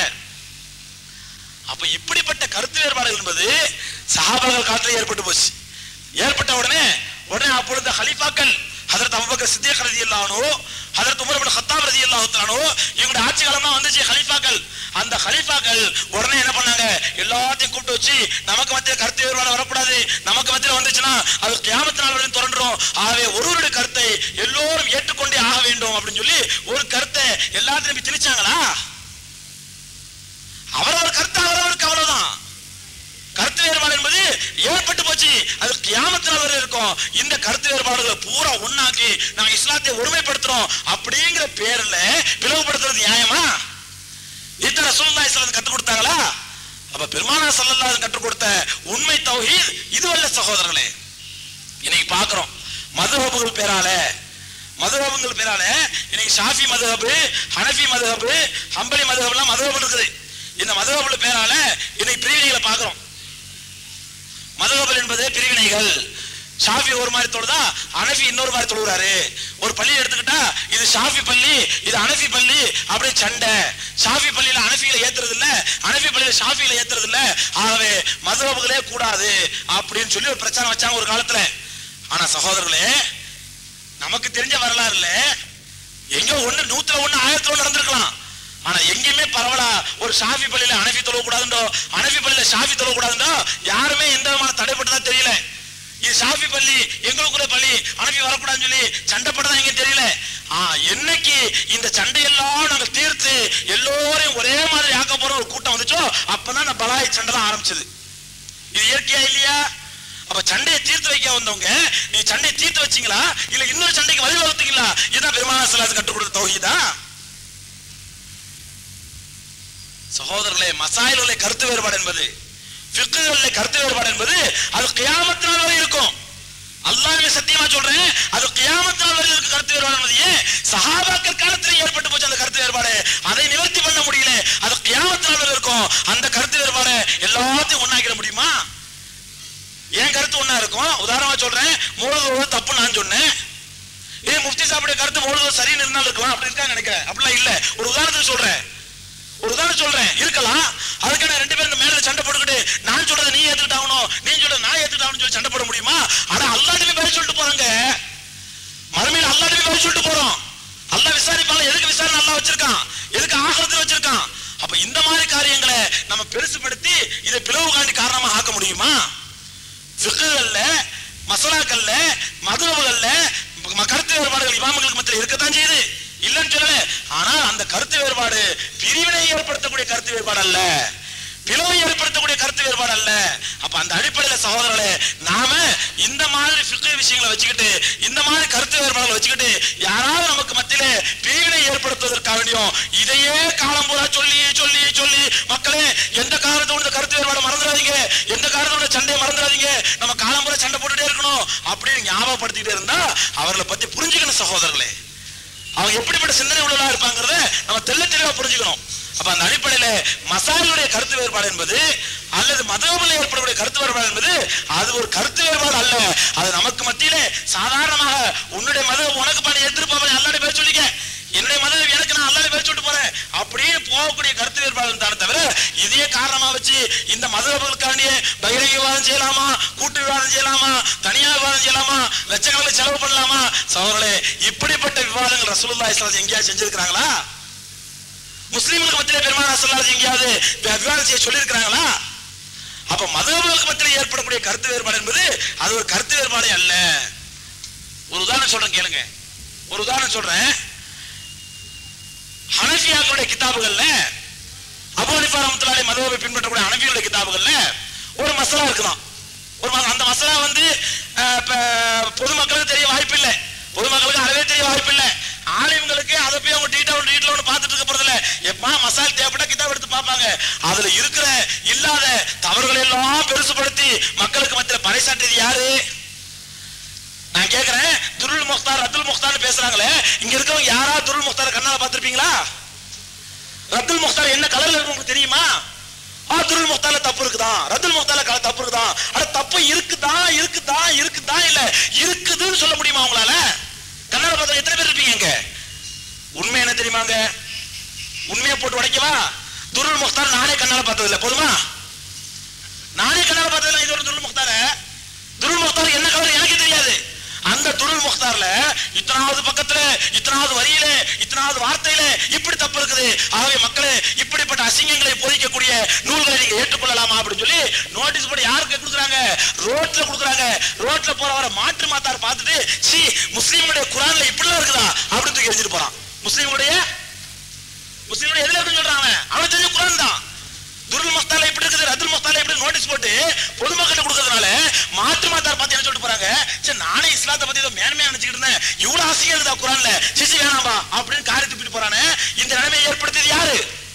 அப்ப இப்படிப்பட்ட கருத்து வேறுபாடு என்பது சஹாபாக்கள் காலத்துல ஏற்பட்டு போச்சு ஏற்பட்ட உடனே உடனே அப்பொழுது ஹலீஃபாக்கள் ஹதரத் அபூபக்கர் சித்திக் ரலியல்லாஹு அன்ஹு ஹதரத் உமர் இப்னு கத்தாப் ரலியல்லாஹு தஆலா இவங்க ஆட்சி காலமா வந்துச்சு ஹலீஃபாக்கள் அந்த ஹலீஃபாக்கள் உடனே என்ன பண்ணாங்க எல்லாத்தையும் கூப்பிட்டு வச்சு நமக்கு மத்திய கருத்து வேறுபாடு வரக்கூடாது நமக்கு மத்தியில வந்துச்சுன்னா அது கியாமத்து நாள் வரையும் தொடர்ந்துரும் ஆகவே ஒருவருடைய கருத்தை எல்லோரும் ஏற்றுக்கொண்டே ஆக வேண்டும் அப்படின்னு சொல்லி ஒரு கருத்தை எல்லாத்தையும் போய் திணிச்சாங்களா அவரவர் கருத்து அவரவருக்கு அவ்வளவுதான் கருத்து வேறுபாடு என்பது ஏற்பட்டு போச்சு அது கியாமத்தில் வரை இருக்கும் இந்த கருத்து வேறுபாடுகளை பூரா ஒண்ணாக்கி நாங்க இஸ்லாத்தை ஒருமைப்படுத்துறோம் அப்படிங்கிற பேர்ல பிளவுபடுத்துறது நியாயமா இத்தனை ரசூலுல்லாஹி இஸ்லாம் கற்றுக் கொடுத்தாங்களா அப்ப பெருமானா ஸல்லல்லாஹு கற்றுக் கொடுத்த உண்மை தௌஹீத் இதுவல்ல சகோதரர்களே இன்னைக்கு பார்க்கிறோம் மதுஹபுகள் பேரால மதுஹபுகள் பேரால இன்னைக்கு ஷாஃபி மதுஹபு ஹனஃபி மதுஹபு ஹம்பலி மதுஹப்லாம் மதுஹப் இருக்குது இந்த மதுஹபுல பேரால இன்னைக்கு பிரிவினைகளை பார்க்கிறோம் மதுஹபல் என்பது பிரிவினைகள் ஷாஃபி ஒரு மாதிரி தொழுதா அனஃபி இன்னொரு மாதிரி தொழுகிறாரு ஒரு பள்ளி எடுத்துக்கிட்டா இது ஷாஃபி பள்ளி இது அனஃபி பள்ளி அப்படி சண்டை ஷாஃபி பள்ளியில அனஃபியில ஏத்துறது இல்ல அனஃபி பள்ளியில ஷாஃபியில ஏத்துறது இல்ல ஆகவே மதுஹபுகளே கூடாது அப்படின்னு சொல்லி ஒரு பிரச்சாரம் வச்சாங்க ஒரு காலத்துல ஆனா சகோதரர்களே நமக்கு தெரிஞ்ச வரலாறுல எங்கோ ஒண்ணு நூத்துல ஒண்ணு ஆயிரத்துல ஒண்ணு நடந்திருக்கலாம் ஆனா எங்கேயுமே பரவலா ஒரு ஷாஃபி பள்ளியில அனஃபி தொழ கூடாதுண்டோ அனஃபி பள்ளியில ஷாஃபி தொழ கூடாதுண்டோ யாருமே எந்த விதமான தடைப்பட்டதா தெரியல இது ஷாஃபி பள்ளி எங்களுக்குள்ள பள்ளி அனஃபி வரக்கூடாதுன்னு சொல்லி சண்டைப்பட்டதா எங்க தெரியல ஆ என்னைக்கு இந்த சண்டையெல்லாம் நாங்க தீர்த்து எல்லோரையும் ஒரே மாதிரி ஆக்க போற ஒரு கூட்டம் வந்துச்சோ அப்பதான் இந்த பலாய் சண்டை தான் ஆரம்பிச்சது இது இயற்கையா இல்லையா அப்ப சண்டையை தீர்த்து வைக்க வந்தவங்க நீ சண்டையை தீர்த்து வச்சீங்களா இல்ல இன்னொரு சண்டைக்கு வழிவகுத்தீங்களா இதுதான் பெருமான சலாத்து கற்றுக் கொடுத்த தௌஹீதா சகோதரர்களே மசாயிலுள்ள கருத்து வேறுபாடு என்பது ஃபிக்குகளில் கருத்து வேறுபாடு என்பது அது கியாமத் நாள் வரை இருக்கும் அல்லாஹ்வே சத்தியமா சொல்றேன் அது கியாமத் நாள் வரை இருக்க கருத்து வேறுபாடு என்பது ஏன் சஹாபாக்கள் காலத்துல ஏற்பட்டு போச்சு அந்த கருத்து வேறுபாடு அதை நிவர்த்தி பண்ண முடியல அது கியாமத் நாள் வரை இருக்கும் அந்த கருத்து வேறுபாடு எல்லாத்தையும் ஒண்ணாக்கிட முடியுமா என் கருத்து ஒண்ணா இருக்கும் உதாரணமா சொல்றேன் மூலதோடு தப்பு நான் சொன்னேன் ஏ முஃப்தி சாப்பிட கருத்து மூலதோடு சரின்னு இருந்தாலும் இருக்கலாம் அப்படி இருக்கா நினைக்கிறேன் அப்படிலாம் இல்ல ஒரு உதாரணத்துக்கு சொல்றேன் ஒரு உதாரணம் சொல்றேன் இருக்கலாம் அதுக்கான ரெண்டு பேரும் இந்த மேல சண்டை போட்டுக்கிட்டு நான் சொல்றதை நீ ஏத்துக்கிட்டாகணும் நீ சொல்றதை நான் ஏத்துக்கிட்டாகணும் சொல்லி சண்டை போட முடியுமா ஆனா அல்லாட்டுமே பதில் சொல்லிட்டு போறாங்க மறுமையில் அல்லாட்டுமே பதில் சொல்லிட்டு போறோம் அல்லாஹ் விசாரிப்பாங்க எதுக்கு விசாரணை நல்லா வச்சிருக்கான் எதுக்கு ஆகலத்துல வச்சிருக்கான் அப்ப இந்த மாதிரி காரியங்களை நம்ம பெருசுபடுத்தி இதை பிளவு காண்டி காரணமா ஆக்க முடியுமா ஃபிக்குகள்ல மசலாக்கள்ல மதுரவுகள்ல ம- கருத்து வேறுபாடுகள் இமாம்களுக்கு மத்தியில் இருக்கத்தான் செய்யுது இல்லைன்னு சொல்லல ஆனால் அந்த கருத்து வேறுபாடு பிரிவினை ஏற்படுத்தக்கூடிய கருத்து வேறுபாடு அல்ல பிளவை ஏற்படுத்தக்கூடிய கருத்து வேறுபாடு அல்ல அப்ப அந்த அடிப்படையில சகோதரர்களே நாம இந்த மாதிரி ஃபிக்கு விஷயங்களை வச்சுக்கிட்டு இந்த மாதிரி கருத்து வேறுபாடுகளை வச்சுக்கிட்டு யாராவது நமக்கு மத்தியில பிரிவினை ஏற்படுத்துவதற்காக வேண்டியும் இதையே காலம் பூரா சொல்லி சொல்லி சொல்லி மக்களே எந்த காரணத்தோட இந்த கருத்து வேறுபாடு மறந்துடாதீங்க எந்த காரணத்தோட சண்டையை மறந்துடாதீங்க நம்ம காலம் பூரா சண்டை போட்டுட்டே இருக்கணும் அப்படின்னு ஞாபகப்படுத்திக்கிட்டே இருந்தா அவர்களை பத்தி புரிஞ்சுக்கணும் சகோதரர்களே அவங்க எப்படிப்பட்ட சிந்தனை உள்ளவர்களா இருப்பாங்கிறத நம்ம தெள்ள தெளிவா புரிஞ்சுக்கணும் அப்ப அந்த அடிப்படையில மசாலுடைய கருத்து வேறுபாடு என்பது அல்லது மதவில் ஏற்படக்கூடிய கருத்து வேறுபாடு என்பது அது ஒரு கருத்து வேறுபாடு அல்ல அது நமக்கு மத்தியிலே சாதாரணமாக உன்னுடைய மத உனக்கு பண்ணி எடுத்துட்டு அல்லாட பேர் சொல்லிக்க என்னுடைய மதம் எனக்கு நான் அல்லாட பேர் சொல்லிட்டு போறேன் அப்படின்னு போகக்கூடிய கருத்து வேறுபாடு தானே தவிர இதையே காரணமா வச்சு இந்த மதங்களுக்காண்டியே பகிரங்க விவாதம் செய்யலாமா கூட்டு விவாதம் செய்யலாமா தனியா விவாதம் செய்யலாமா லட்சக்கணக்கில் செலவு பண்ணலாமா சகோதரர்களே இப்படிப்பட்ட விவாதங்கள் ரசூலுல்லாஹி ஸல்லல்லாஹு அலைஹி எங்கேயாவது செஞ்சிருக்கிறாங்களா முஸ்லிம்களுக்கு மத்தியிலே பெருமானா ஸல்லல்லாஹு எங்கேயாவது வி- விவாதம் செய்ய சொல்லியிருக்கிறாங்களா அப்ப மதங்களுக்கு மத்தியில் ஏற்படக்கூடிய கருத்து வேறுபாடு என்பது அது ஒரு கருத்து வேறுபாடே அல்ல ஒரு உதாரணம் சொல்றேன் கேளுங்க ஒரு உதாரணம் சொல்றேன் ஹனஃபியாக்களுடைய கிதாபுகள்ல அபு ஹனிஃபா ரஹ்மத்துல்லாஹி மதஹபை பின்பற்றக்கூடிய ஹனஃபியுடைய கிதாபுகள்ல ஒரு மசலா இருக்குதாம் ஒரு ம- அந்த மசலா வந்து அஹ், இப்ப பொதுமக்களுக்கு தெரிய வாய்ப்பில்லை பொதுமக்களுக்கு அறவே தெரிய வாய்ப்பில்லை ஆலிம்களுக்கு அதை போய் அவங்க டீட்டா ஒன்று டீட்டில் ஒன்று பார்த்துட்டு இருக்க போறதில்ல எப்பா மசால் தேவைப்பட்டா கிதாப் எடுத்து பார்ப்பாங்க அதுல இருக்கிற இல்லாத தவறுகளை எல்லாம் பெருசுபடுத்தி மக்களுக்கு மத்தியில் பறைசாற்றியது யாரு நான் கேக்குறேன் துருள் முக்தார் ரத்துல் முக்தார் பேசுறாங்களே இங்க இருக்கவங்க யாரா துருள் முக்தார் கண்ணால பார்த்திருப்பீங்களா ரத்துல் முக்தார் என்ன கலர்ல இருக்கு உங்களுக்கு தெரியுமா ஆ துருள் முக்தால தப்பு இருக்குதா ரத்துல் முக்தால கல தப்பு இருக்குதா அட தப்பு இருக்குதா இருக்குதா இருக்குதா இல்ல இருக்குதுன்னு சொல்ல முடியுமா உங்களால கண்ணால பார்த்தா எத்தனை பேர் இருப்பீங்க இங்க உண்மை என்ன தெரியுமாங்க உண்மையை போட்டு உடைக்கவா துருள் முக்தார் நானே கண்ணால பார்த்தது இல்ல போதுமா நானே கண்ணால பார்த்ததுல இது ஒரு துருள் முக்தார துருள் முக்தார் என்ன கலர் எனக்கு தெரியாது அந்த துருள் முக்தார்ல இத்தனாவது பக்கத்துல இத்தனாவது வரியில இத்தனாவது மூணாவது வார்த்தையில இப்படி தப்பு இருக்குது ஆகவே மக்களே இப்படிப்பட்ட அசிங்கங்களை போதிக்கக்கூடிய நூல்களை நீங்க ஏற்றுக்கொள்ளலாமா அப்படின்னு சொல்லி நோட்டீஸ் போர்டு யாருக்கு கொடுக்குறாங்க ரோட்ல கொடுக்குறாங்க ரோட்ல போறவரை மாற்று மாத்தார் பார்த்துட்டு சி முஸ்லீமுடைய குரான்ல இப்படிலாம் இருக்குதா அப்படின்னு தூக்கி எரிஞ்சிட்டு போறான் முஸ்லீமுடைய முஸ்லீமுடைய எதுல இருக்குன்னு சொல்றான் அவன் அவனுக்கு தெரிஞ்ச குரான் தான் துருல் மஸ்தால இப்படி இருக்குது ரத்துல் மஸ்தால இப்படி நோட்டீஸ் போட்டு பொதுமக்கள் கொடுக்கறதுனால மாற்று மாத்தார் பார்த்து என்ன சொல்லிட்டு போறாங்க சரி நானே இஸ்லாத்தை பத்தி ஏதோ மேன்மையா நினைச்சுக்கிட்டு இருந்தேன் இவ்வளவு ஆசையா இருக்குதா குரான்ல சிசி வேணாம்பா அப்படின்னு காரி துப்பிட்டு போறானே இந்த நிலைமையை ஏற்படுத்தியது யாரு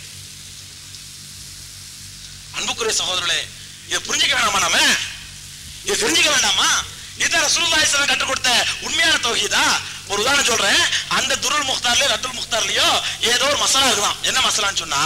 அன்புக்குரிய சகோதரர்களே இதை புரிஞ்சுக்க வேணாமா நாம இதை தெரிஞ்சுக்க வேண்டாமா இதுதான் ரசூலுல்லாஹி ஸல்லல்லாஹு கற்றுக் கொடுத்த உண்மையான தௌஹீதா ஒரு உதாரணம் சொல்றேன் அந்த துருல் முக்தார்லயோ ரத்துல் முக்தார்லயோ ஏதோ ஒரு மசாலா இருக்குதான் என்ன மசாலான்னு சொன்னா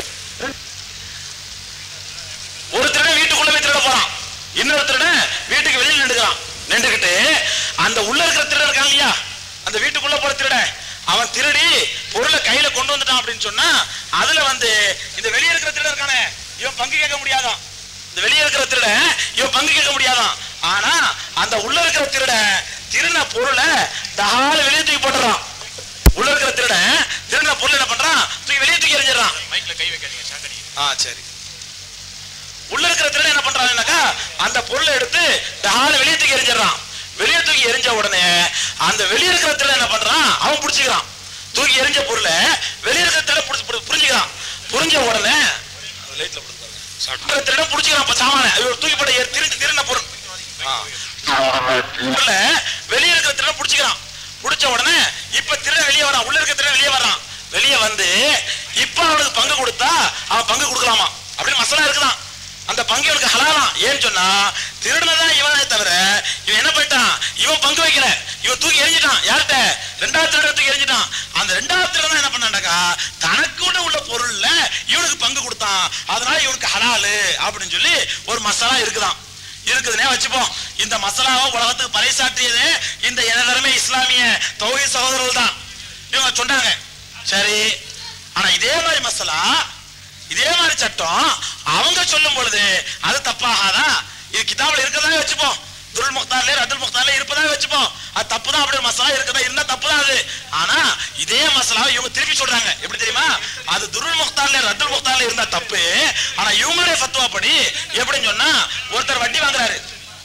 ஒரு திருடன் வீட்டுக்குள்ள போய் திருட போறான் இன்னொரு திருடன் வீட்டுக்கு வெளியில் நின்றுக்கிறான் நின்றுக்கிட்டு அந்த உள்ள இருக்கிற திருடன் இருக்கான் இல்லையா அந்த வீட்டுக்குள்ள போற திருடன் அவன் திருடி பொருளை கையில கொண்டு வந்துட்டான் அப்படின்னு சொன்னா அதுல வந்து இந்த வெளியே இருக்கிற திருடன் இருக்கானே இவன் பங்கு கேட்க முடியாதான் இந்த வெளியே இருக்கிற திருடன் இவன் பங்கு கேட்க முடியாதான் ஆனா அந்த உள்ள இருக்கிற திருடன் திருடின பொருளை தகால வெளியே தூக்கி போட்டுறான் உள்ள இருக்கிற திருடன் திருடின பொருள் என்ன பண்றான் தூக்கி வெளியே தூக்கி எறிஞ்சிடறான் மைக்ல கை வைக்காதீங்க ஷாக்கடி ஆ சரி உள்ள இருக்கிற திருடன் என்ன பண்றாங்கன்னாக்கா அந்த பொருளை எடுத்து தாழ வெளியே தூக்கி எரிஞ்சிடறான் வெளியே தூக்கி எரிஞ்ச உடனே அந்த வெளியே இருக்கிற திருடன் என்ன பண்றான் அவன் புடிச்சுக்கிறான் தூக்கி எரிஞ்ச பொருளை வெளியே இருக்கிற திருடன் புடிச்சு புடி- புரிஞ்சுக்கிறான் புரிஞ்ச உடனே லைட்ல போடுறாங்க திருடன் புடிச்சுக்கிறான் அப்ப சாமான இவர் தூக்கி போட்ட எ- திருட்டு திருடின பொருள் பொருளை வெளியே இருக்கிற திருடன் புடிச்சுக்கிறான் புடிச்ச உடனே இப்ப திருடன் வெளியே வரான் உள்ள இருக்கிற திருடன் வெளியே வர்றான் வெளியே வந்து இப்ப அவனுக்கு பங்கு கொடுத்தா அவன் பங்கு கொடுக்கலாமா அப்படின்னு மசாலா இருக்குதான் அந்த பங்கு இவனுக்கு ஹலாலாம் ஏன்னு சொன்னா திருடனதான் இவனே தவிர இவன் என்ன பண்ணிட்டான் இவன் பங்கு வைக்கல இவன் தூக்கி எரிஞ்சிட்டான் யார்கிட்ட ரெண்டாவது திருடன் தூக்கி எரிஞ்சிட்டான் அந்த ரெண்டாவது திருடன் என்ன பண்ணாண்டாக்கா தனக்கூட உள்ள பொருள்ல இவனுக்கு பங்கு கொடுத்தான் அதனால இவனுக்கு ஹலாலு அப்படின்னு சொல்லி ஒரு மசாலா இருக்குதான் இருக்குதுன்னே வச்சுப்போம் இந்த மசாலாவை உலகத்துக்கு பறைசாற்றியது இந்த எனதரமே இஸ்லாமிய தௌஹி சகோதரர்கள் தான் இவங்க சொன்னாங்க சரி ஆனா இதே மாதிரி மசாலா இதே மாதிரி சட்டம் அவங்க சொல்லும் பொழுது அது தப்பாகாதா இது கிதாபில் இருக்கதா வச்சுப்போம் துருல் முக்தார்ல ரத்துல் முக்தார்ல இருப்பதா வச்சுப்போம் அது தப்பு தான் அப்படி ஒரு மசாலா இருக்கதா இருந்தா தப்பு தான் அது ஆனா இதே மசாலாவை இவங்க திருப்பி சொல்றாங்க எப்படி தெரியுமா அது துருல் முக்தார்ல ரத்துல் முக்தார்ல இருந்தா தப்பு ஆனா இவங்களுடைய ஃபத்வா படி எப்படின்னு சொன்னா ஒருத்தர் வட்டி வாங்குறாரு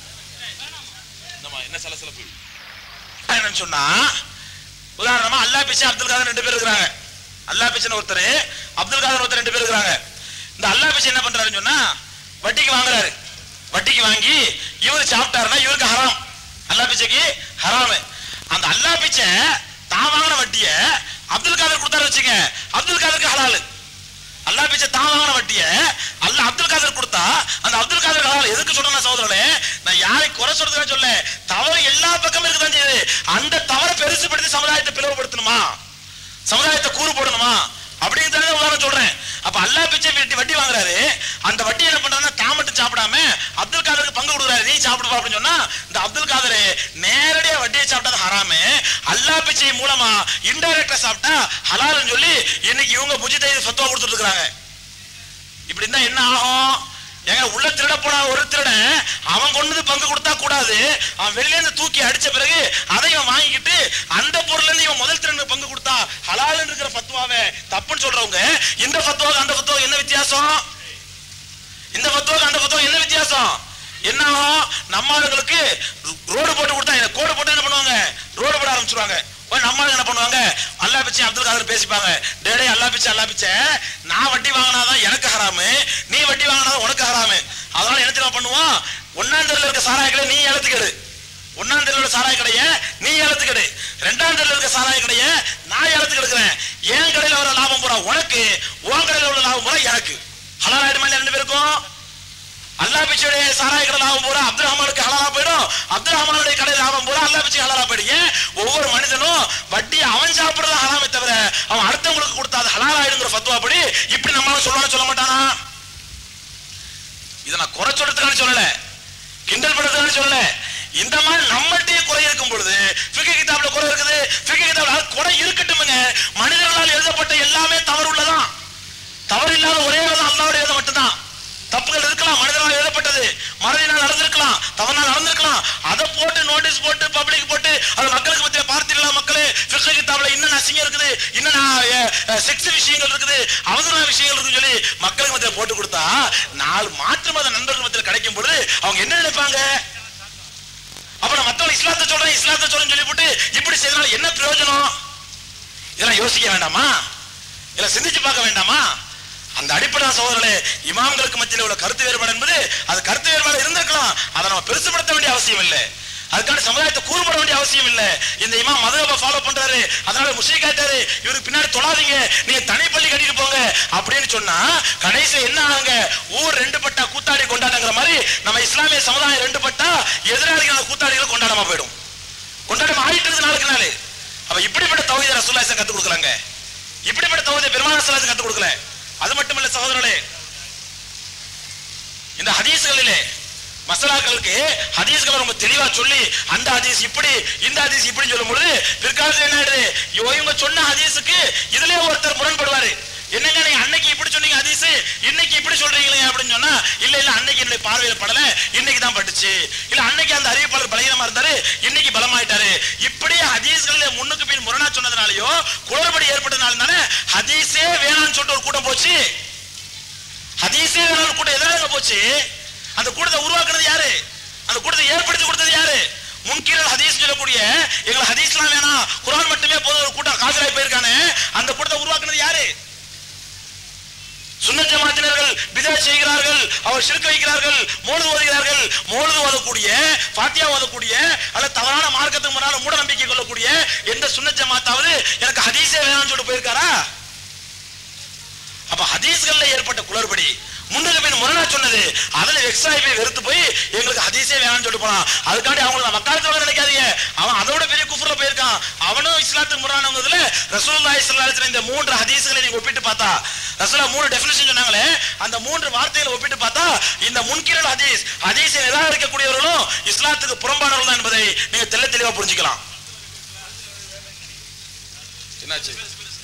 என்ன சலசலப்பு என்னன்னு சொன்னா உதாரணமா அல்லா பிச்சை அப்துல் காதர் ரெண்டு பேர் இருக்கிறாங்க அல்லா பிச்சைன்னு ஒருத்தர் அப்துல் காதர் ஒருத்தர் ரெண்டு பேர் இருக்கிறாங்க இந்த அல்லா பிச்சை என்ன பண்றாருன்னு சொன்னா வட்டிக்கு வாங்குறாரு வட்டிக்கு வாங்கி இவர் சாப்பிட்டாருன்னா இவருக்கு ஹராம் அல்லா பிச்சைக்கு ஹராம் அந்த அல்லா பிச்சை தான் வாங்கின வட்டிய அப்துல் காதர் கொடுத்தாரு வச்சுங்க அப்துல் காதருக்கு ஹலாலு அல்லா பிச்சை தான் வாங்கின வட்டிய அல்ல அப்துல் காதர் கொடுத்தா அந்த அப்துல் காதர் ஹலால் எதுக்கு சொல்றேன் சகோதரனே நான் யாரை குறை சொல்றதுன்னு சொல்ல தவறு எல்லா பக்கமும் இருக்குதான் செய்யுது அந்த தவறை பெருசுபடுத்தி சமுதாயத்தை பிளவுபடுத்தணுமா சமுதாயத்தை கூறு போடணுமா அப்படிங்கிறத உதாரணம் சொல்றேன் அப்ப அல்லா பிச்சை வட்டி வட்டி வாங்குறாரு அந்த வட்டி என்ன பண்றாருன்னா தான் மட்டும் சாப்பிடாம அப்துல் காதருக்கு பங்கு கொடுக்குறாரு நீ சாப்பிடுப்பா அப்படின்னு சொன்னா இந்த அப்துல் காதர் நேரடியா வட்டியை சாப்பிட்டது ஹராமு அல்லா பிச்சை மூலமா இன்டைரக்டா சாப்பிட்டா ஹலால்னு சொல்லி இன்னைக்கு இவங்க புஜித்தை சொத்தமா கொடுத்துட்டு இருக்காங்க இப்படி இருந்தா என்ன ஆகும் ஏங்க உள்ள திருட போனா ஒரு திருடன் அவன் கொண்டு வந்து பங்கு கொடுத்தா கூடாது அவன் வெளியில இருந்து தூக்கி அடிச்ச பிறகு அதை இவன் வாங்கிக்கிட்டு அந்த பொருள்ல இருந்து இவன் முதல் திருடன் பங்கு கொடுத்தா ஹலால்னு இருக்கிற ஃபத்வாவை தப்புன்னு சொல்றவங்க இந்த ஃபத்வாவுக்கு அந்த ஃபத்வாவுக்கு என்ன வித்தியாசம் இந்த ஃபத்வாவுக்கு அந்த ஃபத்வாவுக்கு என்ன வித்தியாசம் என்ன ஆகும் நம்ம ஆளுங்களுக்கு ரோடு போட்டு கொடுத்தா என்ன கோடு போட்டு என்ன பண்ணுவாங்க ரோடு போட ஆரம்பிச்சிருவாங்க போய் நம்ம ஆளுங்க என்ன பண்ணுவாங்க அல்லா பிச்சை அப்துல் காதர் பேசிப்பாங்க டே டே அல்லா பிச்சை அல்லா பிச்சை நான் வட்டி வாங்கினாதான் எனக்கு ஹராமு நீ வட்டி வாங்கினாதான் உனக்கு ஹராமு அதனால என்ன தெரியுமா பண்ணுவோம் ஒன்னாம் தெருல இருக்க சாராய கடை நீ ஏலத்துக்கெடு ஒன்னாம் தெருல உள்ள சாராய கடைய நீ ஏலத்துக்கெடு ரெண்டாம் தெருல இருக்க சாராய கடைய நான் ஏலத்துக்கு எடுக்கிறேன் என் கடையில வர லாபம் பூரா உனக்கு உன் கடையில உள்ள லாபம் பூரா எனக்கு ஹலால் ஆயிடுமா இல்லையா ரெண்டு பேருக்கும் அல்லா பிச்சையுடைய சாராய கடை லாபம் பூரா அப்துல் ரஹ்மானுக்கு ஹலாலா போயிடும் அப்துல் ரஹ்மானுடைய கடை லாபம் பூரா அல்லா பிச்சை ஹலாலா போயிடுங்க ஒவ்வொரு மனிதனும் வட்டி அவன் சாப்பிடுறது ஹலாமே தவிர அவன் அடுத்தவங்களுக்கு கொடுத்தா அது ஹலால் ஆயிடுங்கிற ஃபத்வா படி இப்படி நம்மளால சொல்லணும் சொல்ல மாட்டானா இதை நான் குறை சொல்றதுக்கான சொல்லல கிண்டல் பண்றதுக்கான சொல்லல இந்த மாதிரி நம்மள்ட்டே குறை இருக்கும் பொழுது ஃபிகி கிதாப்ல குறை இருக்குது ஃபிகி கிதாப்ல அது குறை இருக்கட்டுமுங்க மனிதர்களால் எழுதப்பட்ட எல்லாமே தவறு உள்ளதான் தவறு இல்லாத ஒரே வேதம் அல்லாவுடைய வேதம் மட்டும்தான் தப்புகள் இருக்கலாம் மனிதனால் எழுதப்பட்டது மறதினால் நடந்திருக்கலாம் தவறுனால் நடந்திருக்கலாம் அதை போட்டு நோட்டீஸ் போட்டு பப்ளிக் போட்டு அது மக்களுக்கு மத்தியில பார்த்தீங்களா மக்களே ஃபிக்ஹ் கிதாப்ல இன்னும் அசிங்கம் இருக்குது இன்னும் செக்ஸ் விஷயங்கள் இருக்குது அவசர விஷயங்கள் இருக்குன்னு சொல்லி மக்களுக்கு மத்தியில போட்டு கொடுத்தா நாலு மாற்று மத நண்பர்கள் மத்தியில கிடைக்கும் பொழுது அவங்க என்ன நினைப்பாங்க அப்ப நான் மத்தவங்க இஸ்லாத்தை சொல்றேன் இஸ்லாத்தை சொல்றேன்னு சொல்லி போட்டு இப்படி செய்யறதுனால என்ன பிரயோஜனம் இதெல்லாம் யோசிக்க வேண்டாமா இல்ல சிந்திச்சு பார்க்க வேண்டாமா அந்த அடிப்படை சகோதரர்களே இமாம்களுக்கு மத்தியில் உள்ள கருத்து வேறுபாடு என்பது அது கருத்து வேறுபாடு இருந்திருக்கலாம் அதை நம்ம பெருசுபடுத்த வேண்டிய அவசியம் இல்லை அதுக்கான சமுதாயத்தை கூறுபட வேண்டிய அவசியம் இல்லை இந்த இமாம் மதுரபை ஃபாலோ பண்றாரு அதனால முஸ்லீம் ஆயிட்டாரு இவருக்கு பின்னாடி தொழாதீங்க நீங்க தனி பள்ளி கட்டிட்டு போங்க அப்படின்னு சொன்னா கடைசியில் என்ன ஆகுங்க ஊர் ரெண்டு பட்டா கூத்தாடி கொண்டாடுங்கிற மாதிரி நம்ம இஸ்லாமிய சமுதாயம் ரெண்டு பட்டா எதிராளிகள் அந்த கூத்தாடிகளை கொண்டாடாம போயிடும் கொண்டாடாம ஆயிட்டு இருக்குது நாளுக்கு நாள் அப்ப இப்படிப்பட்ட தௌஹீத ரசூலுல்லாஹி கத்து கொடுக்கலாங்க இப்படிப்பட்ட தௌஹீத பெருமான ரசூலுல்லாஹி கத்து கொடுக்கல அது மட்டுமல்ல சகோதரர்களே இந்த ஹதீஸ்களிலே மசாலாக்களுக்கு ஹதீஸ்களை ரொம்ப தெளிவா சொல்லி அந்த ஹதீஸ் இப்படி இந்த ஹதீஸ் இப்படி சொல்லும் பொழுது பிற்காலத்தில் என்ன ஆயிடுது இவ- இவங்க சொன்ன ஹதீஸுக்கு இதுலயே ஒருத்தர் முரண்படுவாரு என்னங்க நீங்க அன்னைக்கு இப்படி சொன்னீங்க ஹதீஸ் இன்னைக்கு இப்படி சொல்றீங்களே அப்படின்னு சொன்னா இல்ல இல்ல அன்னைக்கு என்னுடைய பார்வையில படல இன்னைக்கு தான் பட்டுச்சு இல்ல அன்னைக்கு அந்த அறிவிப்பாளர் பலகீனமா இருந்தாரு இன்னைக்கு பலமாயிட்டாரு இப்படி ஹதீஸ்களில முன்னுக்கு பின் முரணா சொன்னதுனாலயோ குளறுபடி ஏற்பட்டதுனால தானே ஹதீஸே வேணாம்னு சொல்லிட்டு ஒரு கூட்டம் போச்சு ஹதீஸே வேணாம்னு கூட்டம் எதனால போச்சு அந்த கூட்டத்தை உருவாக்குனது யாரு அந்த கூட்டத்தை ஏற்படுத்தி கொடுத்தது யாரு முன்கீரல் ஹதீஸ் சொல்லக்கூடிய எங்களை ஹதீஸ்லாம் வேணாம் குர்ஆன் மட்டுமே போதும் ஒரு கூட்டம் காசிராய் போயிருக்கானே அந்த கூட்டத்தை உருவாக்குனது யாரு சுன்ன ஜமாத்தினர்கள் பிதா செய்கிறார்கள் அவர் சிறுக்க வைக்கிறார்கள் மோழுது ஓதுகிறார்கள் மோழுது ஓதக்கூடிய பாத்தியா ஓதக்கூடிய அல்ல தவறான மார்க்கத்துக்கு முன்னால மூட நம்பிக்கை கொள்ளக்கூடிய எந்த சுன்ன ஜமாத்தாவது எனக்கு ஹதீஸே வேணாம்னு சொல்லிட்டு போயிருக்காரா அப்ப ஹதீஸ்கள்ல ஏற்பட்ட குளறுபடி முன்னுக்கு பின் முரணா சொன்னது அதுல எக்ஸ்ட்ரா போய் வெறுத்து போய் எங்களுக்கு ஹதீஸே வேணாம்னு சொல்லிட்டு போனான் அதுக்காண்டி அவங்க மக்காலத்துல நினைக்காதீங்க அவன் அதோட பெரிய குஃபுர்ல போயிருக்கான் அவனும் இஸ்லாத்துக்கு முரணானதுல ரசூலுல்லாஹி ஸல்லல்லாஹு அலைஹி வஸல்லம் இந்த மூன்று ஹதீஸ்களை நீங்க ஒப்பிட்டு பார்த்தா ரசூலா மூணு டெஃபினிஷன் சொன்னாங்களே அந்த மூன்று வார்த்தைகளை ஒப்பிட்டு பார்த்தா இந்த முன்கிரல் ஹதீஸ் ஹதீஸை நிராகரிக்கக்கூடியவர்களும் இஸ்லாத்துக்கு புறம்பானவர்கள் தான் என்பதை நீங்க தெள்ள தெளிவா புரிஞ்சுக்கலாம் என்னாச்சு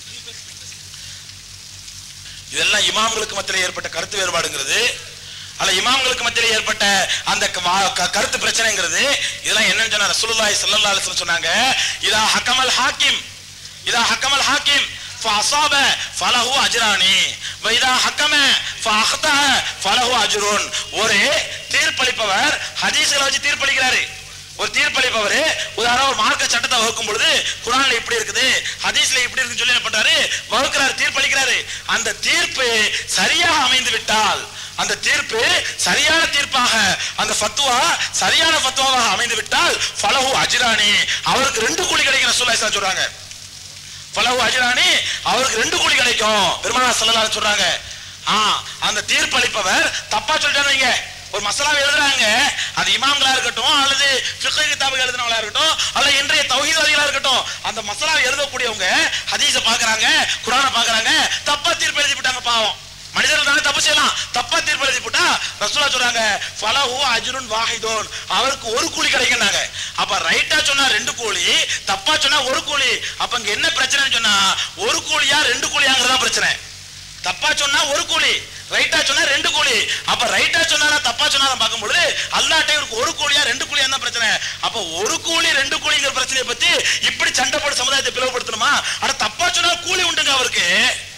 இதெல்லாம் இமாம்களுக்கு மத்தியில் ஏற்பட்ட கருத்து வேறுபாடுங்கிறது அல்ல இமாம்களுக்கு மத்தியில் ஏற்பட்ட அந்த க- வா- க- கருத்து பிரச்சனைங்கிறது இதெல்லாம் என்னன்னு சொன்னா ரசூலுல்லாஹி ஸல்லல்லாஹு அலைஹி வஸல்லம் சொன்னாங்க இதா ஹக்கமல் ஹாக்கிம் இதா ஹக்கமல் ஹாக்கிம் فأصاب فله أجران وإذا حكم فأخطأ فله أجر ஒரு தீர்ப்பளிப்பவர் ஹதீஸ்களை வச்சு தீர்ப்பளிக்கிறாரு ஒரு தீர்ப்பளிப்பவர் உதாரணம் ஒரு மார்க்க சட்டத்தை வகுக்கும் பொழுது குரான்ல இப்படி இருக்குது ஹதீஸ்ல இப்படி இருக்குன்னு சொல்லி என்ன பண்றாரு வகுக்கிறாரு தீர்ப்பளிக்கிறாரு அந்த தீர்ப்பு சரியாக அமைந்து விட்டால் அந்த தீர்ப்பு சரியான தீர்ப்பாக அந்த ஃபத்வா சரியான ஃபத்வாவாக அமைந்து விட்டால் ஃபலஹு அஜ்ரானி அவருக்கு ரெண்டு கூலி கிடைக்கிற ரசூலுல்லாஹி சொல்றாங்க ஃபலஹு அஜ்ரானி அவருக்கு ரெண்டு கூலி கிடைக்கும் பெருமானா ஸல்லல்லாஹு அலைஹி சொல்றாங்க ஆ அந்த தீர்ப்பளிப்பவர் தப்பா சொல்லிட்டாரு வைங்க ஒரு மசாலாவை எழுதுறாங்க அது இமாம்களா இருக்கட்டும் அல்லது ஃபிக்ஹ் கிதாபுகள் எழுதுனவங்களா இருக்கட்டும் அல்லது இன்றைய தௌஹீத்வாதிகளா இருக்கட்டும் அந்த மசாலாவை எழுதக்கூடியவங்க ஹதீஸை பார்க்கறாங்க குர்ஆனை பார்க்கறாங்க தப்பா தீர்ப்பு எழுதி விட்டாங்க பாவம் மனிதர்கள் தானே தப்பு செய்யலாம் தப்பா தீர்ப்பு எழுதி போட்டா ரசூலா சொல்றாங்க ஃபலஹு அஜ்ருன் வாஹிதுன் அவருக்கு ஒரு கூலி கிடைக்குன்னாங்க அப்ப ரைட்டா சொன்னா ரெண்டு கூலி தப்பா சொன்னா ஒரு கூலி அப்ப இங்க என்ன பிரச்சனைன்னு சொன்னா ஒரு கூலியா ரெண்டு கூலியாங்கிறதா பிரச்சனை தப்பா சொன்னா ஒரு கூலி ரைட்டா சொன்னா ரெண்டு கூலி அப்ப ரைட்டா சொன்னா தப்பா சொன்னா பார்க்கும்பொழுது அல்லாட்டே இவருக்கு ஒரு கூலியா ரெண்டு கூலியா தான் பிரச்சனை அப்ப ஒரு கூலி ரெண்டு கூலிங்கிற பிரச்சனையை பத்தி இப்படி சண்டை போட்டு சமுதாயத்தை பிளவுபடுத்தணுமா ஆனா தப்பா சொன்னா கூலி உண்டுங்க அவருக்கு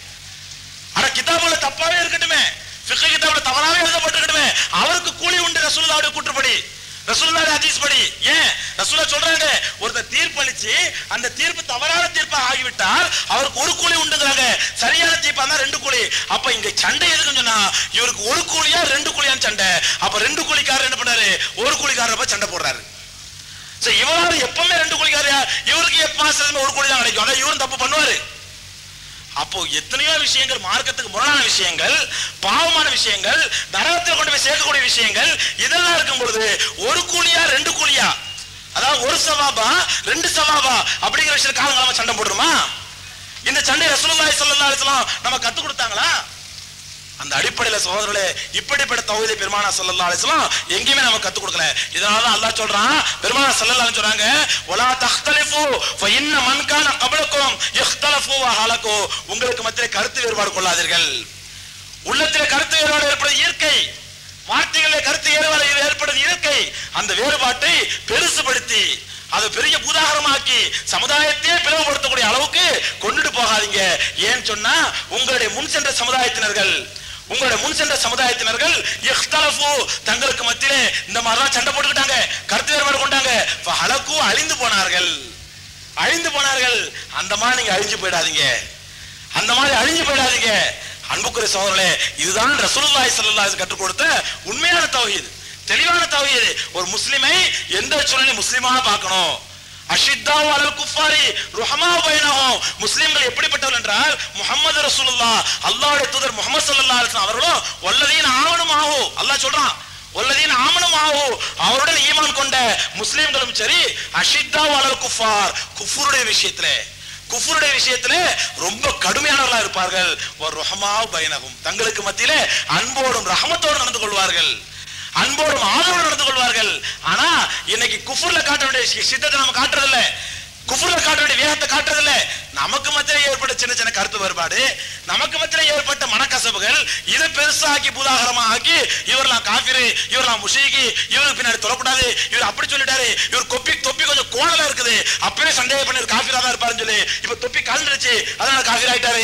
ஆனா கிதாபுல தப்பாவே இருக்கட்டுமே ஃபிக்ஹ் கிதாபுல தவறாவே எழுதப்பட்டிருக்கட்டுமே அவருக்கு கூலி உண்டு ரசூலுல்லாஹ்வுடைய கூற்றுப்படி ரசூலுல்லாஹ்வுடைய ஹதீஸ் படி ஏன் ரசூலா சொல்றாங்க ஒருத்தர் தீர்ப்பளிச்சு அந்த தீர்ப்பு தவறான தீர்ப்பாக ஆகிவிட்டால் அவருக்கு ஒரு கூலி உண்டுங்கிறாங்க சரியான தீர்ப்பா இருந்தா ரெண்டு கூலி அப்ப இங்க சண்டை எதுக்குன்னு சொன்னா இவருக்கு ஒரு கூலியா ரெண்டு கூலியான்னு சண்டை அப்ப ரெண்டு கூலிக்காரர் என்ன பண்ணாரு ஒரு கூலிக்காரர் போய் சண்டை போடுறாரு சரி இவராரு எப்பவுமே ரெண்டு கூலிக்காரியா இவருக்கு எப்ப மாசத்துல ஒரு கூலி தான் கிடைக்கும் ஆனா இவரும் தப்பு பண்ணுவாரு அப்போ எத்தனையோ விஷயங்கள் மார்க்கத்துக்கு முரணான விஷயங்கள் பாவமான விஷயங்கள் நரகத்தில் கொண்டு போய் சேர்க்கக்கூடிய விஷயங்கள் இதெல்லாம் இருக்கும் பொழுது ஒரு கூலியா ரெண்டு கூலியா அதாவது ஒரு சவாபா ரெண்டு சவாபா அப்படிங்கிற விஷயம் காலங்காலமா சண்டை போடுறோமா இந்த சண்டை ரசூலுல்லாஹி ஸல்லல்லாஹு அலைஹி வஸல்லம் நம்ம கத்து கொடுத்தாங்களா அந்த அடிப்படையில சகோதரர்களே இப்படிப்பட்ட தௌஹீதை பெருமானா ஸல்லல்லாஹு அலைஹி வஸல்லம் எங்கேயுமே நம்ம கத்து கொடுக்கல இதனால தான் அல்லாஹ் சொல்றான் பெருமானா ஸல்லல்லாஹு அலைஹி சொல்றாங்க வலா தஹ்தலிஃபு ஃப இன்ன மன் கான கப்லக்கும் இஹ்தலஃபு வ ஹலகு உங்களுக்கு மத்தியிலே கருத்து வேறுபாடு கொள்ளாதீர்கள் உள்ளத்திலே கருத்து வேறுபாடு ஏற்படுவது இயற்கை வார்த்தைகளிலே கருத்து ஏறுவாடு ஏற்படுவது இயற்கை அந்த வேறுபாட்டை பெருசுபடுத்தி அதை பெரிய பூதாகரமாக்கி சமுதாயத்தையே பிளவுபடுத்தக்கூடிய அளவுக்கு கொண்டுட்டு போகாதீங்க ஏன்னு சொன்னா உங்களுடைய முன் சென்ற சமுதாயத்தினர்கள் உங்களுடைய முன் சென்ற சமுதாயத்தினர்கள் இஹ்தலஃபு தங்களுக்கு மத்தியிலே இந்த மாதிரிலாம் சண்டை போட்டுக்கிட்டாங்க கருத்து வேறுபாடு கொண்டாங்க ஹலக்கு அழிந்து போனார்கள் அழிந்து போனார்கள் அந்த மாதிரி நீங்க அழிஞ்சு போயிடாதீங்க அந்த மாதிரி அழிஞ்சு போயிடாதீங்க அன்புக்குரிய சோதரர்களே இதுதான் ரசூலுல்லாஹி ஸல்லல்லாஹு அலைஹி கற்றுக் கொடுத்த உண்மையான தௌஹீத் தெளிவான தௌஹீத் ஒரு முஸ்லிமை எந்த சூழ்நிலை முஸ்லிமா பார்க்கணும் அஷித்தாவு அலல் குஃபாரி ருஹமா பைனஹும் முஸ்லிம்கள் எப்படிப்பட்டவர்கள் என்றால் முஹம்மது ரசூலுல்லாஹ் அல்லாஹ்வுடைய தூதர் முஹம்மது ஸல்லல்லாஹு அலைஹி வஸல்லம் அவர்களும் வல்லதீன ஆமனுமாஹு அல்லாஹ் சொல்றான் வல்லதீன ஆமனுமாஹு அவருடன் ஈமான் கொண்ட முஸ்லிம்களும் சரி அஷித்தாவு அலல் குஃபார் குஃபருடைய விஷயத்திலே குஃபருடைய விஷயத்துல ரொம்ப கடுமையானவர்களா இருப்பார்கள் ஒரு ருஹமா பைனகும் தங்களுக்கு மத்தியிலே அன்போடும் ரஹமத்தோடும் நடந்து கொள்வார்கள் அன்போடும் ஆதரவோடு நடந்து கொள்வார்கள் ஆனா இன்னைக்கு குஃபுர்ல காட்ட வேண்டிய சி- சித்தத்தை நம்ம காட்டுறதில்ல குஃபுர்ல காட்ட வேண்டிய வேகத்தை காட்டுறதில்ல நமக்கு மத்தியிலே ஏற்பட்ட சின்ன சின்ன கருத்து வேறுபாடு நமக்கு மத்தியிலே ஏற்பட்ட மனக்கசப்புகள் இதை பெருசாக்கி பூதாகரமா ஆக்கி இவர்லாம் காஃபிரு இவர்லாம் முஷீகி இவருக்கு பின்னாடி தொழக்கூடாது இவர் அப்படி சொல்லிட்டாரு இவர் கொப்பி தொப்பி கொஞ்சம் கோணலா இருக்குது அப்பவே சந்தேகம் பண்ணி காஃபிரா தான் இருப்பாருன்னு சொல்லி இப்ப தொப்பி கலந்துருச்சு அதனால காஃபிர் ஆயிட்டாரு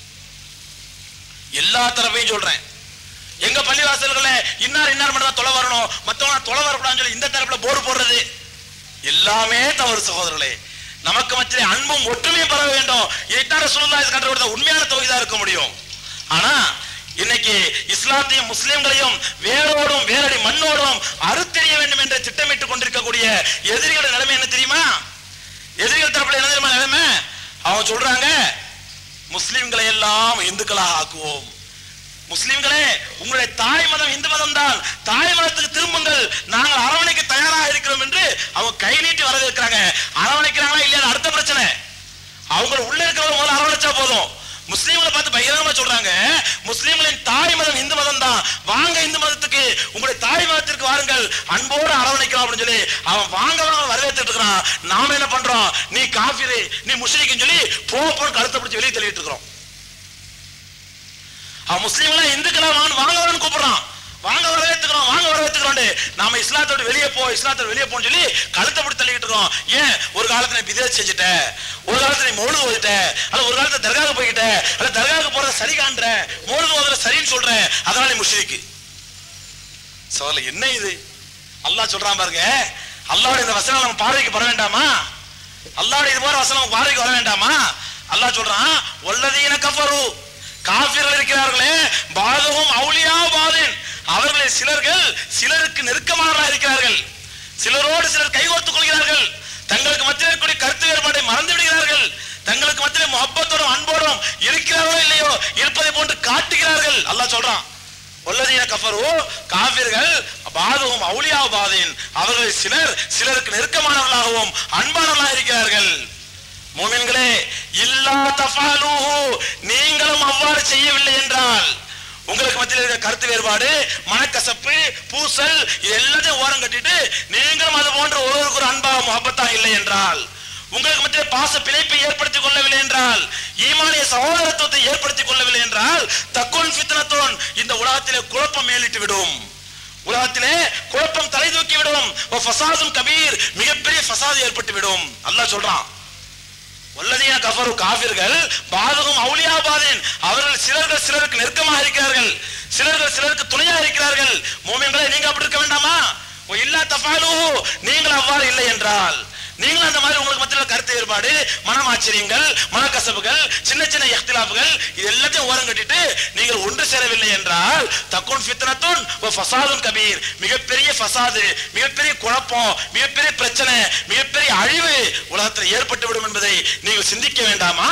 எல்லா தரப்பையும் சொல்றேன் எங்க பள்ளிவாசல்கள இன்னார் இன்னார் மட்டும் தான் தொலை வரணும் மத்தவங்க தொலை வரக்கூடாதுன்னு சொல்லி இந்த தரப்புல போர்டு போடுறது எல்லாமே தவறு சகோதரர்களே நமக்கு மத்தியிலே அன்பும் ஒற்றுமையும் பெற வேண்டும் இதைத்தான் ரசூலுல்லாஹி கண்டு கொடுத்த உண்மையான தொகைதா இருக்க முடியும் ஆனா இன்னைக்கு இஸ்லாத்தையும் முஸ்லிம்களையும் வேரோடும் வேரடி மண்ணோடும் அறுத்தெறிய வேண்டும் என்று திட்டமிட்டுக் கொண்டிருக்கக்கூடிய எதிரிகளோட நிலைமை என்ன தெரியுமா எதிரிகள் தரப்புல என்ன தெரியுமா நிலைமை அவங்க சொல்றாங்க முஸ்லிம்களை எல்லாம் இந்துக்களாக ஆக்குவோம் முஸ்லிம்களே உங்களுடைய தாய் மதம் இந்து மதம் தான் தாய் மதத்துக்கு திரும்புங்கள் நாங்கள் அரவணைக்க தயாராக இருக்கிறோம் என்று அவங்க கை நீட்டி வரவேற்கிறாங்க அரவணைக்கிறாங்களா இல்லையா அது அடுத்த பிரச்சனை அவங்க உள்ள இருக்கிறவங்க முதல்ல அரவணைச்சா போதும் முஸ்லீம்களை பார்த்து பகிரங்கமா சொல்றாங்க முஸ்லீம்களின் தாய் மதம் இந்து மதம் தான் வாங்க இந்து மதத்துக்கு உங்களுடைய தாய் மதத்திற்கு வாருங்கள் அன்போடு அரவணைக்கலாம் அப்படின்னு சொல்லி அவன் வாங்க வாங்க வரவேற்றுட்டு இருக்கிறான் நாம என்ன பண்றோம் நீ காஃபிரு நீ முஸ்லிக்குன்னு சொல்லி போ போன்னு கழுத்தை பிடிச்சி வெளியே தள்ளிட்டு இருக்கிறோம் அவன் முஸ்லீம்களா இந்துக்களா வாங்க வாங்க வரன்னு கூப்பிடுறான் வாங்க வரவேற்றுக்கிறோம் வாங்க வரவேற்றுக்கிறோம் நாம இஸ்லாத்தோட வெளியே போ இஸ்லாத்தோட வெளியே போன்னு சொல்லி கழுத்தை பிடி தள்ளிக்கிட்டு இருக்கோம் ஏன் ஒரு காலத்துல நீ பிதேஜ் செஞ்சுட்ட ஒரு காலத்துல நீ மௌனு ஓதிட்ட அல்ல ஒரு காலத்துல தர்காவுக்கு போய்கிட்ட அல்ல தர்காவுக்கு போறத சரி காண்ற மௌனு ஓதுற சரின்னு சொல்ற அதனால நீ முஷ்ரிக்கு சோழ என்ன இது அல்லாஹ் சொல்றான் பாருங்க அல்லாஹ்வுடைய இந்த வசனம் நம்ம பார்வைக்கு வர வேண்டாமா அல்லாஹ்வுடைய இது போற வசனம் நம்ம பார்வைக்கு வர வேண்டாமா அல்லாஹ் சொல்றான் வல்லதீன கஃபரு காஃபிர்கள் இருக்கிறார்களே பாதகம் அவுலியா பாதின் அவர்களில் சிலர்கள் சிலருக்கு நெருக்கமானவர்களாக இருக்கிறார்கள் சிலரோடு சிலர் கைகோர்த்துக் கொள்கிறார்கள் தங்களுக்கு மத்தியில் இருக்கக்கூடிய கருத்து வேறுபாட்டை மறந்து விடுகிறார்கள் தங்களுக்கு மத்தியில் முகப்பத்தோடும் அன்போடும் இருக்கிறார்களோ இல்லையோ இருப்பதை போன்று காட்டுகிறார்கள் அல்லாஹ் சொல்றான் வல்லதீன கஃபரு காபிர்கள் பாதுகும் அவுலியா பாதின் அவர்களில் சிலர் சிலருக்கு நெருக்கமானவர்களாகவும் அன்பானவர்களாக இருக்கிறார்கள் மூமின்களே இல்லா தஃபாலுஹு நீங்களும் அவ்வாறு செய்யவில்லை என்றால் உங்களுக்கு மத்தியில் இருக்கிற கருத்து வேறுபாடு மனக்கசப்பு பூசல் இது எல்லாத்தையும் ஓரம் கட்டிட்டு நீங்களும் அது போன்ற ஒருவருக்கு ஒரு அன்பாக முகப்பத்தா இல்லை என்றால் உங்களுக்கு மத்தியில் பாச பிணைப்பை ஏற்படுத்திக் கொள்ளவில்லை என்றால் ஈமானிய சகோதரத்துவத்தை ஏற்படுத்திக் கொள்ளவில்லை என்றால் தக்குன் ஃபித்னத்துன் இந்த உலகத்திலே குழப்பம் மேலிட்டு விடும் உலகத்திலே குழப்பம் தலை தூக்கி விடும் ஃபசாதும் கபீர் மிகப்பெரிய ஃபசாது ஏற்பட்டு விடும் அல்லாஹ் சொல்றான் வல்லதீன கஃபரு காபிர்கள் பாதகம் அவுலியா பாதேன் அவர்கள் சிலர்கள் சிலருக்கு நெருக்கமாக இருக்கிறார்கள் சிலர்கள் சிலருக்கு துணையாக இருக்கிறார்கள் மூமின்களே நீங்க அப்படி இருக்க வேண்டாமா ஓ இல்லா தஃபாலு நீங்கள் அவ்வாறு இல்லை என்றால் நீங்களும் அந்த மாதிரி உங்களுக்கு மத்தியில் கருத்து வேறுபாடு மனமாச்சரியங்கள் மனக்கசப்புகள் சின்ன சின்ன இஃப்திலாஃபுகள் இது எல்லாத்தையும் ஓரம் கட்டிட்டு நீங்கள் ஒன்று சேரவில்லை என்றால் தக்குன் ஃபித்னத்துன் ஓ ஃபசாதுன் கபீர் மிகப்பெரிய ஃபசாது மிகப்பெரிய குழப்பம் மிகப்பெரிய பிரச்சனை மிகப்பெரிய அழிவு உலகத்தில் ஏற்பட்டு விடும் என்பதை நீங்கள் சிந்திக்க வேண்டாமா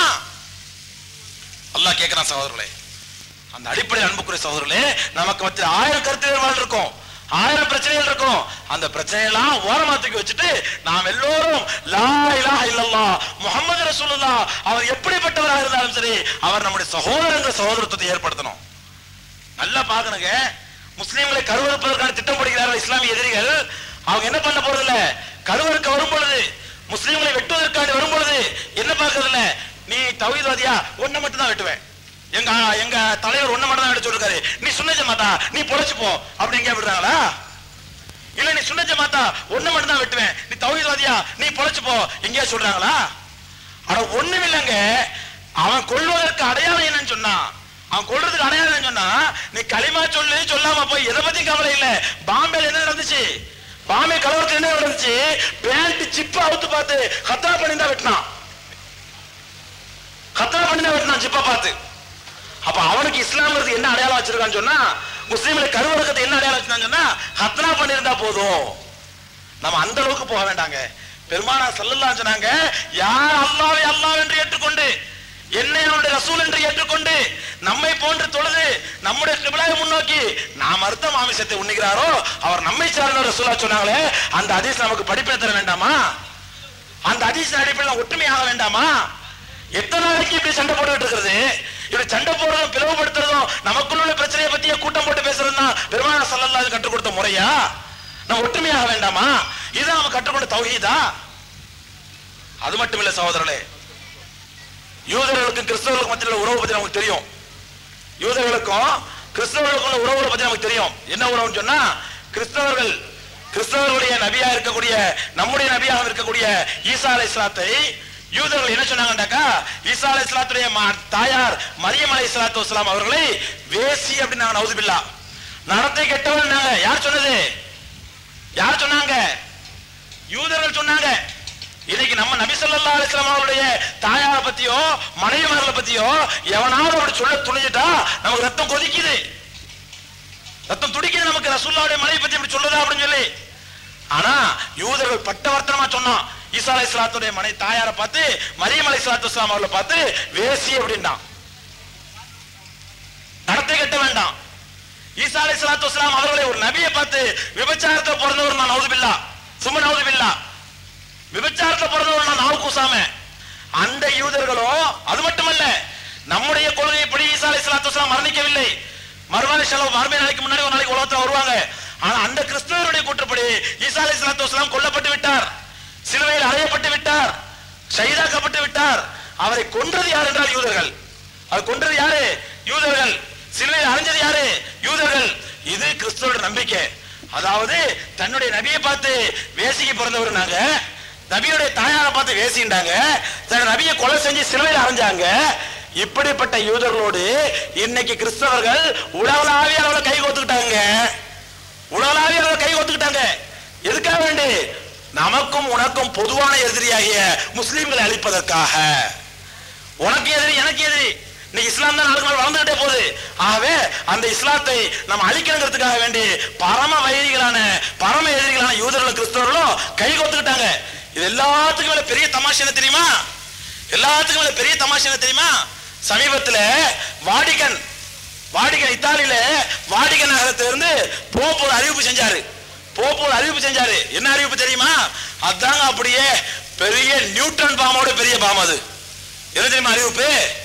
அல்லாஹ் கேட்கிறான் சகோதரர்களே அந்த அடிப்படை அன்புக்குரிய சகோதரர்களே நமக்கு மத்தியில் ஆயிரம் கருத்து வேறுபாடு இருக்கும் ஆயிரம் பிரச்சனைகள் இருக்கும் அந்த பிரச்சனையெல்லாம் ஓரமா தூக்கி வச்சுட்டு நாம் எல்லோரும் லா இலாஹ இல்லல்லாஹ் முஹம்மது ரசூலுல்லாஹ் அவர் எப்படிப்பட்டவராக இருந்தாலும் சரி அவர் நம்முடைய சகோதரங்க சகோதரத்துவத்தை ஏற்படுத்தணும் நல்லா பார்க்கணுங்க முஸ்லிம்களை கருவறுப்பதற்கான திட்டம் போடுகிறார்கள் இஸ்லாமிய எதிரிகள் அவங்க என்ன பண்ண போறது இல்ல கருவறுக்க வரும் பொழுது முஸ்லிம்களை வெட்டுவதற்கான வரும் பொழுது என்ன பார்க்கறது இல்ல நீ தௌஹீத்வாதியா ஒன்ன மட்டும் தான் வெட்டுவேன் எங்க எங்க தலைவர் ஒண்ணு மட்டும் தான் எடுத்து சொல்லிருக்காரு நீ சுன்ன ஜமாத்தா நீ பொழைச்சு போ அப்படி எங்க விடுறாங்களா இல்ல நீ சுன்ன ஜமாத்தா ஒண்ணு மட்டும் தான் வெட்டுவேன் நீ தௌஹீத்வாதியா நீ பொழைச்சு போ எங்கேயா சொல்றாங்களா அட ஒண்ணும் இல்லைங்க அவன் கொள்வதற்கு அடையாளம் என்னன்னு சொன்னான் அவன் கொள்றதுக்கு அடையாளம் என்னன்னு சொன்னா நீ களிமா சொல்லு சொல்லாம போய் எதை பத்தி கவலை இல்ல பாம்பேல என்ன நடந்துச்சு பாம்பே கலவரத்துல என்ன நடந்துச்சு பேண்ட் சிப்ப அவுத்து பார்த்து கத்தா பண்ணி தான் வெட்டினான் கத்தா பண்ணி தான் வெட்டினான் சிப்ப பார்த்து அப்ப அவனுக்கு இஸ்லாம்ங்கிறது என்ன அடையாளம் வச்சிருக்கான்னு சொன்னா முஸ்லீம்களை கருவடக்கத்தை என்ன அடையாளம் வச்சிருக்கான்னு சொன்னா ஹத்னா பண்ணியிருந்தா போதும் நம்ம அந்த அளவுக்கு போக வேண்டாங்க பெருமானா சல்லல்லாஹு சொன்னாங்க யார் அல்லாஹ்வை அல்லாஹ் என்று ஏற்றுக்கொண்டு என்னை அவனுடைய ரசூல் என்று ஏற்றுக்கொண்டு நம்மை போன்று தொழுது நம்முடைய கிபிலாவை முன்னோக்கி நாம் அர்த்த மாமிசத்தை உண்ணுகிறாரோ அவர் நம்மை சார்ந்த ரசூலா சொன்னாங்களே அந்த ஹதீஸ் நமக்கு படிப்பினை தர வேண்டாமா அந்த ஹதீஸ் அடிப்படையில் ஒற்றுமையாக வேண்டாமா எத்தனை நாளைக்கு இப்படி சண்டை போட்டுக்கிட்டு இருக்கிறது இப்படி சண்டை போடுறதும் பிளவுபடுத்துறதும் நமக்குள்ள உள்ள பிரச்சனையை பத்தியே கூட்டம் போட்டு பேசுறதுன்னா பெருமானா சல்லல்லாஹு கற்றுக் கொடுத்த முறையா நம்ம ஒற்றுமையாக வேண்டாமா இதுதான் நம்ம கற்றுக்கொண்ட தௌஹீதா அது மட்டும் இல்ல சகோதரர்களே யூதர்களுக்கும் கிறிஸ்தவர்களுக்கும் மத்தியில் உள்ள உறவு பத்தி நமக்கு தெரியும் யூதர்களுக்கும் கிறிஸ்தவர்களுக்கும் உள்ள உறவுகளை பத்தி நமக்கு தெரியும் என்ன உறவுன்னு சொன்னா கிறிஸ்தவர்கள் கிறிஸ்தவர்களுடைய நபியா இருக்கக்கூடிய நம்முடைய நபியாக இருக்கக்கூடிய ஈசா அலை இஸ்லாத்தை யூதர்கள் என்ன சொன்னாங்கன்னாக்கா ஈசா அலை இஸ்லாத்துடைய தாயார் மரியம் அலை இஸ்லாத்து வஸ்லாம் அவர்களை வேசி அப்படின்னு நாங்க நவுதுபில்லா நடத்தை கெட்டவன் யார் சொன்னது யார் சொன்னாங்க யூதர்கள் சொன்னாங்க இன்னைக்கு நம்ம நபி ஸல்லல்லாஹு அலைஹி வஸல்லம் அவருடைய தாயார பத்தியோ மனைவிமார்களை பத்தியோ எவனாவது அப்படி சொல்ல துணிஞ்சிட்டா நமக்கு ரத்தம் கொதிக்குது ரத்தம் துடிக்குது நமக்கு ரசூலுல்லாஹுடைய மனைவி பத்தி இப்படி சொல்லுதா அப்படின்னு சொல்லி ஆனா யூதர்கள் பட்டவர்த்தனமா சொன்னான் ஈசா அலை இஸ்லாத்துடைய மனை தாயாரை பார்த்து மரியம் அலை இஸ்லாத்து வஸ்லாம் அவர்களை பார்த்து வேசி அப்படின்றான் நடத்தை கட்ட வேண்டாம் ஈசா அலை சலாத்து வஸ்லாம் அவர்களை ஒரு நபியை பார்த்து விபச்சாரத்தை பிறந்தவர் நான் நவுதுபில்லா சும்மா நவுதுபில்லா விபச்சாரத்தை பிறந்தவர் நான் நாவு கூசாம அந்த யூதர்களோ அது மட்டுமல்ல நம்முடைய கொள்கைப்படி ஈசா அலை சலாத்து வஸ்லாம் மரணிக்கவில்லை மறுநாள் செலவு மறுமை நாளைக்கு முன்னாடி ஒரு நாளைக்கு உலகத்துல வருவாங்க ஆனா அந்த கிறிஸ்தவருடைய கூற்றுப்படி ஈசா அலை சலாத்து வஸ்லாம் கொல்லப்பட்டு விட்டார் சிலுவையில் அறையப்பட்டு விட்டார் ஷஹீதாக்கப்பட்டு விட்டார் அவரை கொன்றது யார் என்றால் யூதர்கள் அவர் கொன்றது யாரு யூதர்கள் சிலுவையில் அடைஞ்சது யாரு யூதர்கள் இது கிறிஸ்துவோட நம்பிக்கை அதாவது தன்னுடைய நபியை பார்த்து வேசிக்கு பிறந்தவர் நாங்க நபியுடைய தாயாரை பார்த்து வேசிண்டாங்க தன் நபியை கொலை செஞ்சு சிலுவையில் அரைஞ்சாங்க இப்படிப்பட்ட யூதர்களோடு இன்னைக்கு கிறிஸ்தவர்கள் உலகளாவிய அளவுல கை கோத்துக்கிட்டாங்க உலகளாவிய அளவுல கை கோத்துக்கிட்டாங்க எதுக்காக வேண்டி நமக்கும் உனக்கும் பொதுவான எதிரியாகிய முஸ்லிம்களை அழிப்பதற்காக உனக்கு எதிரி எனக்கு எதிரி இன்னைக்கு இஸ்லாம் தான் நாளுக்கு நாள் வளர்ந்துகிட்டே போகுது ஆகவே அந்த இஸ்லாத்தை நம்ம அழிக்கணுங்கிறதுக்காக வேண்டி பரம வைரிகளான பரம எதிரிகளான யூதர்களும் கிறிஸ்தவர்களும் கை கோத்துக்கிட்டாங்க இது எல்லாத்துக்கும் மேல பெரிய தமாஷ் என்ன தெரியுமா எல்லாத்துக்கும் மேல பெரிய தமாஷ் என்ன தெரியுமா சமீபத்துல வாடிகன் வாடிகன் இத்தாலியில வாடிகன் நகரத்திலிருந்து போப் ஒரு அறிவிப்பு செஞ்சாரு போப் ஒரு அறிவிப்பு செஞ்சாரு என்ன அறிவிப்பு தெரியுமா அதாங்க அப்படியே பெரிய நியூட்டன் பாமோட பெரிய பாம் அது என்ன தெரியுமா அறிவிப்பு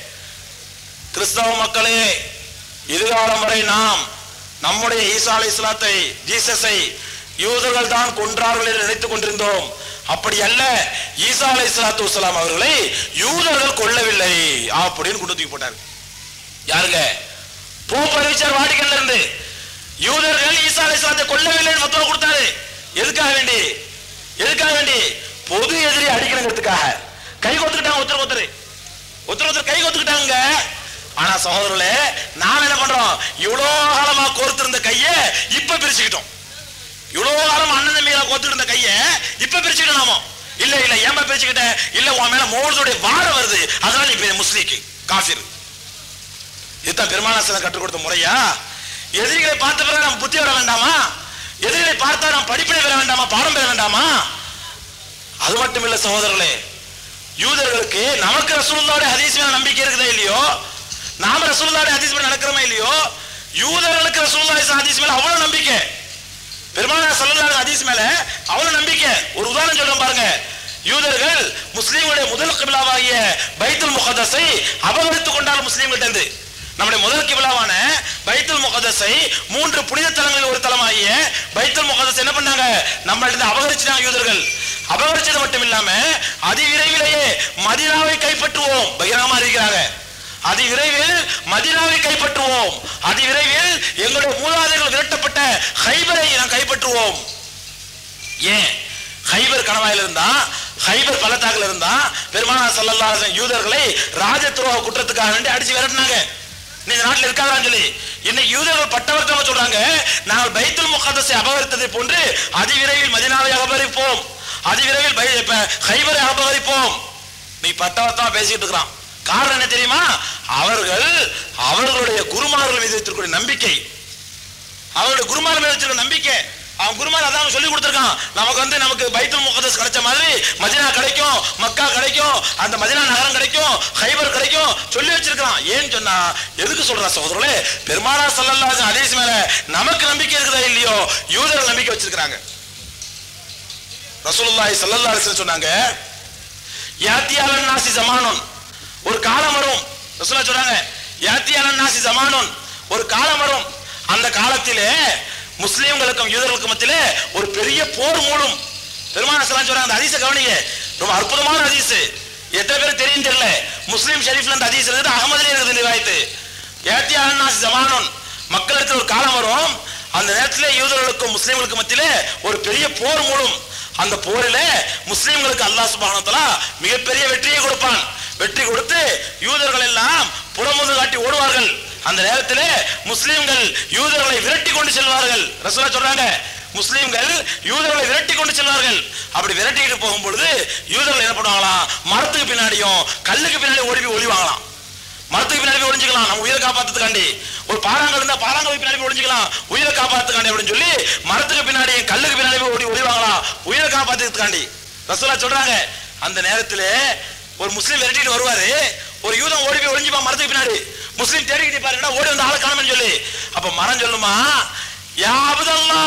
கிறிஸ்தவ மக்களே இதுகாலம் வரை நாம் நம்முடைய ஈசா அலை இஸ்லாத்தை ஜீசஸை யூதர்கள் தான் கொன்றார்கள் என்று நினைத்துக் கொண்டிருந்தோம் அப்படி அல்ல ஈசா அலை இஸ்லாத்து வஸ்லாம் அவர்களை யூதர்கள் கொல்லவில்லை அப்படின்னு கொண்டு தூக்கி போட்டார் யாருங்க போப் அறிவிச்சார் வாடிக்கல்ல இருந்து யூதர்கள் ஈசா அலை இஸ்லாத்தை கொல்லவில்லை மத்தவ கொடுத்தாரு எதுக்காக வேண்டி எதுக்காக வேண்டி பொது எதிரி அடிக்கணுங்கிறதுக்காக கை கொத்துக்கிட்டாங்க ஒருத்தர் ஒருத்தர் ஒருத்தர் ஒருத்தர் கை கொத்துக்கிட்டாங்க ஆனா சகோதரர்களே நாம் என்ன பண்றோம் இவ்வளோ காலமா கோர்த்திருந்த கைய இப்ப பிரிச்சுக்கிட்டோம் இவ்வளோ காலம் அண்ணன் தம்பிகளை கோத்துட்டு இருந்த கைய இப்ப பிரிச்சுக்கிட்டோம் நாமோ இல்ல இல்ல ஏமா பிரிச்சுக்கிட்ட இல்ல உன் மேல மோளத்துடைய வாட வருது அதனால நீ முஸ்லீக்கு காஃபிர் இதுதான் பெருமானாசனம் கற்றுக் கொடுத்த முறையா எதிரிகளை பார்த்த பிறகு நம்ம புத்தி வர வேண்டாமா எதிரிகளை பார்த்தா நாம் படிப்பினை பெற வேண்டாமா பாடம் பெற வேண்டாமா அது மட்டும் இல்ல சகோதரர்களே யூதர்களுக்கு நமக்கு ரசூலுல்லாவுடைய ஹதீஸ் மேல நம்பிக்கை இருக்குதா இல்லையோ நாம ரசூலுல்லாவுடைய ஹதீஸ் மேல நடக்கிறோமா இல்லையோ யூதர்களுக்கு ரசூலுல்லாஹி ஹதீஸ் மேல அவ்வளவு நம்பிக்கை பெருமானார் ஸல்லல்லாஹு ஹதீஸ் மேல அவ்வளவு நம்பிக்கை ஒரு உதாரணம் சொல்றேன் பாருங்க யூதர்கள் முஸ்லீம்களுடைய முதல் கிபிலாவாகிய பைத்துல் முகதஸை அபகரித்துக் கொண்டால் முஸ்லீம்கிட்ட இருந்து நம்முடைய முதல் கிபிலாவான பைத்துல் முகதஸை மூன்று புனித தலங்களில் ஒரு தலமாகிய பைத்துல் முகதஸ் என்ன பண்ணாங்க நம்மள்ட்ட அபகரிச்சாங்க யூதர்கள் அபகரிச்சது மட்டும் இல்லாம அதி விரைவிலேயே மதீனாவை கைப்பற்றுவோம் பகிரங்கமா இருக்கிறாங்க அதி விரைவில் மதினாவை கைப்பற்றுவோம் அதி விரைவில் எங்களுடைய மூதாதைகள் விரட்டப்பட்ட ஹைபரை நாம் கைப்பற்றுவோம் ஏன் ஹைபர் கணவாயில் இருந்தா ஹைபர் பள்ளத்தாக்குல இருந்தா பெருமானா சல்லல்லாஹு அலைஹி வஸல்லம் யூதர்களை ராஜ துரோக குற்றத்துக்காக வேண்டி அடிச்சு விரட்டினாங்க நீ இந்த நாட்டில் இருக்காதான்னு சொல்லி இன்னைக்கு யூதர்கள் பட்டவர்த்தமா சொல்றாங்க நாங்கள் பைத்துல் முகத்தஸை அபகரித்ததை போன்று அதிவிரைவில் மதினாவை அபகரிப்போம் அதிவிரைவில் பை- இப்ப ஹைபரை அபகரிப்போம் நீ பட்டவர்த்தமா பேசிட்டு இருக்கிறான் காரணம் என்ன தெரியுமா அவர்கள் அவர்களுடைய குருமார்கள் மீது வைத்திருக்கிற நம்பிக்கை அவருடைய குருமார் மேல வச்சிருக்க நம்பிக்கை அவன் குருமார் அதான் சொல்லி கொடுத்துருக்கான் நமக்கு வந்து நமக்கு பைத்துல் முகதஸ் கிடைச்ச மாதிரி மதினா கிடைக்கும் மக்கா கிடைக்கும் அந்த மதினா நகரம் கிடைக்கும் ஹைபர் கிடைக்கும் சொல்லி வச்சிருக்கான் ஏன்னு சொன்னா எதுக்கு சொல்றா சகோதரர்களே பெருமானா சல்லல்லாஹு அலைஹி மேல நமக்கு நம்பிக்கை இருக்குதா இல்லையோ யூதர்கள் நம்பிக்கை வச்சிருக்காங்க ரசூலுல்லாஹி ஸல்லல்லாஹு அலைஹி வஸல்லம் சொன்னாங்க யாத்தியாலன் நாசி ஜமானுன் ஒரு காலம் வரும் ரசூலா சொல்றாங்க யாத்தியாலன் நாசி ஜமானுன் ஒரு காலம் வரும் அந்த காலத்திலே முஸ்லிம்களுக்கும் யூதர்களுக்கும் மத்தியிலே ஒரு பெரிய போர் மூடும் பெருமான சலாம் சொல்றாங்க அந்த ஹதீஸை கவனிங்க ரொம்ப அற்புதமான ஹதீஸ் எத்தனை பேர் தெரியும் தெரியல முஸ்லிம் ஷெரீஃப்ல அந்த ஹதீஸ் இருக்குது அகமதுல இருக்குது ரிவாயத்து யாத்தியாலன் நாசி ஜமானுன் மக்களுக்கு ஒரு காலம் வரும் அந்த நேரத்திலே யூதர்களுக்கும் முஸ்லிம்களுக்கும் மத்தியிலே ஒரு பெரிய போர் மூடும் அந்த போரில முஸ்லிம்களுக்கு அல்லாஹ் சுப்ஹானஹு வ தஆலா மிகப்பெரிய வெற்றியை கொடுப்பான் வெற்றி கொடுத்து யூதர்கள் எல்லாம் புறமுது காட்டி ஓடுவார்கள் அந்த நேரத்திலே முஸ்லிம்கள் யூதர்களை விரட்டி கொண்டு செல்வார்கள் ரசூலா சொல்றாங்க முஸ்லிம்கள் யூதர்களை விரட்டி கொண்டு செல்வார்கள் அப்படி விரட்டிட்டு போகும் பொழுது யூதர்கள் என்ன பண்ணுவாங்களாம் மரத்துக்கு பின்னாடியும் கல்லுக்கு பின்னாடி ஓடி போய் ஒளிவாங்களாம் மரத்துக்கு பின்னாடி போய் ஒளிஞ்சுக்கலாம் நம்ம உயிரை காப்பாத்துக்காண்டி ஒரு பாறாங்கல் இருந்தா பாறாங்கல் பின்னாடி போய் ஒளிஞ்சுக்கலாம் உயிரை காப்பாத்துக்காண்டி அப்படின்னு சொல்லி மரத்துக்கு பின்னாடி கல்லுக்கு பின்னாடி போய் ஓடி ஒளிவாங்களாம் உயிரை காப்பாத்துக்காண்டி ரசூலா சொல்றாங்க அந்த நேரத்திலே ஒரு முஸ்லீம் விரட்டிட்டு வருவாரு ஒரு யூதம் ஓடி போய் ஒளிஞ்சுப்பான் மரத்துக்கு பின்னாடி முஸ்லீம் தேடிக்கிட்டு பாருங்கடா ஓடி வந்து ஆளை காணும்னு சொல்லி அப்ப மரம் சொல்லுமா யா அபுதல்லா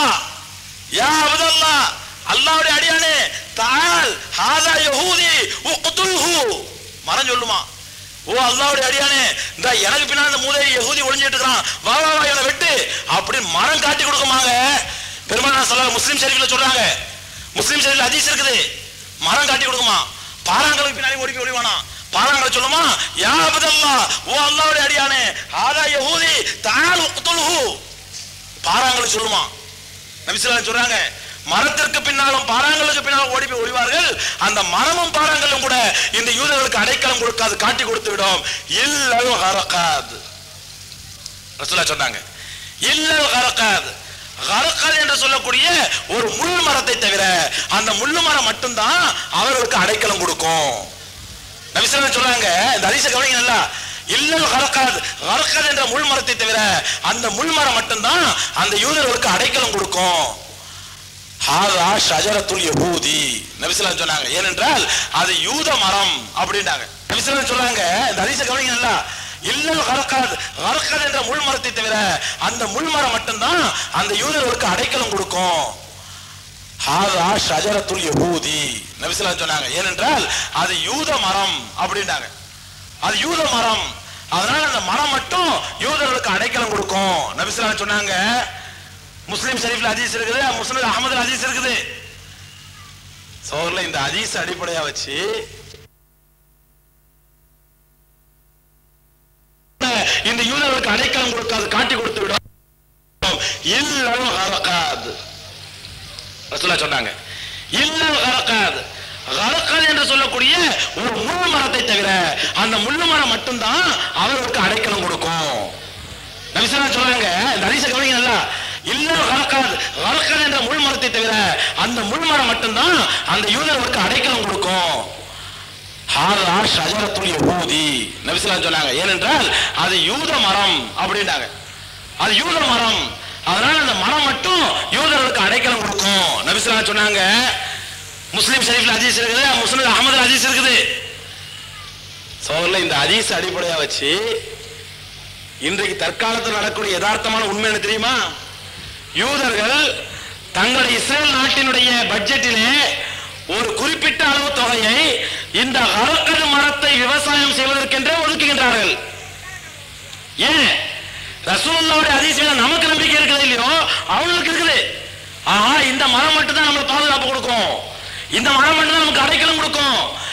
யா அபுதல்லா அல்லாஹ்வுடைய அடியானே தால் ஹாதா யஹூதி உக்துல்ஹு மரம் சொல்லுமா ஓ அல்லாஹ்வுடைய அடியானே இந்த எனக்கு பின்னாடி இந்த மூதேவி யஹூதி ஒளிஞ்சிட்டு இருக்கான் வா வா வா இவனை வெட்டு அப்படி மரம் காட்டி கொடுக்குமாங்க பெருமானா சொல்ல முஸ்லிம் ஷரீஃப்ல சொல்றாங்க முஸ்லிம் ஷரீஃப்ல ஹதீஸ் இருக்குது மரம் காட்டி கொடுக்குமா பாறாங்களுக்கு பின்னாடி ஓடி போய் ஒளிவானா பாறாங்களை சொல்லுமா யா அபுதல்லா ஓ அல்லாஹ்வுடைய அடியானே ஹாதா யஹூதி தால் உக்துல்ஹு பாறாங்களுக்கு சொல்லுமா நபிசுல்லா சொல்றாங்க மரத்திற்கு பின்னாலும் பாறாங்களுக்கு பின்னாலும் ஓடி போய் ஒளிவார்கள் அந்த மரமும் பாறாங்களும் கூட இந்த யூதர்களுக்கு அடைக்கலம் கொடுக்காது காட்டி கொடுத்து விடும் இல்லல் ஹரகாத் ரசூலா சொன்னாங்க இல்லல் ஹரகாத் ஹரகாத் என்று சொல்லக்கூடிய ஒரு முள் மரத்தை தவிர அந்த முள்ளு மரம் மட்டும்தான் அவர்களுக்கு அடைக்கலம் கொடுக்கும் நபிசுல்லா சொல்றாங்க இந்த ஹதீஸ கவனிங்க நல்லா இல்லல் ஹரகாத் ஹரகாத் என்ற முள் மரத்தை தவிர அந்த முள் மரம் மட்டும்தான் அந்த யூதர்களுக்கு அடைக்கலம் கொடுக்கும் ஹாதா ஷஜரத்துல் யஹூதி நபிசுல்லா சொன்னாங்க ஏனென்றால் அது யூத மரம் அப்படின்னாங்க நபிசுல்லா சொன்னாங்க இந்த ஹதீஸ கவனிங்க நல்லா இல்லல் ஹரகாத் ஹரகாத் என்ற முள் மரத்தை தவிர அந்த முள் மரம் மட்டும்தான் அந்த யூதர்களுக்கு அடைக்கலம் கொடுக்கும் ஹாதா ஷஜரத்துல் யஹூதி நபிசுல்லா சொன்னாங்க ஏனென்றால் அது யூத மரம் அப்படின்னாங்க அது யூத மரம் அதனால அந்த மரம் மட்டும் யூதர்களுக்கு அடைக்கலம் கொடுக்கும் நபிசுல்லா சொன்னாங்க முஸ்லிம் ஷரீஃப்ல ஹதீஸ் இருக்குது முஸ்லிம் அகமதுல ஹதீஸ் இருக்குது சோர்ல இந்த ஹதீஸ் அடிப்படையா வச்சு இந்த யூதர்களுக்கு அடைக்கலம் கொடுக்காது காட்டி கொடுத்து விடும் இல்லல் ஹரகாத் ரசூலா சொன்னாங்க இல்லல் ஹரகாத் ஹரகாத் என்று சொல்லக்கூடிய ஒரு முள் மரத்தை தவிர அந்த முள்ளு மரம் மட்டும்தான் அவர்களுக்கு அடைக்கலம் கொடுக்கும் நபிசல்லா சொல்றாங்க இந்த ஹதீஸ கவனிங்க நல்லா இல்ல ஹரக்காத் ஹரக்காத் என்ற முள் மரத்தை தவிர அந்த முள் மரம் மட்டும்தான் அந்த யூதர்களுக்கு அடைக்கலம் கொடுக்கும் ஹாதா ஷஜரத்துல் யஹூதி நபிசல்லா சொன்னாங்க ஏனென்றால் அது யூத மரம் அப்படின்னாங்க அது யூத மரம் அதனால அந்த மரம் மட்டும் யூதர்களுக்கு அடைக்கலம் கொடுக்கும் நபிசல்லா சொன்னாங்க முஸ்லிம் ஷரீஃப்ல ஹதீஸ் இருக்குது முஸ்லிம் அகமது ஹதீஸ் இருக்குது சோழர்ல இந்த ஹதீஸ் அடிப்படையா வச்சு இன்றைக்கு தற்காலத்தில் நடக்கக்கூடிய யதார்த்தமான உண்மை என்ன தெரியுமா யூதர்கள் தங்களுடைய இஸ்ரேல் நாட்டினுடைய பட்ஜெட்டிலே ஒரு குறிப்பிட்ட அளவு தொகையை இந்த அரக்கது மரத்தை விவசாயம் செய்வதற்கென்றே ஒதுக்குகின்றார்கள் ஏன் ரசூலுல்லாவுடைய அதிசயம் நமக்கு நம்பிக்கை இருக்குது இல்லையோ அவங்களுக்கு இருக்குது ஆஹா இந்த மரம் மட்டும் தான் நம்மளுக்கு பாதுகாப்பு கொடுக்கும் இந்த மரம் மட்டும் தான் நமக்கு அடைக்கலம் கொடுக்கும்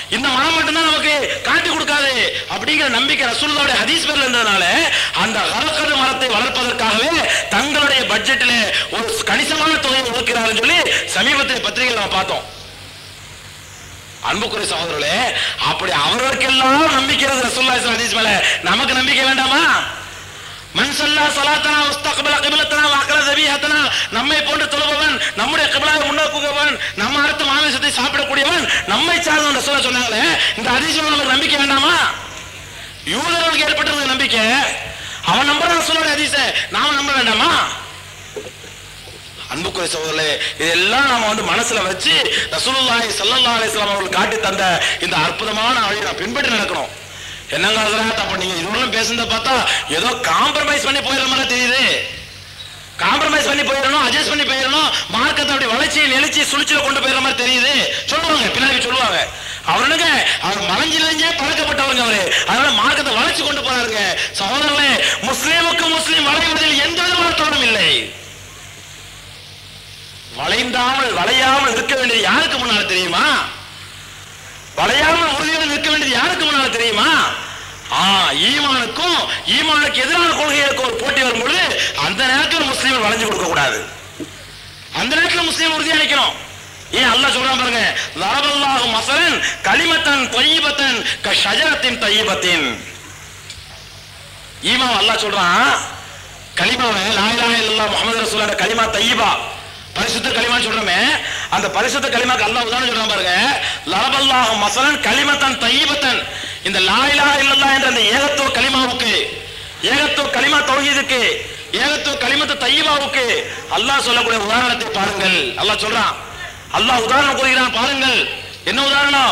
இந்த மரம் மட்டும்தான் நமக்கு காட்டி கொடுக்காது அப்படிங்கிற நம்பிக்கை ரசூலுல்லாவுடைய ஹதீஸ் பேர்ல இருந்ததுனால அந்த கரக்கது மரத்தை வளர்ப்பதற்காகவே தங்களுடைய பட்ஜெட்டில் ஒரு கணிசமான தொகையை ஒதுக்கிறாருன்னு சொல்லி சமீபத்தில் பத்திரிகையில் நம்ம பார்த்தோம் அன்புக்குரிய சகோதரர்களே அப்படி அவர்களுக்கெல்லாம் நம்பிக்கை ரசூல்லா ஹதீஸ் மேல நமக்கு நம்பிக்கை வேண்டாமா மன் சல்லா சலாத்தனா உஸ்தக்பல கிபிலத்தனா வஅக்கல தபீஹத்தனா நம்மை போன்று தொழுபவன் நம்முடைய கிபிலாவை முன்னோக்குபவன் நம்ம அடுத்த மாமிசத்தை சாப்பிடக்கூடியவன் நம்மை சார்ந்தவன் ரசூலா சொன்னாங்களே இந்த ஹதீஸ்ல நமக்கு நம்பிக்கை வேண்டாமா யூதர்களுக்கு ஏற்பட்டிருந்த நம்பிக்கை அவன் நம்புற ரசூலோட ஹதீஸை நாம நம்ப வேண்டாமா அன்புக்குரிய சகோதரர்களே இதெல்லாம் நாம வந்து மனசுல வச்சு ரசூலுல்லாஹி ஸல்லல்லாஹு அலைஹி வஸல்லம் அவர்கள் காட்டி தந்த இந்த அற்புதமான வழியை நான் பின்பற்றி நடக்கணும் என்னங்க ஹசரத் அப்ப நீங்க இதுவரையும் பேசுனத பார்த்தா ஏதோ காம்ப்ரமைஸ் பண்ணி போயிடுற மாதிரி தெரியுது காம்ப்ரமைஸ் பண்ணி போயிடணும் அட்ஜஸ்ட் பண்ணி போயிடணும் மார்க்கத்தை அப்படி வளர்ச்சி நெளிச்சு சுழிச்சில கொண்டு போயிடுற மாதிரி தெரியுது சொல்லுவாங்க பின்னாடி சொல்லுவாங்க அவனுங்க அவர் மலைஞ்சிலேஞ்சே பழக்கப்பட்டவங்க அவரு அதனால மார்க்கத்தை வளைச்சு கொண்டு போறாருங்க சகோதரர்களே முஸ்லீமுக்கு முஸ்லீம் வளைவதில் எந்த விதமான தோணம் இல்லை வளைந்தாமல் வளையாமல் இருக்க வேண்டியது யாருக்கு முன்னால தெரியுமா வளையாமல் உறுதியோடு நிற்க வேண்டியது யாருக்கு முன்னால தெரியுமா ஆ ஈமானுக்கும் ஈமானுக்கு எதிரான கொள்கைகளுக்கு ஒரு போட்டி வரும்பொழுது அந்த நேரத்தில் முஸ்லீம் வளைஞ்சு கொடுக்க கூடாது அந்த நேரத்தில் முஸ்லீம் உறுதியா நிக்கணும் ஏன் அல்லாஹ் சொல்றான் பாருங்க லரபல்லாஹு மசலன் கலிமத்தன் தொய்யிபத்தன் க ஷஜரத்தின் தொய்யிபத்தின் ஈமா அல்லாஹ் சொல்றான் கலிமாவை லா இலாஹ இல்லல்லாஹ் முஹம்மது ரசூலுல்லாஹ் கலிமா தையிபா பரிசுத்த கலிமான்னு சொல்றோமே அந்த பரிசுத்த கலிமாக்கு அல்லாஹ் உதாரணம் சொல்றான் பாருங்க லரபல்லாஹு மசலன் கலிமத்தன் தையிபத்தன் இந்த லா இலாஹ இல்லல்லாஹ் என்ற அந்த ஏகத்துவ கலிமாவுக்கு ஏகத்துவ கலிமா தௌஹீதுக்கு ஏகத்துவ கலிமத்து தையிபாவுக்கு அல்லாஹ் சொல்லக்கூடிய உதாரணத்தை பாருங்கள் அல்லாஹ் சொல்றான் அல்லாஹ் உதாரணம் கூறுகிறான் பாருங்கள் என்ன உதாரணம்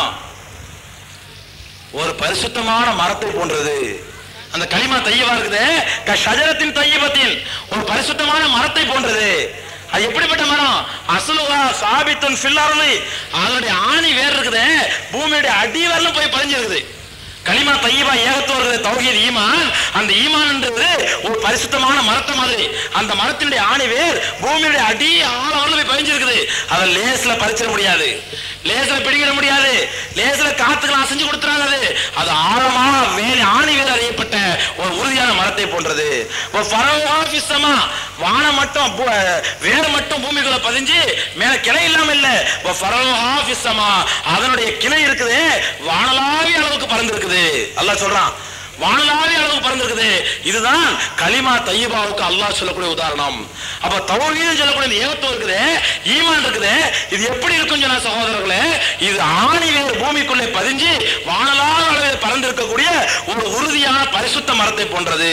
ஒரு பரிசுத்தமான மரத்தை போன்றது அந்த களிமா தையவா இருக்குது க ஷஜரத்தின் தையபத்தின் ஒரு பரிசுத்தமான மரத்தை போன்றது அது எப்படிப்பட்ட மரம் அசலுகா சாபித்துன் ஃபில்லர்னு அதனுடைய ஆணி வேர் இருக்குது பூமியுடைய அடி வரலும் போய் பதிஞ்சிருக்குது களிமா தையபா ஏகத்தோர் தௌஹீத் ஈமான் அந்த ஈமான்ன்றது ஒரு பரிசுத்தமான மரத்தை மாதிரி அந்த மரத்தினுடைய ஆணி வேர் பூமியுடைய அடி ஆழம் வரலும் போய் பதிஞ்சிருக்குது அதை லேஸ்ல பறிச்சிட முடியாது லேஸ்ல பிடிக்கிட முடியாது லேஸ்ல காத்துக்கலாம் அசைஞ்சு கொடுத்துறாங்க அது அது ஆழமான வேலை ஆணி வேர் அறியப்பட்ட ஒரு உறுதியான மரத்தை போன்றது ஒரு ஃபரவா ஃபிஸ்ஸமா வானம் மட்டும் பூ- வேர் மட்டும் பூமிக்குள்ள பதிஞ்சு மேல கிளை இல்லாம இல்ல ஒரு ஃபரவா ஃபிஸ்ஸமா அதனுடைய கிளை இருக்குது வானலாவிய அளவுக்கு பறந்து அல்லாஹ் சொல்றான் வானலாவிய அளவுக்கு பறந்திருக்குது இதுதான் கலிமா தையபாவுக்கு அல்லாஹ் சொல்லக்கூடிய உதாரணம் அப்ப தௌஹீதுன்னு சொல்லக்கூடிய இந்த ஏகத்துவம் இருக்குது ஈமான் இருக்குது இது எப்படி இருக்கும் சொன்ன சகோதரர்களே இது ஆணி வேறு பூமிக்குள்ளே பதிஞ்சு வானலாக அளவில் பறந்திருக்கக்கூடிய ஒரு உறுதியான பரிசுத்த மரத்தை போன்றது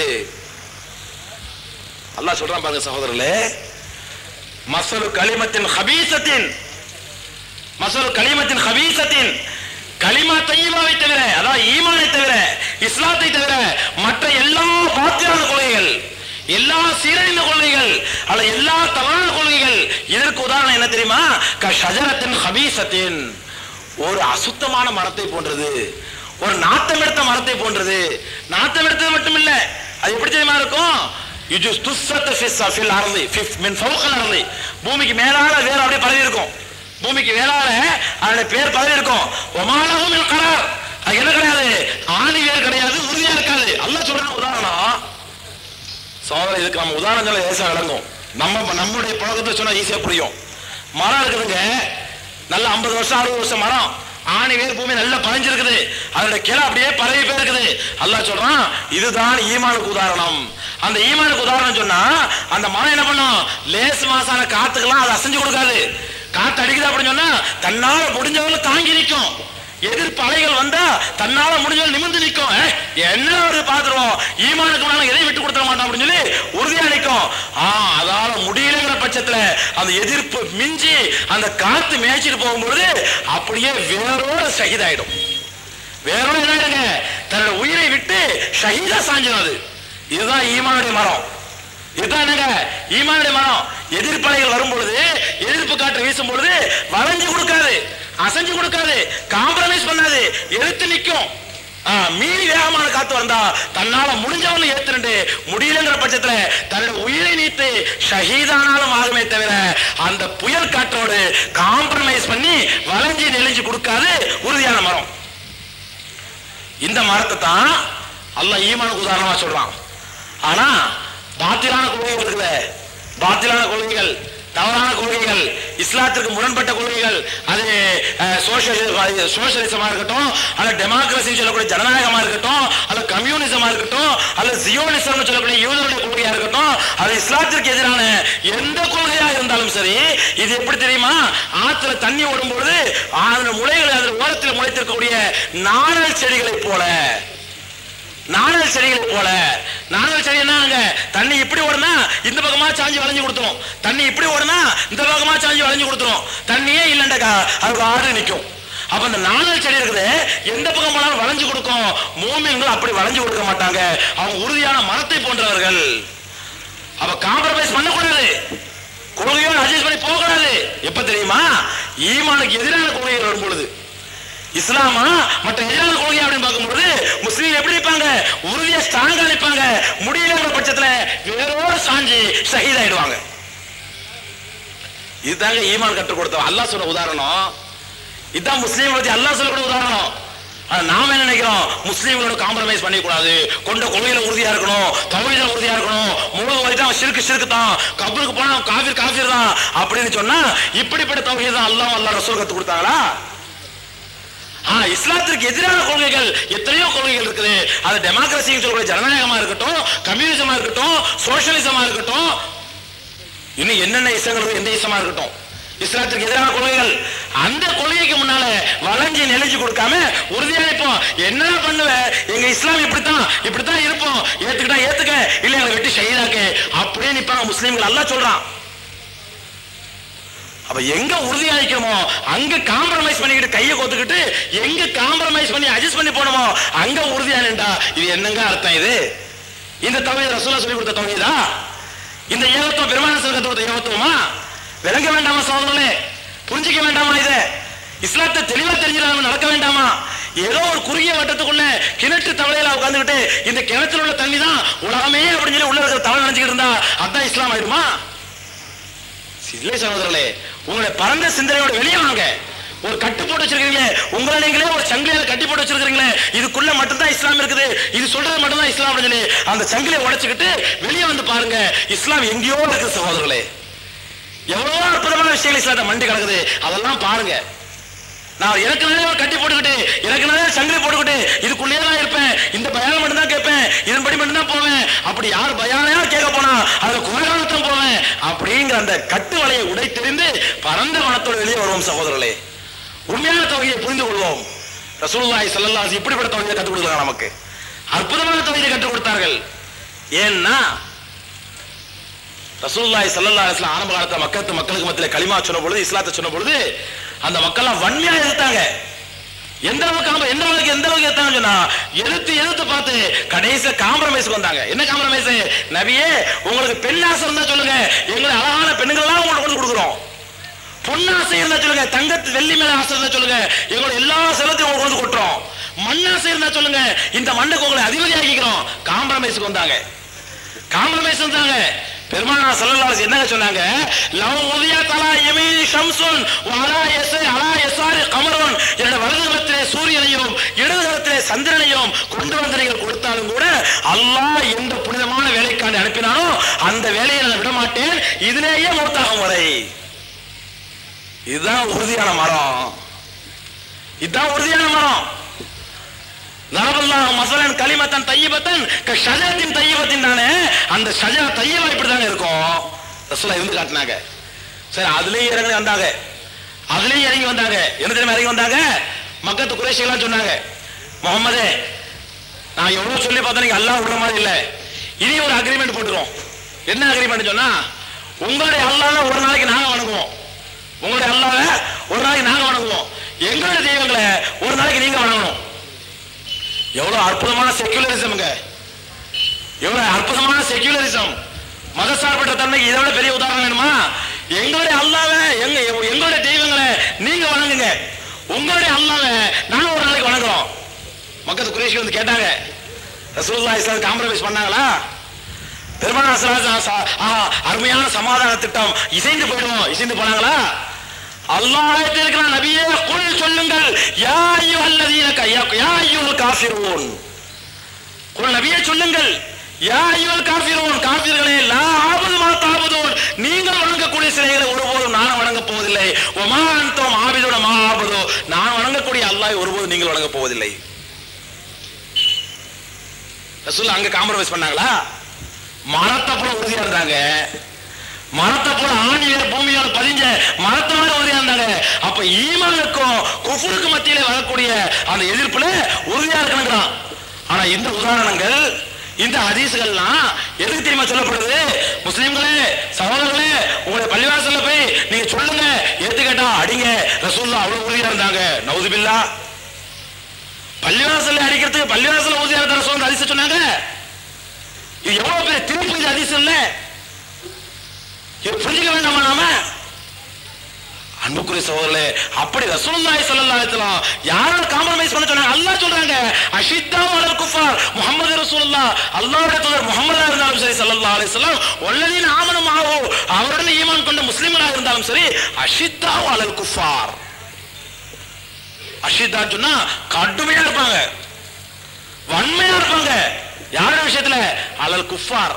அல்லாஹ் சொல்றான் பாருங்க சகோதரர்களே மசலு கலிமத்தின் ஹபீசத்தின் மசலு கலிமத்தின் ஹபீசத்தின் கலிமா தையீபாவை தவிர அதாவது ஈமானை தவிர இஸ்லாத்தை தவிர மற்ற எல்லா பாத்தியான கொள்கைகள் எல்லா சீரழிந்த கொள்கைகள் அல்ல எல்லா தவறான கொள்கைகள் இதற்கு உதாரணம் என்ன தெரியுமா க ஷஜரத்தின் ஹபீசத்தின் ஒரு அசுத்தமான மரத்தை போன்றது ஒரு நாத்தம் எடுத்த மரத்தை போன்றது நாத்தம் எடுத்தது மட்டும் இல்ல அது எப்படி தெரியுமா இருக்கும் இது துஸ்ஸத்து ஃபிஸ் ஃபில் அர்தி ஃபிஃப் மின் ஃபௌகல் அர்தி பூமிக்கு மேலால வேற அப்படியே பரவி இருக்கும் பூமிக்கு மேலால அதனுடைய பேர் பதவி இருக்கும் ஒமானகும் மின் கரார் அது என்ன கிடையாது ஆணி வேர் கிடையாது உறுதியா இருக்காது அல்லாஹ் சொல்ற உதாரணம் சோதனை இதுக்கு நம்ம உதாரணங்களை லேசா விளங்கும் நம்ம நம்மளுடைய பழக்கத்தை சொன்னா ஈஸியா புரியும் மரம் இருக்குதுங்க நல்ல ஐம்பது வருஷம் அறுபது வருஷம் மரம் ஆணி வேர் பூமி நல்லா பழஞ்சிருக்குது அதோட கிளை அப்படியே பரவி போயிருக்குது அல்லாஹ் சொல்றான் இதுதான் ஈமானுக்கு உதாரணம் அந்த ஈமானுக்கு உதாரணம் சொன்னா அந்த மரம் என்ன பண்ணும் லேஸ் மாசான காத்துக்கெல்லாம் அது அசைஞ்சு கொடுக்காது காத்து அடிக்குது அப்படின்னு சொன்னா தன்னால முடிஞ்சவங்க தாங்கி நிற்கும் எதிர்ப்பு அலைகள் வந்தா தன்னால முடிஞ்சவங்க நிமிர்ந்து நிற்கும் ஏ, என்ன ஒரு பாத்துருவோம் ஈமானுக்கு முன்னால எதையும் விட்டு கொடுத்துட மாட்டோம் அப்படின்னு சொல்லி உறுதியா நிற்கும் ஆ அதால முடியலைங்கிற பட்சத்துல அந்த எதிர்ப்பு மிஞ்சி அந்த காத்து மேய்ச்சிட்டு போகும்பொழுது அப்படியே வேரோட சகிதாயிடும் வேரோட என்ன ஆயிடுங்க தன்னோட உயிரை விட்டு ஷஹீதா சாஞ்சிடும் அது இதுதான் ஈமானுடைய மரம் இதுதான் என்னங்க ஈமானுடைய மரம் எதிர்ப்பலைகள் வரும் பொழுது எதிர்ப்பு காற்று வீசும் பொழுது வளைஞ்சு கொடுக்காது அசைஞ்சு கொடுக்காது காம்ப்ரமைஸ் பண்ணாது எடுத்து நிற்கும் ஆ, மீறி வேகமான காத்து வந்தா தன்னால முடிஞ்சவங்க ஏத்துட்டு முடியலங்கிற பட்சத்துல தன்னோட உயிரை நீத்து ஷஹீதானாலும் ஆகுமே தவிர அந்த புயல் காற்றோடு காம்ப்ரமைஸ் பண்ணி வளைஞ்சு நெளிஞ்சு கொடுக்காது உறுதியான மரம் இந்த மரத்தை தான் அல்லாஹ் ஈமானுக்கு உதாரணமா சொல்றான் ஆனா பாத்திலான கொள்கைகள் இருக்குல்ல பாத்திலான கொள்கைகள் தவறான கொள்கைகள் இஸ்லாத்திற்கு முரண்பட்ட கொள்கைகள் அது சோசியலிசம் சோசியலிசமா இருக்கட்டும் அல்ல டெமோக்ரஸி சொல்லக்கூடிய ஜனநாயகமா இருக்கட்டும் அல்ல கம்யூனிசமா இருக்கட்டும் அல்ல ஜியோனிசம் சொல்லக்கூடிய யூதருடைய கொள்கையா இருக்கட்டும் அது இஸ்லாத்திற்கு எதிரான எந்த கொள்கையா இருந்தாலும் சரி இது எப்படி தெரியுமா ஆத்துல தண்ணி ஓடும்பொழுது அதன் முளைகள் அதன் ஓரத்தில் முளைத்திருக்கக்கூடிய நாணல் செடிகளைப் போல நாணல் செடிகளை போல நாணல் செடி என்னங்க தண்ணி இப்படி ஓடுனா இந்த பக்கமா சாஞ்சி வளைஞ்சு கொடுத்துரும் தண்ணி இப்படி ஓடுனா இந்த பக்கமா சாஞ்சி வளைஞ்சு கொடுத்துரும் தண்ணியே இல்லைண்டக்கா அதுக்கு ஆடு நிற்கும் அப்ப அந்த நாணல் செடி இருக்குது எந்த பக்கம் போனாலும் வளைஞ்சு கொடுக்கும் மூமியங்கள் அப்படி வளைஞ்சு கொடுக்க மாட்டாங்க அவங்க உறுதியான மரத்தை போன்றவர்கள் அப்ப காம்ப்ரமைஸ் பண்ணக்கூடாது கொள்கையோடு அட்ஜஸ்ட் பண்ணி போகக்கூடாது எப்ப தெரியுமா ஈமானுக்கு எதிரான கொள்கைகள் வரும் பொழுது இஸ்லாமா மற்ற எதிரான கொள்கை அப்படின்னு பார்க்கும்போது முஸ்லீம் எப்படி இருப்பாங்க உறுதியா ஸ்ட்ராங்கா நிற்பாங்க முடியலங்கிற பட்சத்துல வேரோடு சாஞ்சி ஷஹீத் ஆயிடுவாங்க இதுதாங்க ஈமான் கற்றுக் கொடுத்தோம் அல்லாஹ் சொன்ன உதாரணம் இதுதான் முஸ்லீம் பத்தி அல்லாஹ் சொல்லக்கூடிய உதாரணம் ஆனா நாம என்ன நினைக்கிறோம் முஸ்லீம்களோட காம்ப்ரமைஸ் பண்ணிக்கூடாது கொண்ட கொள்கையில உறுதியா இருக்கணும் தௌஹீதுல உறுதியா இருக்கணும் முழு வரைக்கும் அவன் சிறுக்கு சிறுக்கு தான் கபருக்கு போனா அவன் காஃபிர் காஃபிர் தான் அப்படின்னு சொன்னா இப்படிப்பட்ட தௌஹீத் தான் அல்லாஹ் அல்லாஹ் ரசூல் கத்து கொடுத்தாங்களா ஆ இஸ்லாத்திற்கு எதிரான கொள்கைகள் எத்தனையோ கொள்கைகள் இருக்குது அது டெமோக்ரஸி சொல்லக்கூடிய ஜனநாயகமா இருக்கட்டும் கம்யூனிசமா இருக்கட்டும் சோசியலிசமா இருக்கட்டும் இன்னும் என்னென்ன இசங்கள் எந்த இசமா இருக்கட்டும் இஸ்லாத்திற்கு எதிரான கொள்கைகள் அந்த கொள்கைக்கு முன்னால வளைஞ்சு நெளிஞ்சு கொடுக்காம உறுதியா இருப்போம் என்ன பண்ணுவ எங்க இஸ்லாம் இப்படித்தான் இப்படித்தான் இருப்போம் ஏத்துக்கிட்டா ஏத்துக்க இல்ல எங்களை வெட்டி ஷஹீதாக்கு அப்படியே நிப்பாங்க முஸ்லீம்கள் அல்லாஹ் சொல்றான் அப்ப எங்க உறுதியா நிக்கிறோமோ அங்க காம்ப்ரமைஸ் பண்ணிக்கிட்டு கையை கோத்துக்கிட்டு எங்க காம்ப்ரமைஸ் பண்ணி அட்ஜஸ்ட் பண்ணி போனோமோ அங்க உறுதியா நின்றா இது என்னங்க அர்த்தம் இது இந்த தவீத ரசூலா சொல்லி கொடுத்த தவீதா இந்த ஏகத்துவம் பெருமான கத்து கொடுத்த ஏகத்துவமா விளங்க வேண்டாமா சோதரர்களே புரிஞ்சிக்க வேண்டாமா இதை இஸ்லாத்தை தெளிவா தெரிஞ்சிடாம நடக்க வேண்டாமா ஏதோ ஒரு குறுகிய வட்டத்துக்குள்ள கிணற்று தவளையில உட்கார்ந்துகிட்டு இந்த கிணத்துல உள்ள தண்ணி தான் உலகமே அப்படின்னு சொல்லி உள்ள இருக்கிற தவளை நினைச்சுக்கிட்டு இருந்தா அதான் இஸ்லாம் ஆயிடுமா இல்லை சகோதரர்களே உங்களுடைய பரந்த சிந்தனையோட வெளியே வாங்க ஒரு கட்டு போட்டு வச்சிருக்கீங்களே உங்களை நீங்களே ஒரு சங்கிலியால கட்டி போட்டு வச்சிருக்கீங்களே இதுக்குள்ள மட்டும்தான் இஸ்லாம் இருக்குது இது சொல்றது மட்டும்தான் இஸ்லாம் அப்படின்னு சொல்லி அந்த சங்கிலியை உடைச்சுக்கிட்டு வெளியே வந்து பாருங்க இஸ்லாம் எங்கேயோ இருக்குது சகோதரர்களே எவ்வளவோ அற்புதமான விஷயங்கள் இஸ்லாத்தை மண்டி கிடக்குது அதெல்லாம் பாருங்க நான் எனக்கு நிறைய ஒரு கட்டி போட்டுக்கிட்டு எனக்கு நிறைய சங்கிலி போட்டுக்கிட்டு இதுக்குள்ளேயே தான் இருப்பேன் இந்த பயானம் மட்டும் தான் கேட்பேன் இதன்படி மட்டும் தான் போவேன் அப்படி யார் பயானையா கேட்க போனா அதுல குறைகாலத்தான் போவேன் அப்படிங்கிற அந்த கட்டு வலையை உடை தெரிந்து பரந்த மனத்தோடு வெளியே வருவோம் சகோதரர்களே உண்மையான தொகையை புரிந்து கொள்வோம் ரசூலுல்லாஹி ஸல்லல்லாஹு அலைஹி இப்படிப்பட்ட தொகையை கற்றுக் கொடுக்குறாங்க நமக்கு அற்புதமான தொகையை கற்றுக் கொடுத்தார்கள் ஏன்னா ரசூலுல்லாஹி ஸல்லல்லாஹு அலைஹி வஸல்லம் ஆரம்ப காலத்துல மக்கத்து மக்களுக்கு மத்தியில களிமா சொன்ன பொழுது இஸ்லாத்தை சொன்ன பொழுது அந்த மக்கள்லாம் வன்மையா எதிர்த்தாங்க எந்த அளவுக்கு காம்ப- எந்த அளவுக்கு எந்த அளவுக்கு எதிர்த்தாங்க சொன்னா எதிர்த்து எதிர்த்து பார்த்து கடைசியில காம்ப்ரமைஸ்க்கு வந்தாங்க என்ன காம்ப்ரமைஸ் நபியே உங்களுக்கு பெண் ஆசை இருந்தா சொல்லுங்க எங்களை அழகான பெண்கள்லாம் உங்களுக்கு கொண்டு கொடுக்குறோம் பொன்னாசை இருந்தா சொல்லுங்க தங்கத்து வெள்ளி மேல ஆசை இருந்தா சொல்லுங்க எங்களோட எல்லா செலத்தையும் உங்களுக்கு கொண்டு கொட்டுறோம் மண்ணாசை இருந்தா சொல்லுங்க இந்த மண்ணுக்கு உங்களை அதிபதி ஆக்கிக்கிறோம் காம்ப்ரமைஸ்க்கு வந்தாங்க காம்ப்ரமைஸ் வந்தாங்க பெருமானா சல்லல்லாஹு என்னங்க சொன்னாங்க லவ் உதயா தலா யமீனி ஷம்சுன் வலா யஸ அலா யஸாரி கமருன் என்னோட வலது கரத்திலே சூரியனையும் இடது கரத்திலே சந்திரனையும் கொண்டு வந்து நீங்கள் கொடுத்தாலும் கூட அல்லாஹ் எந்த புனிதமான வேலைக்காண்டி அனுப்பினானோ அந்த வேலையை நான் விட மாட்டேன் இதிலேயே மூத்தாகும் வரை இதுதான் உறுதியான மரம் இதுதான் உறுதியான மரம் நரபல்லாஹ் மசலன் கலிமத்தன் தையபத்தன் ஷஜரத்தின் தையபத்தின் தானே அந்த ஷஜரா தையபா இப்படி தானே இருக்கும் ரசூலா இருந்து காட்டினாங்க சரி அதுலயும் இறங்கி வந்தாங்க அதுலயும் இறங்கி வந்தாங்க என்ன தெரியுமா இறங்கி வந்தாங்க மக்கத்து குறைஷிகளாம் சொன்னாங்க முகமதே நான் எவ்வளவு சொல்லி பார்த்தா நீங்க அல்லாஹ் விடுற மாதிரி இல்ல இனி ஒரு அக்ரிமெண்ட் போட்டுருவோம் என்ன அக்ரிமெண்ட் சொன்னா உங்களுடைய அல்லாஹ் ஒரு நாளைக்கு நாங்க வணங்குவோம் உங்களுடைய அல்லாஹ் ஒரு நாளைக்கு நாங்க வணங்குவோம் எங்களுடைய தெய்வங்களை ஒரு நாளைக்கு நீங்க வணங்கணும் எவ்வளவு அற்புதமான செக்யூலரிசம்ங்க எவ்வளவு அற்புதமான செக்யூலரிசம் மதசார்பற்ற தன்மைக்கு இதை விட பெரிய உதாரணம் வேணுமா எங்களுடைய அல்லாவை எங்க எங்களுடைய தெய்வங்களை நீங்க வணங்குங்க உங்களுடைய அல்லாவை நாங்க ஒரு நாளைக்கு வணங்குறோம் மக்கள் குரேஷி வந்து கேட்டாங்க ரசூலுல்லாஹி இஸ்லாம் காம்ப்ரமைஸ் பண்ணாங்களா பெருமானா ஸல்லல்லாஹு அலைஹி வஸல்லம், ஆ, அருமையான சமாதான திட்டம் இசைந்து போயிடுவோம் இசைந்து போனாங்களா அல்லாஹ் இருக்கிற நபியே குல் சொல்லுங்கள் யா அய்யுஹல்லதீன க- யா யா அய்யுல் காஃபிரூன் குல் நபியே சொல்லுங்கள் யா அய்யுல் காஃபிரூன் காஃபிர்களே லா ஆபுது மா தாபுதூன் நீங்கள் வணங்கக்கூடிய சிலைகளை ஒருபோதும் நான் வணங்கப் போவதில்லை ஒமா அன்தும் ஆபிதுன மா ஆபுது நான் வணங்கக்கூடிய அல்லாஹ் ஒருபோதும் நீங்கள் வணங்கப் போவதில்லை ரசூல் அங்க காம்ப்ரமைஸ் பண்ணாங்களா மரத்தை போல உறுதியா இருந்தாங்க மரத்தை போல ஆணி வேர் பூமியோட பதிஞ்ச மரத்தை மாதிரி உறுதியா இருந்தாங்க அப்ப ஈமானுக்கும் குஃபுருக்கு மத்தியில வரக்கூடிய அந்த எதிர்ப்புல உறுதியா இருக்கணுங்கிறான் ஆனா இந்த உதாரணங்கள் இந்த ஹதீஸ்கள்லாம் எதுக்கு தெரியுமா சொல்லப்படுது முஸ்லிம்களே சகோதரர்களே உங்களுடைய பள்ளிவாசல்ல போய் நீங்க சொல்லுங்க ஏத்து கேட்டா அடிங்க ரசூல்லா அவ்வளவு உறுதியா இருந்தாங்க நவுதுபில்லா பள்ளிவாசல்ல அடிக்கிறதுக்கு பள்ளிவாசல்ல ஊதியா இருந்தா ரசூல் ஹதீஸ் சொன்னாங்க இது எவ்வளவு பெரிய திருப்பு இது ஹதீஸ் இல்ல இது புரிஞ்சுக்க வேண்டாமா நாம அன்புக்குரிய சகோதரர்களே அப்படி ரசூலுல்லாஹி ஸல்லல்லாஹு அலைஹி வஸல்லம் யாரோட காம்ப்ரமைஸ் பண்ண சொன்னாங்க அல்லாஹ் சொல்றாங்க அஷித்தா அலல் குஃபார் முஹம்மது ரசூலுல்லாஹ் அல்லாஹ்வுடைய தூதர் முஹம்மதா இருந்தாலும் சரி ஸல்லல்லாஹு அலைஹி வஸல்லம் வல்லதீன ஆமனு மாஹு அவருடன் ஈமான் கொண்ட முஸ்லிம்களாக இருந்தாலும் சரி அஷித்தா அலல் குஃபார் அஷித்தா சொன்னா கடுமையா இருப்பாங்க வன்மையா இருப்பாங்க யாரோட விஷயத்துல அலல் குஃபார்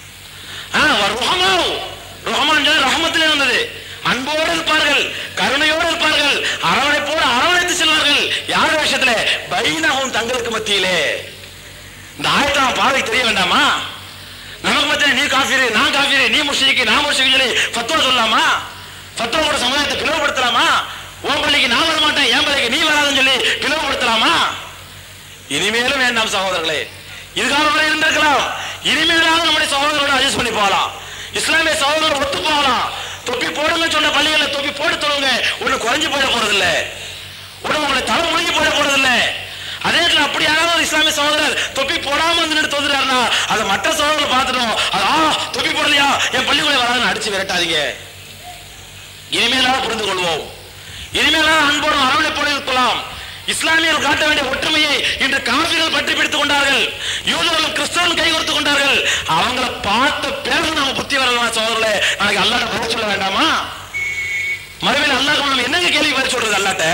ருஹமாவு ருஹமான் ரஹமத்திலே வந்தது அன்போடு இருப்பார்கள் கருணையோடு இருப்பார்கள் அரவணைப்போடு அரவணைத்து செல்வார்கள் யார் விஷயத்துல பைனகும் தங்களுக்கு மத்தியிலே இந்த ஆயத்தை நம்ம பார்வை தெரிய வேண்டாமா நமக்கு மத்தியில நீ காஃபிரு நான் காஃபிரு நீ முஷிக்கு நான் முஷிக்கு சொல்லி ஃபத்துவா சொல்லலாமா ஃபத்துவாவோட சமுதாயத்தை பிளவுபடுத்தலாமா உன் பள்ளிக்கு நான் வர மாட்டேன் என் பள்ளிக்கு நீ வராதுன்னு சொல்லி பிளவுபடுத்தலாமா இனிமேலும் வேண்டாம் சகோதரர்களே இதுகாலம் வரை இருந்திருக்கலாம் இனிமேலாவது நம்முடைய சகோதரரோட அட்ஜஸ்ட் பண்ணி போகலாம் இஸ்லாமிய சகோதரர் ஒத்து போகலாம் தொப்பி போடுங்க சொன்ன பள்ளிகளை தொப்பி போட்டு தொழுங்க ஒண்ணு குறைஞ்சு போயிட போறது இல்ல ஒண்ணு உங்களை தலை முழுங்கி போயிட போறது இல்ல அதே இடத்துல அப்படி யாராவது ஒரு இஸ்லாமிய சகோதரர் தொப்பி போடாம வந்து தொழுறாருன்னா அதை மற்ற சகோதரர் பார்த்துட்டோம் அது ஆ தொப்பி போடலையா என் பள்ளிக்குள்ள வராதுன்னு அடிச்சு விரட்டாதீங்க இனிமேலாவது புரிந்து கொள்வோம் இனிமேலாவது அன்போடும் அரவணைப்போடு இருக்கலாம் இஸ்லாமியர்கள் காட்ட வேண்டிய ஒற்றுமையை இன்று காபிர்கள் பற்றி பிடித்துக் கொண்டார்கள் யூதர்களும் கிறிஸ்தவர்களும் கை கொடுத்துக் கொண்டார்கள் அவங்கள பார்த்த பிறகு நாம புத்தி வரலாம் சோதரர்களே நாளைக்கு அல்லாட்ட பதில் சொல்ல வேண்டாமா மறுபடியும் அல்லாஹ் நம்ம என்னங்க கேள்வி பதில் சொல்றது அல்லாட்ட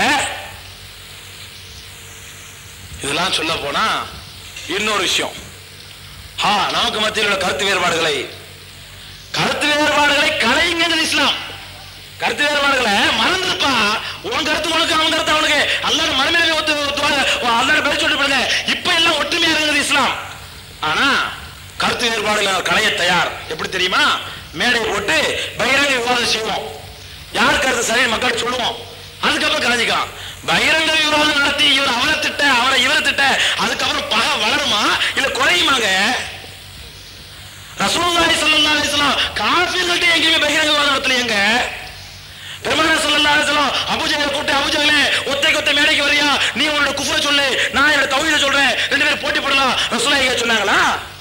இதெல்லாம் சொல்ல போனா இன்னொரு விஷயம் ஹா நமக்கு மத்தியில் உள்ள கருத்து வேறுபாடுகளை கருத்து வேறுபாடுகளை கலைங்கிறது இஸ்லாம் கருத்து வேறுபாடுகளை மறந்துருப்பா உன் கருத்து உனக்கு அவன் கருத்து அவனுக்கு அல்லாட மறுமையாக ஒத்து ஒத்துவாங்க அல்லாட பேர் சொல்லிட்டு பாருங்க இப்ப எல்லாம் ஒற்றுமையா இருக்கிறது இஸ்லாம் ஆனா கருத்து வேறுபாடுகளை களைய தயார் எப்படி தெரியுமா மேடை போட்டு பகிரங்க விவாதம் செய்வோம் யார் கருத்து சரி மக்கள் சொல்லுவோம் அதுக்கப்புறம் கலைஞ்சிக்கலாம் பகிரங்க விவாதம் நடத்தி இவர் அவரை திட்ட அவரை இவரை திட்ட அதுக்கப்புறம் பகை வளருமா இல்ல குறையுமாங்க ரசூலுல்லாஹி ஸல்லல்லாஹு அலைஹி வஸல்லம் காஃபிர்கள்ட்ட எங்கேயுமே பகிரங்க விவாதம் நடத்தலையேங்க பெருமானா ஸல்லல்லாஹு அலைஹி வஸல்லம் அபூஜஹலை கூப்பிட்டு அபூஜஹலே ஒத்தைக்கு ஒத்தை மேடைக்கு வரியா நீ உன்னோட குஃப்ர சொல்லு நான் என்னோட தௌஹீத சொல்றேன் ரெண்டு பேரும் போட்டி போடலாம் ரசூலுல்லாஹி சொன்னாங்களா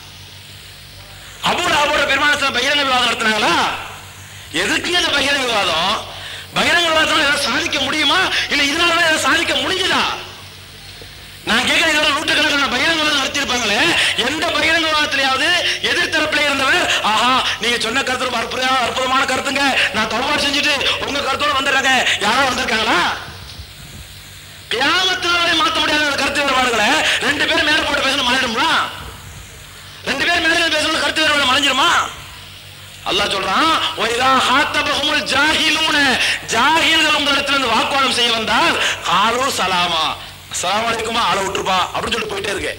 அபூட அபூட பெருமானா ஸல்லல்லாஹு பகிரங்க விவாதம் நடத்துனாங்களா எதுக்கு இந்த பகிரங்க விவாதம் பகிரங்க விவாதம் ஏதாவது சாதிக்க முடியுமா இல்ல இதனால தான் ஏதாவது சாதிக்க முடிஞ்சதா நான் கேட்கிறேன் இதெல்லாம் நூற்றுக்கணக்கான பகிரங்க விவாதம் நடத்தியிருப்பாங்களே எந்த பகிரங்க விவாதத்திலேயாவது எதிர்த்தரப்புல இருந்தவர் ஆஹா நீங்க சொன்ன கருத்து ரொம்ப அற்புதமான அற்புதமான கருத்துங்க நான் தவறு செஞ்சுட்டு உங்க கருத்தோட வந்துடுறாங்க யாரோ வந்திருக்காங்களா கியாமத்தினாலே மாத்த முடியாத அந்த கருத்து வேறுபாடுகளை ரெண்டு பேரும் மேல போட்டு பேசணும் மாறிடும்ல ரெண்டு பேரும் மேல பேசணும் கருத்து வேறுபாடு மறைஞ்சிருமா அல்லாஹ் சொல்றான் ஒய்தா ஹாத்தபஹுமுல் ஜாஹிலூன ஜாஹில்கள் உங்களிடத்துல இருந்து வாக்குவாதம் செய்ய வந்தால் காலு சலாமா அஸ்ஸலாமு அலைக்குமா ஆள விட்டுருப்பா அப்படின்னு சொல்லிட்டு போயிட்டே இருக்கு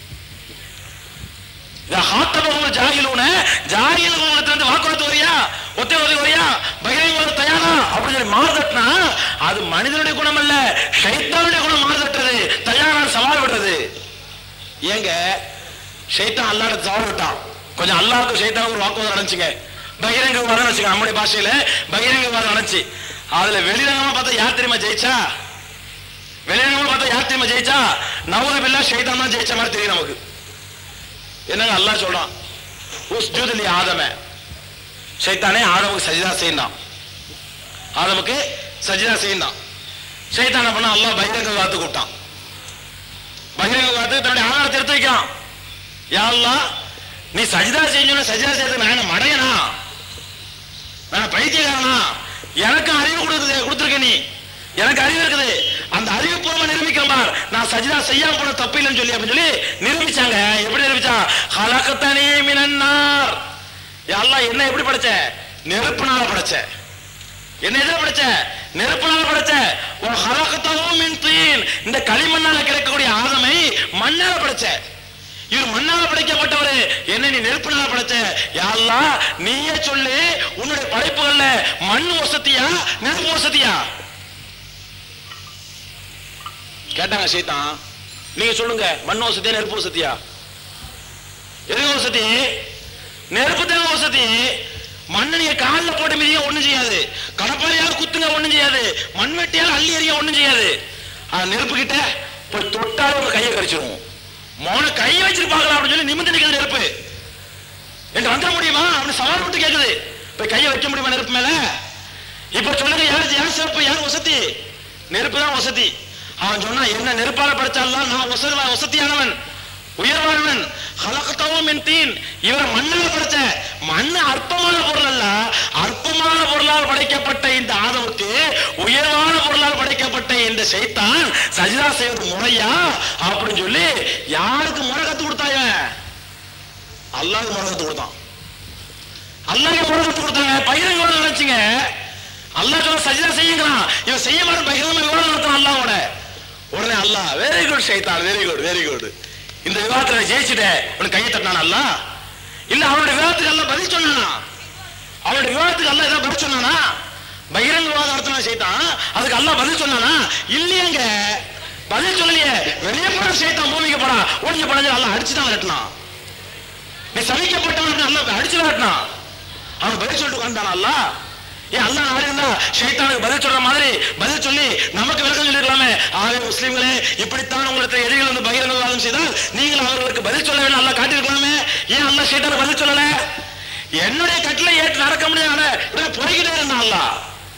இந்த ஹாத்தபஹுமுல் ஜாஹிலூன ஜாஹில்கள் உங்களிடத்துல இருந்து வாக்குவாதம் வரியா ஒத்தை உதவி வரியா பகிரங்க தயாரா அப்படின்னு சொல்லி மாறுதட்டினா அது மனிதனுடைய குணம் அல்ல ஷைத்தானுடைய குணம் மாறுதட்டுறது தயாரா சவால் விடுறது ஏங்க ஷைத்தான் அல்லாட சவால் விட்டான் கொஞ்சம் அல்லாவுக்கும் ஷைத்தானுக்கும் ஒரு வாக்குவாதம் நடந்துச்சுங்க பகிரங்க விவாதம் வச்சுக்க நம்முடைய பாஷையில பகிரங்க விவாதம் நடந்துச்சு அதுல வெளிரங்கமா பார்த்தா யார் தெரியுமா ஜெயிச்சா வெளிரங்கமா பார்த்தா யார் தெரியுமா ஜெயிச்சா நவரு பில்லா ஷைத்தான் தான் ஜெயிச்ச மாதிரி தெரியும் நமக்கு என்னங்க அல்லாஹ் சொல்றான் உஸ்ஜுத் லி ஆதம ஷைத்தானே ஆதமுக்கு சஜிதா செய்யலாம் ஆதமுக்கு சஜிதா செய்யலாம் ஷைத்தான பண்ணா அல்லாஹ் பகிரங்க விவாதத்தை கூப்பிட்டான் பகிரங்க விவாதத்துக்கு தன்னுடைய ஆதாரத்தை எடுத்து வைக்கான் யா அல்லாஹ் நீ சஜிதா செஞ்சோன்னு சஜிதா செய்யறதுக்கு நான் என்ன மடையனா நான் பைத்தியக்காரனா எனக்கு அறிவு கொடுக்குது கொடுத்துருக்க நீ எனக்கு அறிவு இருக்குது அந்த அறிவு பூர்வமா நிரூபிக்கிறேன் பார் நான் சஜிதா செய்யாம போன தப்பு இல்லைன்னு சொல்லி அப்படின்னு சொல்லி நிரூபிச்சாங்க எப்படி நிரூபிச்சான் ஹலக்கத்தனே மினன்னார் அல்லாஹ் என்ன எப்படி படைச்ச நெருப்புனால படைச்ச என்ன எதிர படைச்ச நெருப்புனால படைச்ச ஒரு ஹலக்கத்தவும் மின் தீன் இந்த களிமண்ணால கிடைக்கக்கூடிய ஆதமை மண்ணால படைச்ச இவர் மண்ணால படைக்கப்பட்டவர் என்ன நீ நெருப்புனால படைச்ச யாழ்லா நீயே சொல்லு உன்னுடைய படைப்புகள்ல மண் வசதியா நெருப்பு வசதியா கேட்டாங்க சைத்தான் நீங்க சொல்லுங்க மண் வசதியா நெருப்பு வசதியா எது வசதி நெருப்பு தான் வசதி மண்ணை நீங்க காலில் போட்டு மிதிக்க ஒண்ணும் செய்யாது கடப்பாறையால் குத்துங்க ஒண்ணும் செய்யாது மண் வெட்டியால் அள்ளி எறிய ஒண்ணும் செய்யாது ஆனா நெருப்பு கிட்ட போய் தொட்டாலும் உங்க கையை கடிச்சிரும் மோன கையை வச்சிருப்பாங்களா அப்படின்னு சொல்லி நிமிந்து நிற்கிறது நெருப்பு என்று வந்துட முடியுமா அப்படின்னு சவால் விட்டு கேக்குது போய் கையை வைக்க முடியுமா நெருப்பு மேல இப்ப சொல்லுங்க யார் யார் சிறப்பு யார் வசதி நெருப்பு தான் வசதி அவன் சொன்னா என்ன நெருப்பால படைச்சாலாம் நான் வசதி வசதியானவன் உயர்வானவன் ஹலகத்தவும் என் தீன் இவர் மண்ணில் படைச்ச மண்ணு அற்பமான பொருள் அல்ல அற்பமான பொருளால் படைக்கப்பட்ட இந்த ஆதமுக்கு உயர்வான பொருளால் படைக்கப்பட்ட இந்த சைத்தான் சஜிதா செய்வது முறையா அப்படின்னு சொல்லி யாருக்கு முறை கத்து கொடுத்தாங்க அல்லாஹ் முறை கத்து கொடுத்தான் அல்லாஹ் முறை கத்து கொடுத்தாங்க பகிரங்க நினைச்சுங்க அல்லாஹ் சொல்ல சஜிதா செய்யுங்கிறான் இவன் செய்ய மாட்டேன் பகிரங்க விவாதம் நடத்துறான் அல்லாஹ்வோட உடனே அல்லாஹ் வெரி குட் சைத்தான் வெரி குட் வெரி குட் இந்த விவாதத்துல ஜெயிச்சுட்டேன் உனக்கு கையை தட்டினான் அல்லாஹ் இல்ல அவனுடைய விவாதத்துக்கு அல்லாஹ் பதில் சொன்னானா அவனுடைய விவாதத்துக்கு அல்லாஹ் ஏதாவது பதில் சொன்னானா பகிரங்க விவாதம் நடத்தினா சைத்தான் அதுக்கு அல்லாஹ் பதில் சொன்னானா இல்லையங்க பதில் சொல்லலையே வெளியே போற சைத்தான் பூமிக்கு போடா ஒளிஞ்சு படஞ்சு அல்லாஹ் அடிச்சு தான் விரட்டினான் நீ சபிக்கப்பட்டவன் அல்லாஹ் அடிச்சு விரட்டினான் அவன் பதில் சொல்லிட்டு உட்கார்ந்தானா அல்லாஹ் ஏன் அல்லாஹ் நாடு இருந்தா ஷைத்தானுக்கு பதில் சொல்ற மாதிரி பதில் சொல்லி நமக்கு விளக்கம் சொல்லிருக்கலாமே ஆகவே முஸ்லிம்களே இப்படித்தான் உங்களுக்கு எதிரிகள் வந்து பகிரங்கவாதம் செய்தால் நீங்கள் அவர்களுக்கு பதில் சொல்ல வேண்டும் அல்லாஹ் காட்டியிருக்கலாமே ஏன் அல்லாஹ் ஷைத்தானுக்கு பதில் சொல்லல என்னுடைய கட்டில ஏற்று நடக்க முடியாது போய்கிட்டே இருந்தான் அல்லாஹ்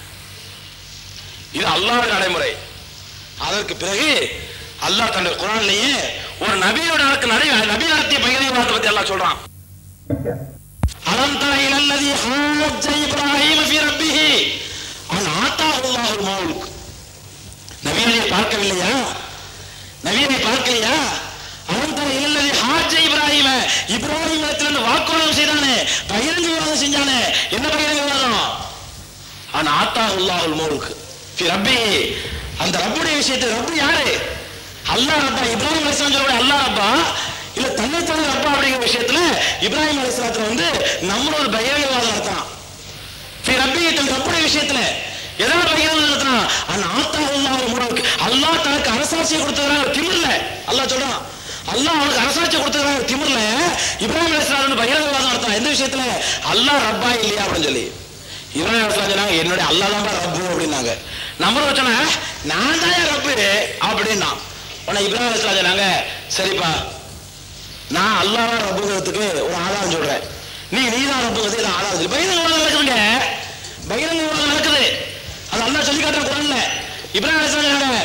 இது அல்லாஹ்வுடைய நடைமுறை அதற்கு பிறகு அல்லாஹ் தன்னுடைய குரான்லயே ஒரு நபியோட நடக்க நடை நபி நடத்திய பகிரங்கவாதத்தை பத்தி அல்லாஹ் சொல்றான் ألم تر إلى الذي حاج إبراهيم في ربه أن آتاه الله الملك நபியை பார்க்கவில்லையா நபியை பார்க்கலையா அவன் தர இல்லல்லதி ஹாஜ இப்ராஹிம இப்ராஹிம் இடத்துல வாக்குவாதம் செய்தானே பகிரங்க விவாதம் செஞ்சானே என்ன பகிரங்க விவாதம் அவன் ஆத்தா உல்லாஹுல் மௌலுக்கு ஃபி ரப்பி அந்த ரப்புடைய விஷயத்தை ரப்பு யாரு அல்லாஹ் ரப்பா இப்ராஹிம் அலைஹிஸ்ஸலாம் சொல்லக்கூடிய அல்லாஹ் ரப்பா இல்ல தன்னை தவிர ரப்பா அப்படிங்கிற விஷயத்துல இப்ராஹிம் அலைஹிஸ்ஸலாத்துல வந்து நம்மளோட பகிரங்க விவாதம் நடத்தான் ஃபி ரப்பி தன் ரப்புடைய விஷயத்துல எதாவது பகிரங்க நடத்தினா அந்த ஆத்தா அல்லாஹ் முடக்கு அல்லாஹ் தனக்கு அரசாட்சியை கொடுத்ததுனால ஒரு திமிர்ல அல்லாஹ் சொல்றான் அல்லாஹ் அவனுக்கு அரசாட்சியை கொடுத்ததுனால ஒரு திமிர்ல இப்ராஹிம் அலைஹிஸ்ஸலாம் வந்து பகிரங்க விவாதம் நடத்தான் எந்த விஷயத்துல அல்லாஹ் ரப்பா இல்லையா அப்படின்னு சொல்லி இவன் சொன்னாங்க என்னுடைய அல்லாஹ் தான் ரப்பு அப்படின்னாங்க நம்ம வச்சோன்னா நான் தான் ரப்பு அப்படின்னா உடனே இப்ராஹிம் அலைஹிஸ்ஸலாம் சொன்னாங்க சரிப்பா நான் அல்லாஹ் தான் ரப்புங்கிறதுக்கு ஒரு ஆதாரம் சொல்றேன் நீ நீ தான் ரப்புங்கிறது இது ஆதாரம் சொல்லு பகிரங்க விவாதம் நடக்குதுங்க பகிரங்க விவாதம் நடக்குது அது அல்லாஹ் சொல்லி காட்டுற குரல்ல இப்ராஹிம் அலைஹிஸ்ஸலாம் சொன்னாங்க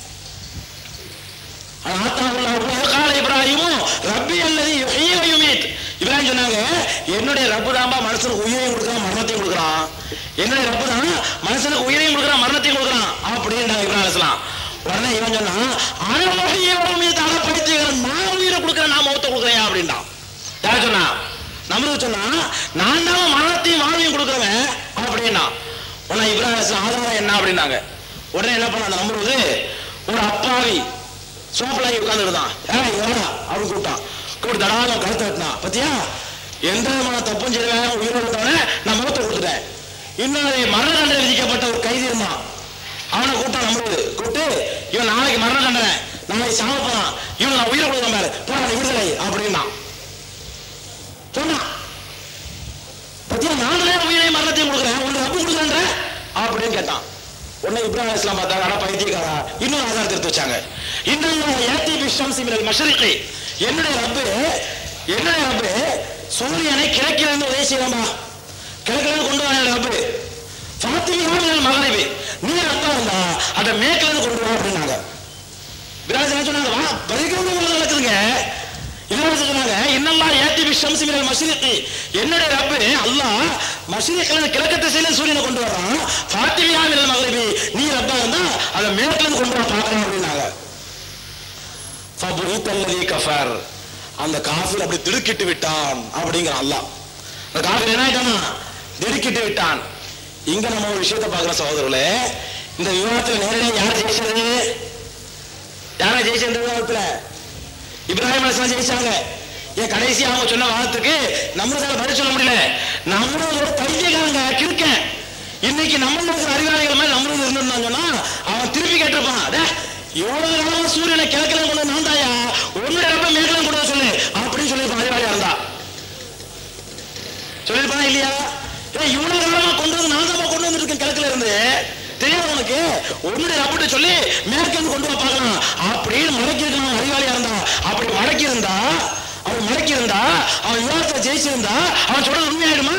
கால இப்ராஹிமும் ரப்பி அல்லது யுமீத் இப்ராஹிம் சொன்னாங்க என்னுடைய ரப்பு தான்பா மனுஷனுக்கு உயிரையும் கொடுக்குறான் மரணத்தையும் கொடுக்குறான் என்னுடைய ரப்பு தான் மனுஷனுக்கு உயிரையும் கொடுக்குறான் மரணத்தையும் கொடுக்குறான் அப்படின்றாங்க இப்ராஹிம் அலைஹிஸ்ஸலாம் உடனே இவன் சொன்னா அனவகையை மீது அட பைத்தியக்காரன் நான் உயிரை கொடுக்குறேன் நான் மௌத்த கொடுக்குறேன் அப்படின்ட்டான் யார் சொன்னா நம்மளுக்கு சொன்னா நான் தான் மரணத்தையும் வாழ்வையும் கொடுக்குறவன் அப்படின்னா உடனே இப்ராஹிம் அலைஹிஸ்ஸலாம் ஆதாரம் என்ன அப்படின்னாங்க உடனே என்ன பண்ண அந்த நம்புறது ஒரு அப்பாவி சோப்பலாகி உட்காந்துருந்தான் ஏய் இவனா அவன் கூப்பிட்டான் கூப்பிட்டு தடாலம் கழுத்து வெட்டினான் பத்தியா எந்த விதமான தப்பும் செய்வேன் உயிரோடு இருந்தவனே நான் முகத்தை கொடுத்துட்டேன் இன்னொரு மரண தண்டனை விதிக்கப்பட்ட ஒரு கைதி இருந்தான் அவனை கூப்பிட்டான் நம்புறது கூப்பிட்டு இவன் நாளைக்கு மரண தண்டனை நாளைக்கு சாம போறான் இவன் நான் உயிரை கொடுக்குறேன் பாரு போடா நீ விடுதலை அப்படின்னா சொன்னான் பத்தியா நான் தான் உயிரையும் மரணத்தையும் கொடுக்குறேன் உனக்கு ரப்பு கொடுக்குறேன்ற அப்படின்னு கேட்டான் உடனே இப்ராஹிம் அலைஹிஸ்ஸலாம் பார்த்தாங்க அட பைத்தியக்காரா இன்னொரு ஆதாரத்தை எடுத்து வச்சாங்க இன்னும் ஏத்தி பிஷம்சி மினல் மஷரிகி என்னுடைய ரப்பு என்னுடைய ரப்பு சூரியனை கிழக்கிலிருந்து உதவி செய்யலாமா கிழக்கிலிருந்து கொண்டு வர ரப்பு ஃபாத்திமிஹா மினல் மகரிபி நீ ரப்பா இருந்தா அதை மேற்கிலிருந்து கொண்டு வா அப்படின்னாங்க இப்ராஹிம் என்ன சொன்னாங்க வா பரிகிரமம் நடக்குதுங்க இப்ராஹிம் சொன்னாங்க இன்னெல்லாம் ஏத்தி பிஷம் ஷம்சி மினல் மஷ்ரிகி என்னுடைய ரப்பு அல்லாஹ் மஷ்ரிகில கிழக்கு திசையில சூரியனை கொண்டு வரான் ஃபாத்திமியா மினல் மகரிபி நீ ரப்பா இருந்தா அதை மேற்குல இருந்து கொண்டு வர பார்க்கணும் அப்படின்னாங்க ஃபபுஹித அல்லதி கஃபர் அந்த காஃபிர் அப்படி திடுக்கிட்டு விட்டான் அப்படிங்கிற அல்லாஹ் அந்த காஃபிர் என்ன ஆயிட்டானா திடுக்கிட்டு விட்டான் இங்க நம்ம ஒரு விஷயத்தை பார்க்கிற சகோதரர்களே இந்த விவாதத்துல நேரடியாக யார் ஜெயிச்சது யாரை ஜெயிச்சது இந்த விவாதத்துல இப்ராஹிம் அலிஸ்லாம் ஜெயிச்சாங்க ஏன் கடைசி அவங்க சொன்ன வாதத்துக்கு நம்மளால பதில் சொல்ல முடியல நம்மளும் ஒரு பைத்தியக்காரங்க கிறுக்க இன்னைக்கு நம்ம இருக்கிற அறிவாளிகள் மாதிரி நம்மளும் இருந்திருந்தான்னு சொன்னா அவன் திருப்பி கேட்டிருப்பான் "டேய், இவ்வளவு காலமா சூரியனை கிழக்கில கொண்டு வந்து நான் தாயா உன்னுடைய ரப்ப மேற்கில கொண்டு வர சொல்லு அப்படின்னு சொல்லியிருப்பான் அறிவாளியா இருந்தா சொல்லியிருப்பானா இல்லையா ஏய் இவ்வளவு காலமா கொண்டு வந்து நான் தான் கொண்டு வந்துருக்கேன் கிழக்குல இருந்து தெரியாது உனக்கு உன்னுடைய ரப்பிட்ட சொல்லி மேற்கில இருந்து கொண்டு வர பார்க்கலாம் அப்படின்னு மடக்கி இருக்கணும் அறிவாளியா இருந்தா அப்படி மடக்கி இருந்தா அவன் மடக்கி இருந்தா அவன் விவாதத்தை ஜெயிச்சிருந்தா அவன் சொல்றது உண்மையாயிடுமா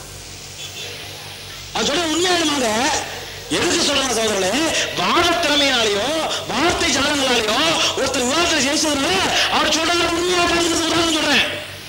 அவன் சொல்றது உண்மையாயிடுமாங்க எதுக்கு சொல்றாங்க சகோதரர்களே வாத திறமையினாலேயோ வார்த்தை ஜாலங்களாலேயோ ஒருத்தர் விவாதத்தை ஜெயிச்சதுனால அவர் சொல்றது உண்மையா சொல்றாங்க சொல்றேன்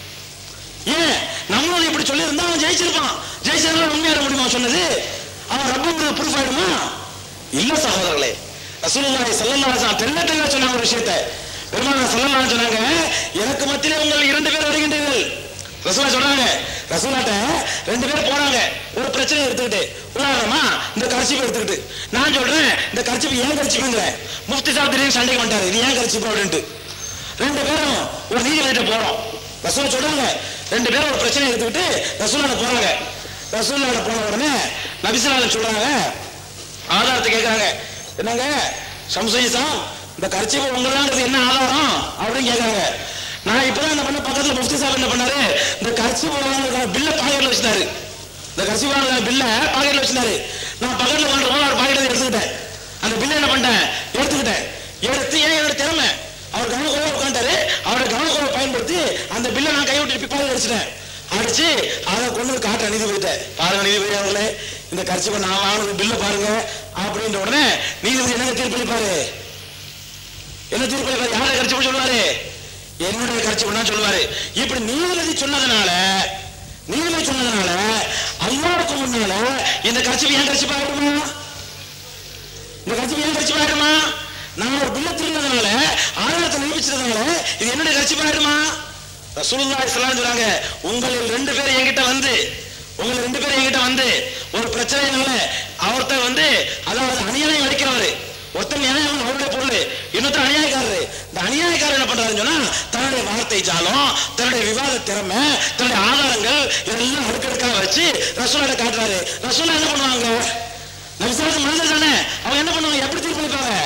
ஏன் நம்மளும் இப்படி சொல்லியிருந்தா அவன் ஜெயிச்சிருப்பான் ஜெயிச்சதுனால உண்மையாட முடியுமா சொன்னது அவன் ரப்ப ப்ரூஃப் ஆயிடுமா இல்ல சகோதரர்களே ரசூலுல்லாஹி ஸல்லல்லாஹு அலைஹி வஸல்லம் தெள்ள தெளிவா சொன்னாங்க ஒரு விஷயத்தை பெருமாள் ஸல்லல்லாஹு அலைஹி சொன்னாங்க எனக்கு மத்தியிலே உங்கள் இரண்டு பேர் வருகின்றீர்கள் ரசூலா சொல்றாங்க ரசூலாட்ட ரெண்டு பேர் போறாங்க ஒரு பிரச்சனை எடுத்துக்கிட்டு உதாரணமா இந்த கர்ச்சிப்பு எடுத்துக்கிட்டு நான் சொல்றேன் இந்த கர்ச்சிப்பு ஏன் கர்ச்சிப்புங்கிறேன் முஃப்தி சாப் திடீர்னு சண்டைக்கு வந்துட்டாரு இது ஏன் கர்ச்சிப்பு அப்படின்ட்டு ரெண்டு பேரும் ஒரு நீதிபதிட்ட போறோம் ரசூல் சொல்றாங்க ரெண்டு பேரும் ஒரு பிரச்சனை எடுத்துக்கிட்டு ரசூலாட போறாங்க ரசூலாட போன உடனே நபிசுலால சொல்றாங்க ஆதாரத்தை கேட்கறாங்க என்னங்க சம்சயிசா இந்த கர்ச்சிப்பு உங்களாங்கிறது என்ன ஆதாரம் அப்படின்னு கேட்கறாங்க நான் இப்பதான் என்ன பண்ண பக்கத்துல முஃப்தி சாப் என்ன பண்ணாரு இந்த கர்ச்சிப்பு வாங்குறதுக்கான பில்ல பாக்கெட்ல வச்சிட்டாரு இந்த கர்ச்சிப்பு வாங்குறதுக்கான பில்ல பாக்கெட்ல வச்சிட்டாரு நான் பக்கத்துல வாங்குற ஒரு பாக்கெட்ல எடுத்துக்கிட்டேன் அந்த பில்லை என்ன பண்ணிட்டேன் எடுத்துக்கிட்டேன் எடுத்து ஏன் என்னோட திறமை அவர் கவனக்குறைவா உட்காந்துட்டாரு அவரோட கவனக்குறைவை பயன்படுத்தி அந்த பில்லை நான் கை விட்டு பிப்பாக அடிச்சிட்டேன் அடிச்சு அதை கொண்டு வந்து காட்ட நீதிபதிட்ட பாருங்க நீதிபதி அவர்களே இந்த கட்சி நான் வாங்கினது பில்லை பாருங்க அப்படின்ற உடனே நீதிபதி என்ன தீர்ப்பளிப்பாரு என்ன தீர்ப்பளிப்பாரு யாரை கட்சி சொல்லுவாரு என்னுடைய கட்சி தான் சொல்லுவாரு இப்படி நீதிபதி சொன்னதுனால நீதிபதி சொன்னதுனால அல்லாவுக்கு முன்னால இந்த கட்சி ஏன் கட்சி ஆயிடுமா இந்த கட்சி ஏன் கட்சி ஆயிடுமா நான் ஒரு பில்ல திருந்ததுனால ஆதாரத்தை நிரூபிச்சதுனால இது என்னுடைய கட்சி ஆயிடுமா ரசூலுல்லாஹி ஸல்லல்லாஹு அலைஹி சொல்றாங்க உங்களில் ரெண்டு பேர் என்கிட்ட வந்து உங்க ரெண்டு பேர் என்கிட்ட வந்து ஒரு பிரச்சனைனால அவர்த்த வந்து அதாவது அநியாயம் அடிக்கிறவரு ஒருத்தன் நியாயம் அவருடைய பொருள் இன்னொருத்தர் அநியாயக்காரரு இந்த அநியாயக்காரர் என்ன பண்றாருன்னு சொன்னா தன்னுடைய வார்த்தை ஜாலம் தன்னுடைய விவாத திறமை தன்னுடைய ஆதாரங்கள் இதெல்லாம் அடுக்கடுக்காக வச்சு ரசூலாட்ட காட்டுறாரு ரசூலா என்ன பண்ணுவாங்க நபிசாரத்து மனிதர் தானே அவங்க என்ன பண்ணுவாங்க எப்படி தீர்ப்பளிப்பாங்க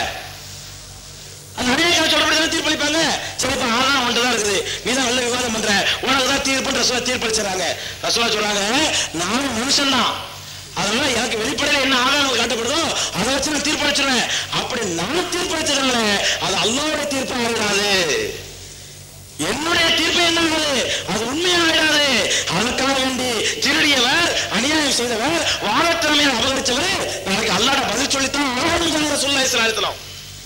அந்த அநியாயக்கார சொல்றபடி தானே தீர்ப்பளிப்பாங்க சரி இப்ப ஆதாரம் உன்கிட்ட தான் இருக்குது நீ தான் நல்ல விவாதம் பண்ற உனக்கு தான் தீர்ப்பு ரசூலா தீர்ப்பளிச்சுறாங்க ரசூலா சொல்றாங்க நானும் மனுஷன் தான் அதனால எனக்கு வெளிப்படையில என்ன ஆதாரம் காட்டப்படுதோ அதை வச்சு நான் தீர்ப்பளிச்சிருவேன் அப்படி நான் தீர்ப்பளிச்சதுனால அது அல்லாவுடைய தீர்ப்பு ஆகிடாது என்னுடைய தீர்ப்பு என்ன ஆகுது அது உண்மையா ஆயிடாது அதுக்காக வேண்டி திருடியவர் அநியாயம் செய்தவர் வாழத்திறமையை அபகரிச்சவர் நாளைக்கு அல்லாட பதில் சொல்லித்தான் ஆகணும் சொல்ல இஸ்லாத்துல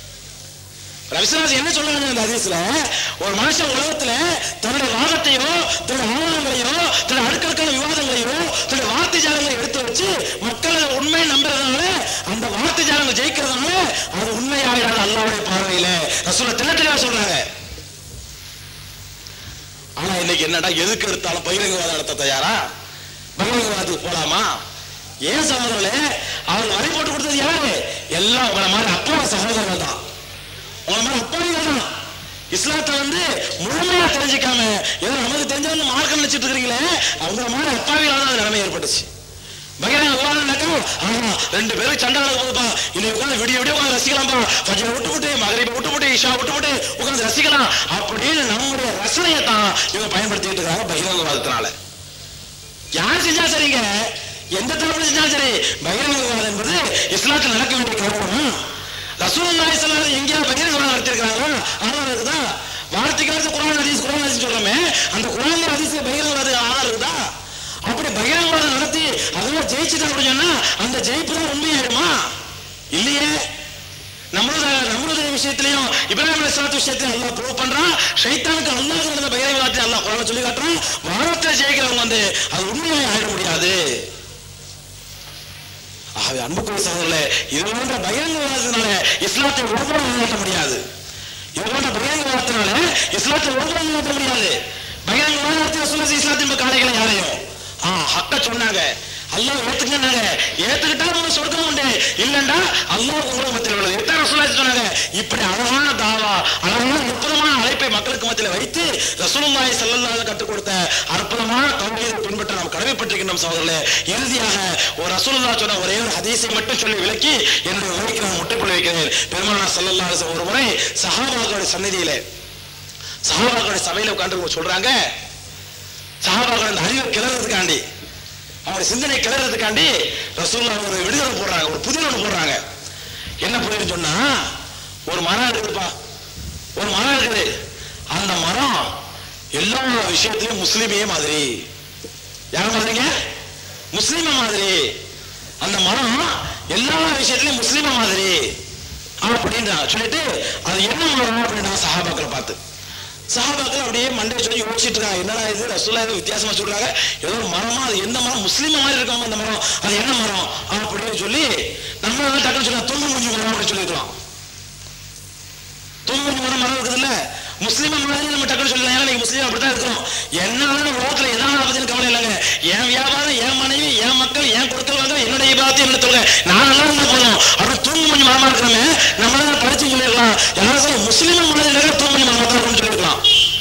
ரவிசராஜ் என்ன சொல்றாங்க இந்த ஹதீஸ்ல ஒரு மனுஷன் உலகத்துல தன்னுடைய வாதத்தையோ தன்னுடைய ஆதாரங்களையோ தன்னுடைய அடுக்கடுக்கான விவாதங்களையோ தன்னுடைய வார்த்தை ஜாலங்களை எடுத்து வச்சு மக்கள் அதை உண்மையை நம்புறதுனால அந்த வார்த்தை ஜாலங்கள் ஜெயிக்கிறதுனால அது உண்மையாகிறாது அல்லாவுடைய பார்வையில ரசூல தெள்ள தெளிவா சொல்றாங்க ஆனா இன்னைக்கு என்னடா எதுக்கு எடுத்தாலும் பகிரங்கவாதம் நடத்த தயாரா பகிரங்கவாதத்துக்கு போலாமா ஏன் சகோதரர்களே அவங்க வரி போட்டு கொடுத்தது யாரு எல்லாம் உங்களை மாதிரி அப்பா சகோதரர்கள் தான் உங்களை மாதிரி அப்பாவிகள் தான் இஸ்லாத்தை வந்து முழுமையா தெரிஞ்சுக்காம ஏதோ நமக்கு தெரிஞ்சவங்க மார்க்கம் நினைச்சிட்டு இருக்கிறீங்களே அவங்க மாதிரி அப்பாவிகளால தான் அந்த நிலைமை ஏற்பட்டுச்சு பகிரங்க விவாதம் நடக்கும் ஆமா ரெண்டு பேரும் சண்டை நடக்க போதுப்பா இன்னைக்கு உட்காந்து விடிய விடிய உட்காந்து ரசிக்கலாம்ப்பா ஃபஜ்ரை விட்டு விட்டு மகரிபை விட்டு விட்டு இஷா விட்டு விட்டு உட்காந்து ரசிக்கலாம் அப்படின்னு நம்முடைய ரசனையை தான் இவங்க பயன்படுத்திட்டு இருக்காங்க பகிரங்கவாதத்தினால யார் செஞ்சா சரிங்க எந்த தரப்புல செஞ்சாலும் சரி பகிரங்கவாதம் என்பது இஸ்லாத்தில் நடக்க வேண்டிய கருவம் ரசூலுல்லாஹி ஸல்லல்லாஹு அலைஹி எங்கேயாவது பகிரங்கவாதம் நடத்திருக்காங்களா ஆதாரம் இருக்குதா வார்த்தைக்கு வார்த்தை குரான் ஹதீஸ் குரான் ஹதீஸ் சொல்றோமே அந்த குரான் ஹதீஸ் பகிரங்கவாத ஆதாரம் இருக்குதா அப்படி பகிரங்கவாதம் நடத்தி அதெல்லாம் ஜெயிச்சுட்டா அப்படின்னு சொன்னா அந்த ஜெயிப்பு தான் உண்மையாயிடுமா இல்லையே நம்மளோட நம்மளோட விஷயத்திலையும் இப்ராஹிம் அலைஹிஸ்ஸலாத்து விஷயத்திலையும் அல்லாஹ் ப்ரூவ் பண்றான் ஷைத்தானுக்கு அல்லாஹ் நடந்த பகிரங்கத்தை அல்லாஹ் குரான் சொல்லி காட்டுறான் வானத்தை ஜெயிக்கிறவங்க வந்து அது உண்மையை ஆயிட முடியாது ஆகவே அன்புக்குரிய சகோதரர்களே இது போன்ற பகிரங்கவாதத்தினால இஸ்லாத்தை ஒருபுறம் முன்னேற்ற முடியாது இது போன்ற பகிரங்கவாதத்தினால இஸ்லாத்தை ஒருபுறம் முன்னேற்ற முடியாது பகிரங்கவாதத்தில் சொல்ல இஸ்லாத்தின் காலைகளை யாரையும் ஆ ஹக்க சொன்னாங்க அல்லாஹ் ஏத்துக்கினாங்க ஏத்துக்கிட்டா நம்ம சொர்க்கம் உண்டு இல்லண்டா அல்லாஹ் உங்களை மத்தியில் உள்ளது எத்தனை ரசூலுல்லாஹி சொன்னாங்க இப்படி அழகான தாவா அழகான அற்புதமான அழைப்பை மக்களுக்கு மத்தியில் வைத்து ரசூலுல்லாஹி ஸல்லல்லாஹு அலைஹி கற்றுக் கொடுத்த அற்புதமான தௌஹீதை பின்பற்ற நாம் கடமைப்பட்டிருக்கின்றோம் சகோதரர்களே இறுதியாக ஒரு ரசூலுல்லாஹ் சொன்ன ஒரே ஒரு ஹதீஸை மட்டும் சொல்லி விளக்கி என்னுடைய உரைக்கு நான் முட்டுப்புள்ளி வைக்கிறேன் பெருமானார் ஸல்லல்லாஹு அலைஹி வஸல்லம் ஒரு முறை சஹாபாக்களுடைய சந்நிதியிலே சஹாபாக்களுடைய சபையில உட்கார்ந்து சொல்றாங்க சஹாபாக்கள் அந்த அறிவை கிளறதுக்காண்டி அவங்களுடைய சிந்தனை கிளறதுக்காண்டி ரசூல்லா ஒரு விடுதலை போடுறாங்க ஒரு புதிர் ஒன்று போடுறாங்க என்ன புதிர்னு சொன்னா ஒரு மரம் இருக்குதுப்பா ஒரு மரம் இருக்குது அந்த மரம் எல்லா விஷயத்திலும் முஸ்லிமே மாதிரி யார் மாதிரிங்க முஸ்லிம மாதிரி அந்த மரம் எல்லா விஷயத்திலும் முஸ்லிம மாதிரி அப்படின்றாங்க சொல்லிட்டு அது என்ன மரம் அப்படின்னா சஹாபாக்களை பார்த்து சஹாபாக்கள் அப்படியே மண்டை சொல்லி யோசிச்சுட்டு இருக்காங்க என்னடா இது ரசூலா ஏதோ வித்தியாசமா சொல்றாங்க ஏதோ ஒரு மரமா அது எந்த மரம் முஸ்லீம் மாதிரி இருக்காம அந்த மரம் அது என்ன மரம் அப்படின்னு சொல்லி நம்ம வந்து டக்குன்னு சொல்லலாம் தும்பு முஞ்சி மரம் அப்படின்னு சொல்லிடுறோம் தும்பு முஞ்சி மரம் மரம் இருக்குதுல்ல முஸ்லீம் மாதிரி நம்ம டக்குன்னு சொல்லலாம் ஏன்னா நீங்க முஸ்லீம் அப்படித்தான் இருக்கிறோம் என்னாலும் உலகத்துல எதனால பத்தி கவலை இல்லைங்க என் வியாபாரம் என் மனைவி என் மக்கள் என் கொடுக்கல் வாங்க என்னுடைய விபாதத்தை என்ன தொகை நான் நல்லா இருந்தா போதும் அப்படி தூங்கு மணி மரமா இருக்கிறோமே நம்மளால படிச்சு சொல்லிடலாம் எல்லாரும் சொல்ல முஸ்லீம் மாதிரி இருக்க தூங்கு மணி மரமா தான் இருக்கும்னு சொல்லிருக்கலாம்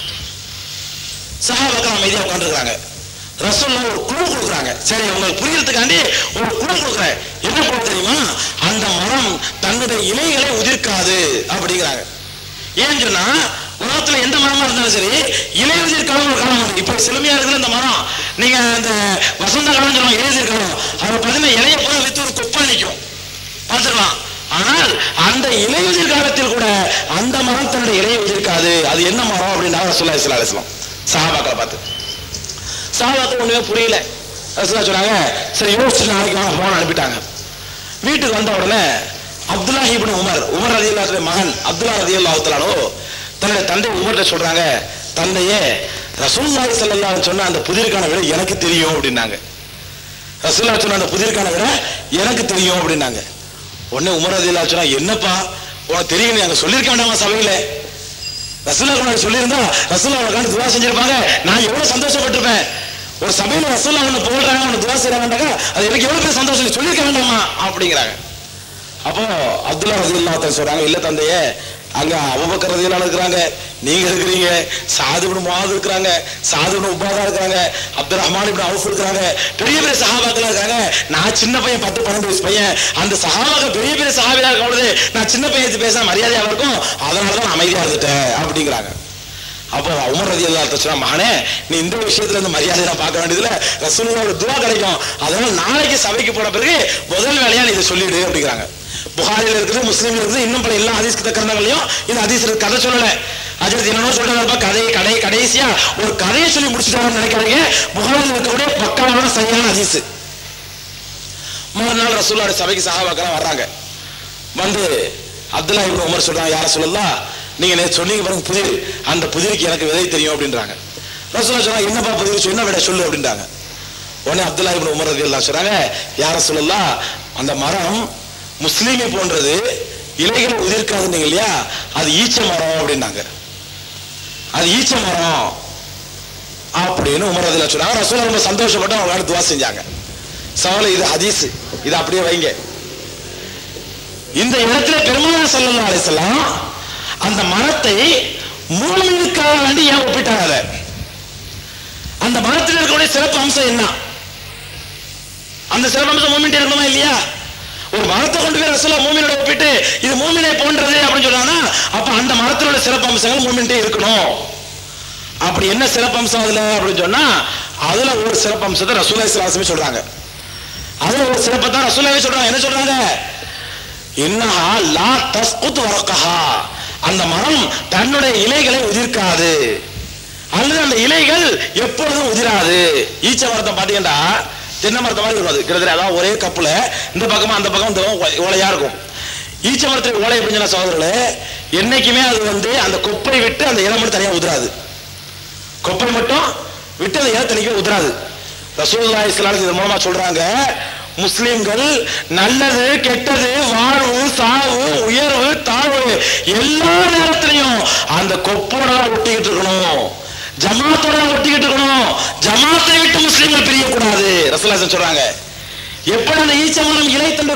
சஹாபாக்கள் அமைதியா உட்காந்துருக்காங்க ரசூல்லா ஒரு குழு கொடுக்குறாங்க சரி உங்களுக்கு புரியறதுக்காண்டி ஒரு குழு கொடுக்குறேன் என்ன குழு தெரியுமா அந்த மரம் தன்னுடைய இலைகளை உதிர்க்காது அப்படிங்கிறாங்க ஏன்னு சொன்னா உலகத்துல எந்த மரமா இருந்தாலும் சரி இலையுதிர் காலம் ஒரு காலம் உண்டு இப்போ செழுமையா இருக்கிற இந்த மரம் நீங்க அந்த வசந்த காலம் சொல்லுவாங்க இலையுதிர் காலம் அதை பார்த்தீங்கன்னா இலைய பூரா வித்து ஒரு குப்பை நிற்கும் பார்த்துக்கலாம் ஆனால் அந்த இலையுதிர் காலத்தில் கூட அந்த மரம் தன்னுடைய இலையை உதிர்க்காது அது என்ன மரம் அப்படின்னா ரசூல்லா இஸ்லா அலிஸ்லாம் சஹாபாக்களை பார்த்து சஹாபாக்கள் ஒண்ணுமே புரியல ரசூலா சொன்னாங்க சரி யோசிச்சு நாளைக்கு வாங்க போன அனுப்பிட்டாங்க வீட்டுக்கு வந்த உடனே அப்துல்லா இப்னு உமர் உமர் ரதியுல்லாஹுடைய மகன் அப்துல்லா ரதியுல்லாஹு தஆலானோ தன்னுடைய தந்தை உமர்கிட்ட சொல்றாங்க தந்தையே ரசூலுல்லாஹி ஸல்லல்லாஹு அலைஹி சொன்ன அந்த புதிருக்கான விட எனக்கு தெரியும் அப்படின்னாங்க ரசூல்லா சொன்ன அந்த புதிருக்கான விட எனக்கு தெரியும் அப்படின்னாங்க உடனே உமர் ரதியுல்லாஹு சொன்னா என்னப்பா உனக்கு தெரியும் அங்க சொல்லியிருக்க வேண்டாமா சபையில ரசூலா முன்னாடி சொல்லியிருந்தா ரசூலா உனக்கான துவா செஞ்சிருப்பாங்க நான் எவ்வளவு சந்தோஷப்பட்டிருப்பேன் ஒரு சபையில ரசூலா ஒன்று போடுறாங்க ஒன்று துவா செய்யறாங்கன்னாக்கா அது எனக்கு எவ்வளவு பெரிய சந்தோஷம் நீ சொல்லியிருக்க வேண்டாமா அப்படிங்கிறாங்க அப்போ அப்துல்லா ரதியுல்லா சொல்றாங்க இல்ல தந்தையே அங்க அபுபக்கர் ரதியுல்லா இருக்கிறாங்க நீங்க இருக்கிறீங்க சாது இப்னு முஆத் இருக்கிறாங்க சாது இப்னு உபாதா இருக்கிறாங்க அப்துல் ரஹ்மான் இப்னு அவுஃப் இருக்கிறாங்க பெரிய பெரிய சஹாபாக்கள் இருக்காங்க நான் சின்ன பையன் பத்து பன்னெண்டு வயசு பையன் அந்த சஹாபாக்கள் பெரிய பெரிய சஹாபியா இருக்கும் பொழுது நான் சின்ன பையன் எடுத்து பேச மரியாதையா இருக்கும் அதனால தான் நான் அமைதியா இருந்துட்டேன் அப்படிங்கிறாங்க அப்போ உமர் ரதி அல்லா சொன்னா மகனே நீ இந்த விஷயத்துல இருந்து மரியாதை நான் பார்க்க வேண்டியதுல ரசூலுல்லாவோட துவா கிடைக்கும் அதனால நாளைக்கு சபைக்கு போன பிறகு முதல் வேலையா நீ இதை சொல்லிடு அப்படிங்கிறாங்க புகாரில் இருக்குது முஸ்லீம்ல இருக்குது இன்னும் பல எல்லா ஹதீஸ் கிரந்தங்களையும் இந்த ஹதீஸ் இருக்கு. கதை சொல்லல அஜரத் என்னன்னு சொல்றாங்க கதை கடை கடைசியா ஒரு கதையை சொல்லி முடிச்சுட்டாங்கன்னு நினைக்காதீங்க புகாரில் இருக்கக்கூடிய பக்காவான சரியான ஹதீஸ் மறுநாள் ரசூல்லோட சபைக்கு சஹாபாக்கெல்லாம் வர்றாங்க வந்து அப்துல்லா இப்னு உமர் சொல்றாங்க யார சொல்லலாம் நீங்க நேத்து சொன்னீங்க பாருங்க புதிர் அந்த புதிருக்கு எனக்கு விதை தெரியும் அப்படின்றாங்க ரசூலா சொன்னா என்னப்பா புதிர் சொன்ன விட சொல்லு அப்படின்றாங்க உடனே அப்துல்லா இப்னு உமர் ரலியல்லாஹு சொல்றாங்க யார சொல்லலாம் அந்த மரம் முஸ்லீமை போன்றது இலைகள் உதிர்க்காதுன்னு இல்லையா அது ஈச்ச மரம் அப்படின்னாங்க அது ஈச்ச மரம் அப்படின்னு உமர் ரலியல்லாஹு சொன்னாங்க ரசூலா ரொம்ப சந்தோஷப்பட்டு அவங்க துவா செஞ்சாங்க சவால இது ஹதீஸ் இது அப்படியே வைங்க இந்த இடத்துல பெருமாள் சல்லல்லாஹு அலைஹி வஸல்லம் அந்த மரத்தை மூமினுக்காக வேண்டி ஏன் ஒப்பிட்டாங்க அதை அந்த மரத்தில் இருக்கக்கூடிய சிறப்பு அம்சம் என்ன அந்த சிறப்பு அம்சம் மூமின் இருக்கணுமா இல்லையா ஒரு மரத்தை கொண்டு போய் ரசூலா மூமினோட ஒப்பிட்டு இது மூமினை போன்றது அப்படின்னு சொன்னாங்கன்னா அப்ப அந்த மரத்தினோட சிறப்பு அம்சங்கள் மூமின்ட்டே இருக்கணும் அப்படி என்ன சிறப்பு அம்சம் அதுல அப்படின்னு சொன்னா அதுல ஒரு சிறப்பு அம்சத்தை ரசூலா இஸ்லாசமே சொல்றாங்க அதுல ஒரு சிறப்பை தான் ரசூலாவே சொல்றாங்க என்ன சொல்றாங்க இன்னஹா லா தஸ்குத் வரக்கஹா அந்த மரம் தன்னுடைய இலைகளை உதிர்க்காது அல்லது அந்த இலைகள் எப்பொழுதும் உதிராது ஈச்ச மரத்தை பாத்தீங்கன்னா தென்னை மரத்தை மாதிரி இருக்கும் அது கிட்டத்தட்ட அதாவது ஒரே கப்புல இந்த பக்கமா அந்த பக்கம் இந்த பக்கம் ஓலையா இருக்கும் ஈச்ச மரத்தில் ஓலை அப்படின்னு சொன்ன சகோதரர்களே என்னைக்குமே அது வந்து அந்த கொப்பை விட்டு அந்த இலை மட்டும் தனியாக உதிராது கொப்பை மட்டும் விட்டு அந்த இலை தனிக்க உதிராது ரசூலுல்லாஹி ஸல்லல்லாஹு அலைஹி மூலமா சொல்றாங்க முஸ்லிம்கள் நல்லது கெட்டது வாழ்வு சாவு உயர்வு தாழ்வு எல்லா நேரத்திலையும் அந்த கொப்போட தான் ஒட்டிக்கிட்டு இருக்கணும் ஜமாத்தோட தான் ஒட்டிக்கிட்டு இருக்கணும் ஜமாத்தை விட்டு முஸ்லிம்கள் பிரியக்கூடாது ரசூலுல்லாஹி சொல்றாங்க எப்படி அந்த ஈச்ச மரம் இலை தண்டு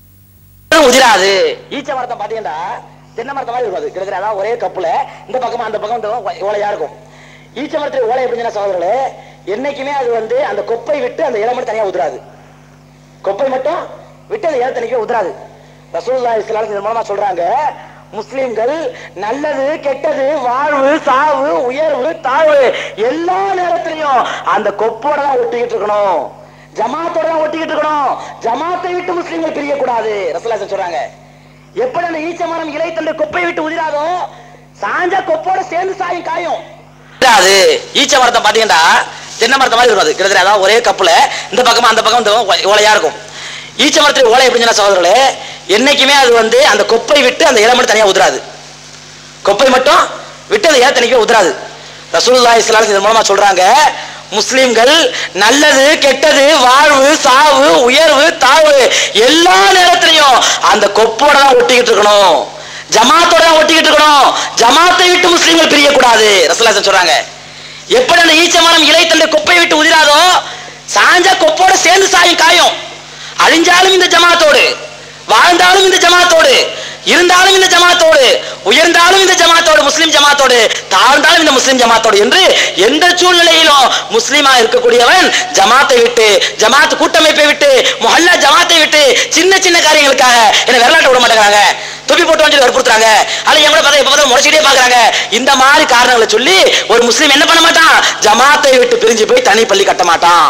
உதிராது ஈச்ச மரத்தை பாத்தீங்கன்னா தென்னை மரத்தை மாதிரி இருக்காது கிட்டத்தட்ட அதான் ஒரே கப்புல இந்த பக்கமா அந்த பக்கம் இந்த பக்கம் ஓலையா இருக்கும் ஈச்ச மரத்தில் ஓலை எப்படின்னா சகோதரர்களே என்னைக்குமே அது வந்து அந்த கொப்பை விட்டு அந்த இலை மட்டும் தனியா உதிராது கொப்பை மட்டும் விட்டு அந்த இலை தனிக்க உதிராது ரசூலுல்லாஹி ஸல்லல்லாஹு அலைஹி வஸல்லம் மூலமா சொல்றாங்க முஸ்லிம்கள் நல்லது கெட்டது வாழ்வு சாவு உயர்வு தாழ்வு எல்லா நேரத்திலையும் அந்த கொப்போட தான் ஒட்டிக்கிட்டு இருக்கணும் ஜமாத்தோட தான் ஒட்டிக்கிட்டு இருக்கணும் ஜமாத்தை விட்டு முஸ்லிம்கள் பிரியக்கூடாது ரசூலுல்லாஹி சொல்றாங்க எப்படி அந்த ஈச்ச மரம் இலை தண்டு கொப்பை விட்டு உதிராதோ சாஞ்சா கொப்போட சேர்ந்து சாயும் காயும் அது ஈச்ச மரத்தை பாத்தீங்கன்னா தென்னை மரத்தை மாதிரி இருக்கும் அது கிட்டத்தட்ட அதான் ஒரே கப்புல இந்த பக்கமா அந்த பக்கம் இந்த பக்கம் ஓலையா இருக்கும் ஈச்ச மரத்தில் ஓலை எப்படின்னு சொன்னா சகோதரர்களே என்னைக்குமே அது வந்து அந்த கொப்பை விட்டு அந்த இலை மட்டும் தனியா உதிராது கொப்பை மட்டும் விட்டு அந்த இலை தனிக்க உதிராது ரசூலுல்லாஹி ஸல்லல்லாஹு அலைஹி வஸல்லம் மூலமா சொல்றாங்க முஸ்லிம்கள் நல்லது கெட்டது வாழ்வு சாவு உயர்வு தாழ்வு எல்லா நேரத்திலையும் அந்த கொப்போட தான் ஒட்டிக்கிட்டு இருக்கணும் ஜமாத்தோட தான் ஒட்டிக்கிட்டு இருக்கணும் ஜமாத்தை விட்டு முஸ்லிம்கள் பிரியக்கூடாது ரசூலுல்லாஹி சொல்றாங்க எப்படி அந்த ஈச்ச மரம் இலை தண்டு கொப்பை விட்டு உதிராதோ சாஞ்சா கொப்போட சேர்ந்து சாயும் காயும் அழிஞ்சாலும் இந்த ஜமாத்தோடு வாழ்ந்தாலும் இந்த ஜமாத்தோடு இருந்தாலும் இந்த ஜமாத்தோடு உயர்ந்தாலும் இந்த ஜமாத்தோடு முஸ்லிம் ஜமாத்தோடு தாழ்ந்தாலும் இந்த முஸ்லிம் ஜமாத்தோடு என்று எந்த சூழ்நிலையிலும் முஸ்லிமா இருக்கக்கூடியவன் ஜமாத்தை விட்டு ஜமாத் கூட்டமைப்பை விட்டு முஹல்லா ஜமாத்தை விட்டு சின்ன சின்ன காரியங்களுக்காக என்ன விரலாட்ட விட மாட்டேங்கிறாங்க துப்பி போட்டு வந்து வற்புறுத்துறாங்க அல்ல என் கூட பார்த்தா எப்ப பார்த்தா முறைச்சிட்டே பாக்குறாங்க இந்த மாதிரி காரணங்களை சொல்லி ஒரு முஸ்லீம் என்ன பண்ண மாட்டான் ஜமாத்தை விட்டு பிரிஞ்சு போய் தனி பள்ளி கட்ட மாட்டான்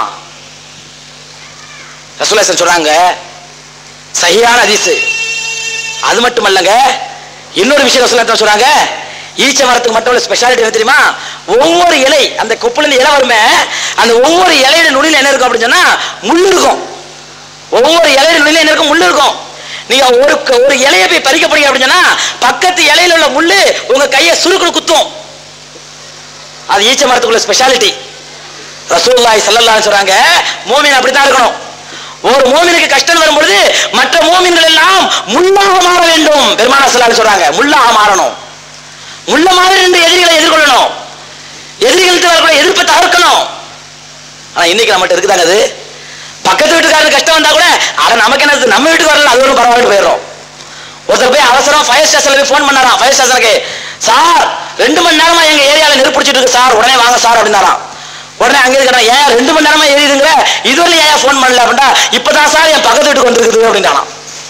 ரசூலேசன் சொல்றாங்க சரியான ஹதீஸ் அது மட்டும் அல்லங்க இன்னொரு விஷயம் ரசூலுல்லாஹி சொல்றாங்க ஈச்ச மரத்துக்கு மட்டும் உள்ள ஸ்பெஷாலிட்டி என்ன தெரியுமா ஒவ்வொரு இலை அந்த கொப்புல இருந்து இலை வருமே அந்த ஒவ்வொரு இலையோட நுனியில என்ன இருக்கும் அப்படின்னு சொன்னா முள் இருக்கும் ஒவ்வொரு இலையோட நுனியில என்ன இருக்கும் முள் இருக்கும் நீங்க ஒரு க- ஒரு இலையை போய் பறிக்க போறீங்க அப்படின்னு சொன்னா பக்கத்து இலையில உள்ள முள்ளு உங்க கையை சுருக்குன்னு குத்தும் அது ஈச்ச மரத்துக்குள்ள ஸ்பெஷாலிட்டி ரசூலுல்லாஹி ஸல்லல்லாஹு அலைஹி சொல்றாங்க மூமின் அப்படித்தான் இருக்கணும் ஒரு மூமினுக்கு கஷ்டம் வரும்பொழுது மற்ற மூமின்கள் எல்லாம் முள்ளாக மாற வேண்டும் பெருமானா ஸல்லல்லாஹு சொல்றாங்க முள்ளாக மாறணும் முள்ள மாதிரி ரெண்டு எதிரிகளை எதிர்கொள்ளணும் எதிரிகளுக்கு வரக்கூடிய எதிர்ப்பை தவிர்க்கணும் ஆனா இன்னைக்கு நம்மகிட்ட இருக்குதாங்க அது பக்கத்து வீட்டுக்காரருக்கு கஷ்டம் வந்தா கூட அட நமக்கு என்ன நம்ம வீட்டுக்கு வரல அது ஒரு பரவாயில்ல போயிடும் ஒருத்தர் போய் அவசரம் ஃபயர் ஸ்டேஷன்ல போய் ஃபோன் பண்ணாராம் ஃபயர் ஸ்டேஷனுக்கு சார் ரெண்டு மணி நேரமா எங்க ஏரியால நெருப்பு பிடிச்சிட்டு இருக்கு சார் உடனே வாங்க சார் அப்படின்னாராம் உடனே அங்கே கேட்டான் ஏன் ரெண்டு மணி நேரமா எரியுதுங்கிற இதுவரை ஏன் ஃபோன் பண்ணல அப்படின்னா இப்பதான் சார் என் பக்கத்து வீட்டுக்கு வந்திருக்குது அப்படின்றானாம்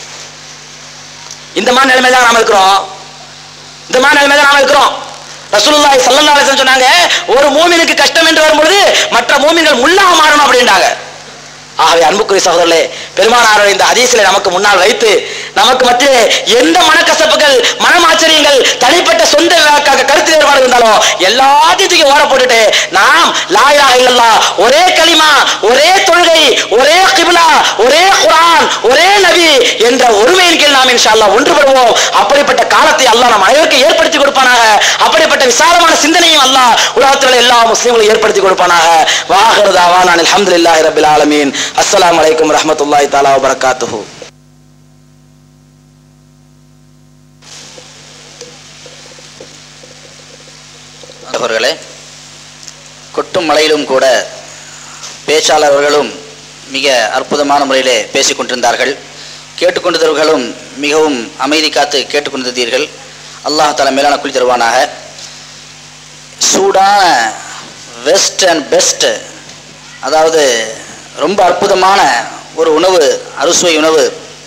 இந்த மாதிரி நிலைமையில தான் நாம இருக்கிறோம் இந்த மாதிரி நிலைமையில தான் நாம இருக்கிறோம் ரசூலுல்லாஹி ஸல்லல்லாஹு அலைஹி வஸல்லம் சொன்னாங்க ஒரு மூமினுக்கு கஷ்டம் என்று வரும்பொழுது மற்ற மூமின்கள் முள்ளாக மாறணும் அப்படின்றாங்க ஆகவே அன்புக்குரிய சகோதரர்களே பெருமானார் இந்த ஹதீஸிலே நமக்கு முன்னால் வைத்து நமக்கு மத்தியே எந்த மனக்கசப்புகள் மனமாச்சரியங்கள் தனிப்பட்ட சொந்த க- கருத்து வேறுபாடு இருந்தாலும் எல்லாத்தையும் தூக்கி ஓர போட்டுட்டு நாம் லா இலாஹ இல்லல்லாஹ் ஒரே கலிமா ஒரே தொழுகை ஒரே கிப்லா ஒரே குர்ஆன் ஒரே நபி என்ற ஒருமையின் கீழ் நாம் இன்ஷா அல்லாஹ் ஒன்றுபடுவோம் அப்படிப்பட்ட காலத்தை அல்லாஹ் நம் அனைவருக்கும் ஏற்படுத்தி கொடுப்பானாக அப்படிப்பட்ட விசாலமான சிந்தனையும் அல்லாஹ் உலகத்தில் உள்ள எல்லா முஸ்லிம்களும் ஏற்படுத்தி கொடுப்பானாக வாஹிருதாவா நான் அல்ஹம்துலில்லாஹி ரபில் ஆலமீன் அஸ்ஸலாமு அலைக்கும் ரஹ்மத்துல்லாஹி தஆலா வ பரக்காத்துஹு அவர்களே கொட்டும் மலையிலும் கூட பேச்சாளர் அவர்களும் மிக அற்புதமான முறையிலே பேசிக் கொண்டிருந்தார்கள் கேட்டுக்கொண்டிருந்தவர்களும் மிகவும் அமைதி காத்து கேட்டுக்கொண்டிருந்தீர்கள் அல்லாஹ் தஆலா மேலான குழி தருவானாக சூடான வெஸ்ட் அண்ட் பெஸ்ட் அதாவது ரொம்ப அற்புதமான ஒரு உணவு அறுசுவை உணவு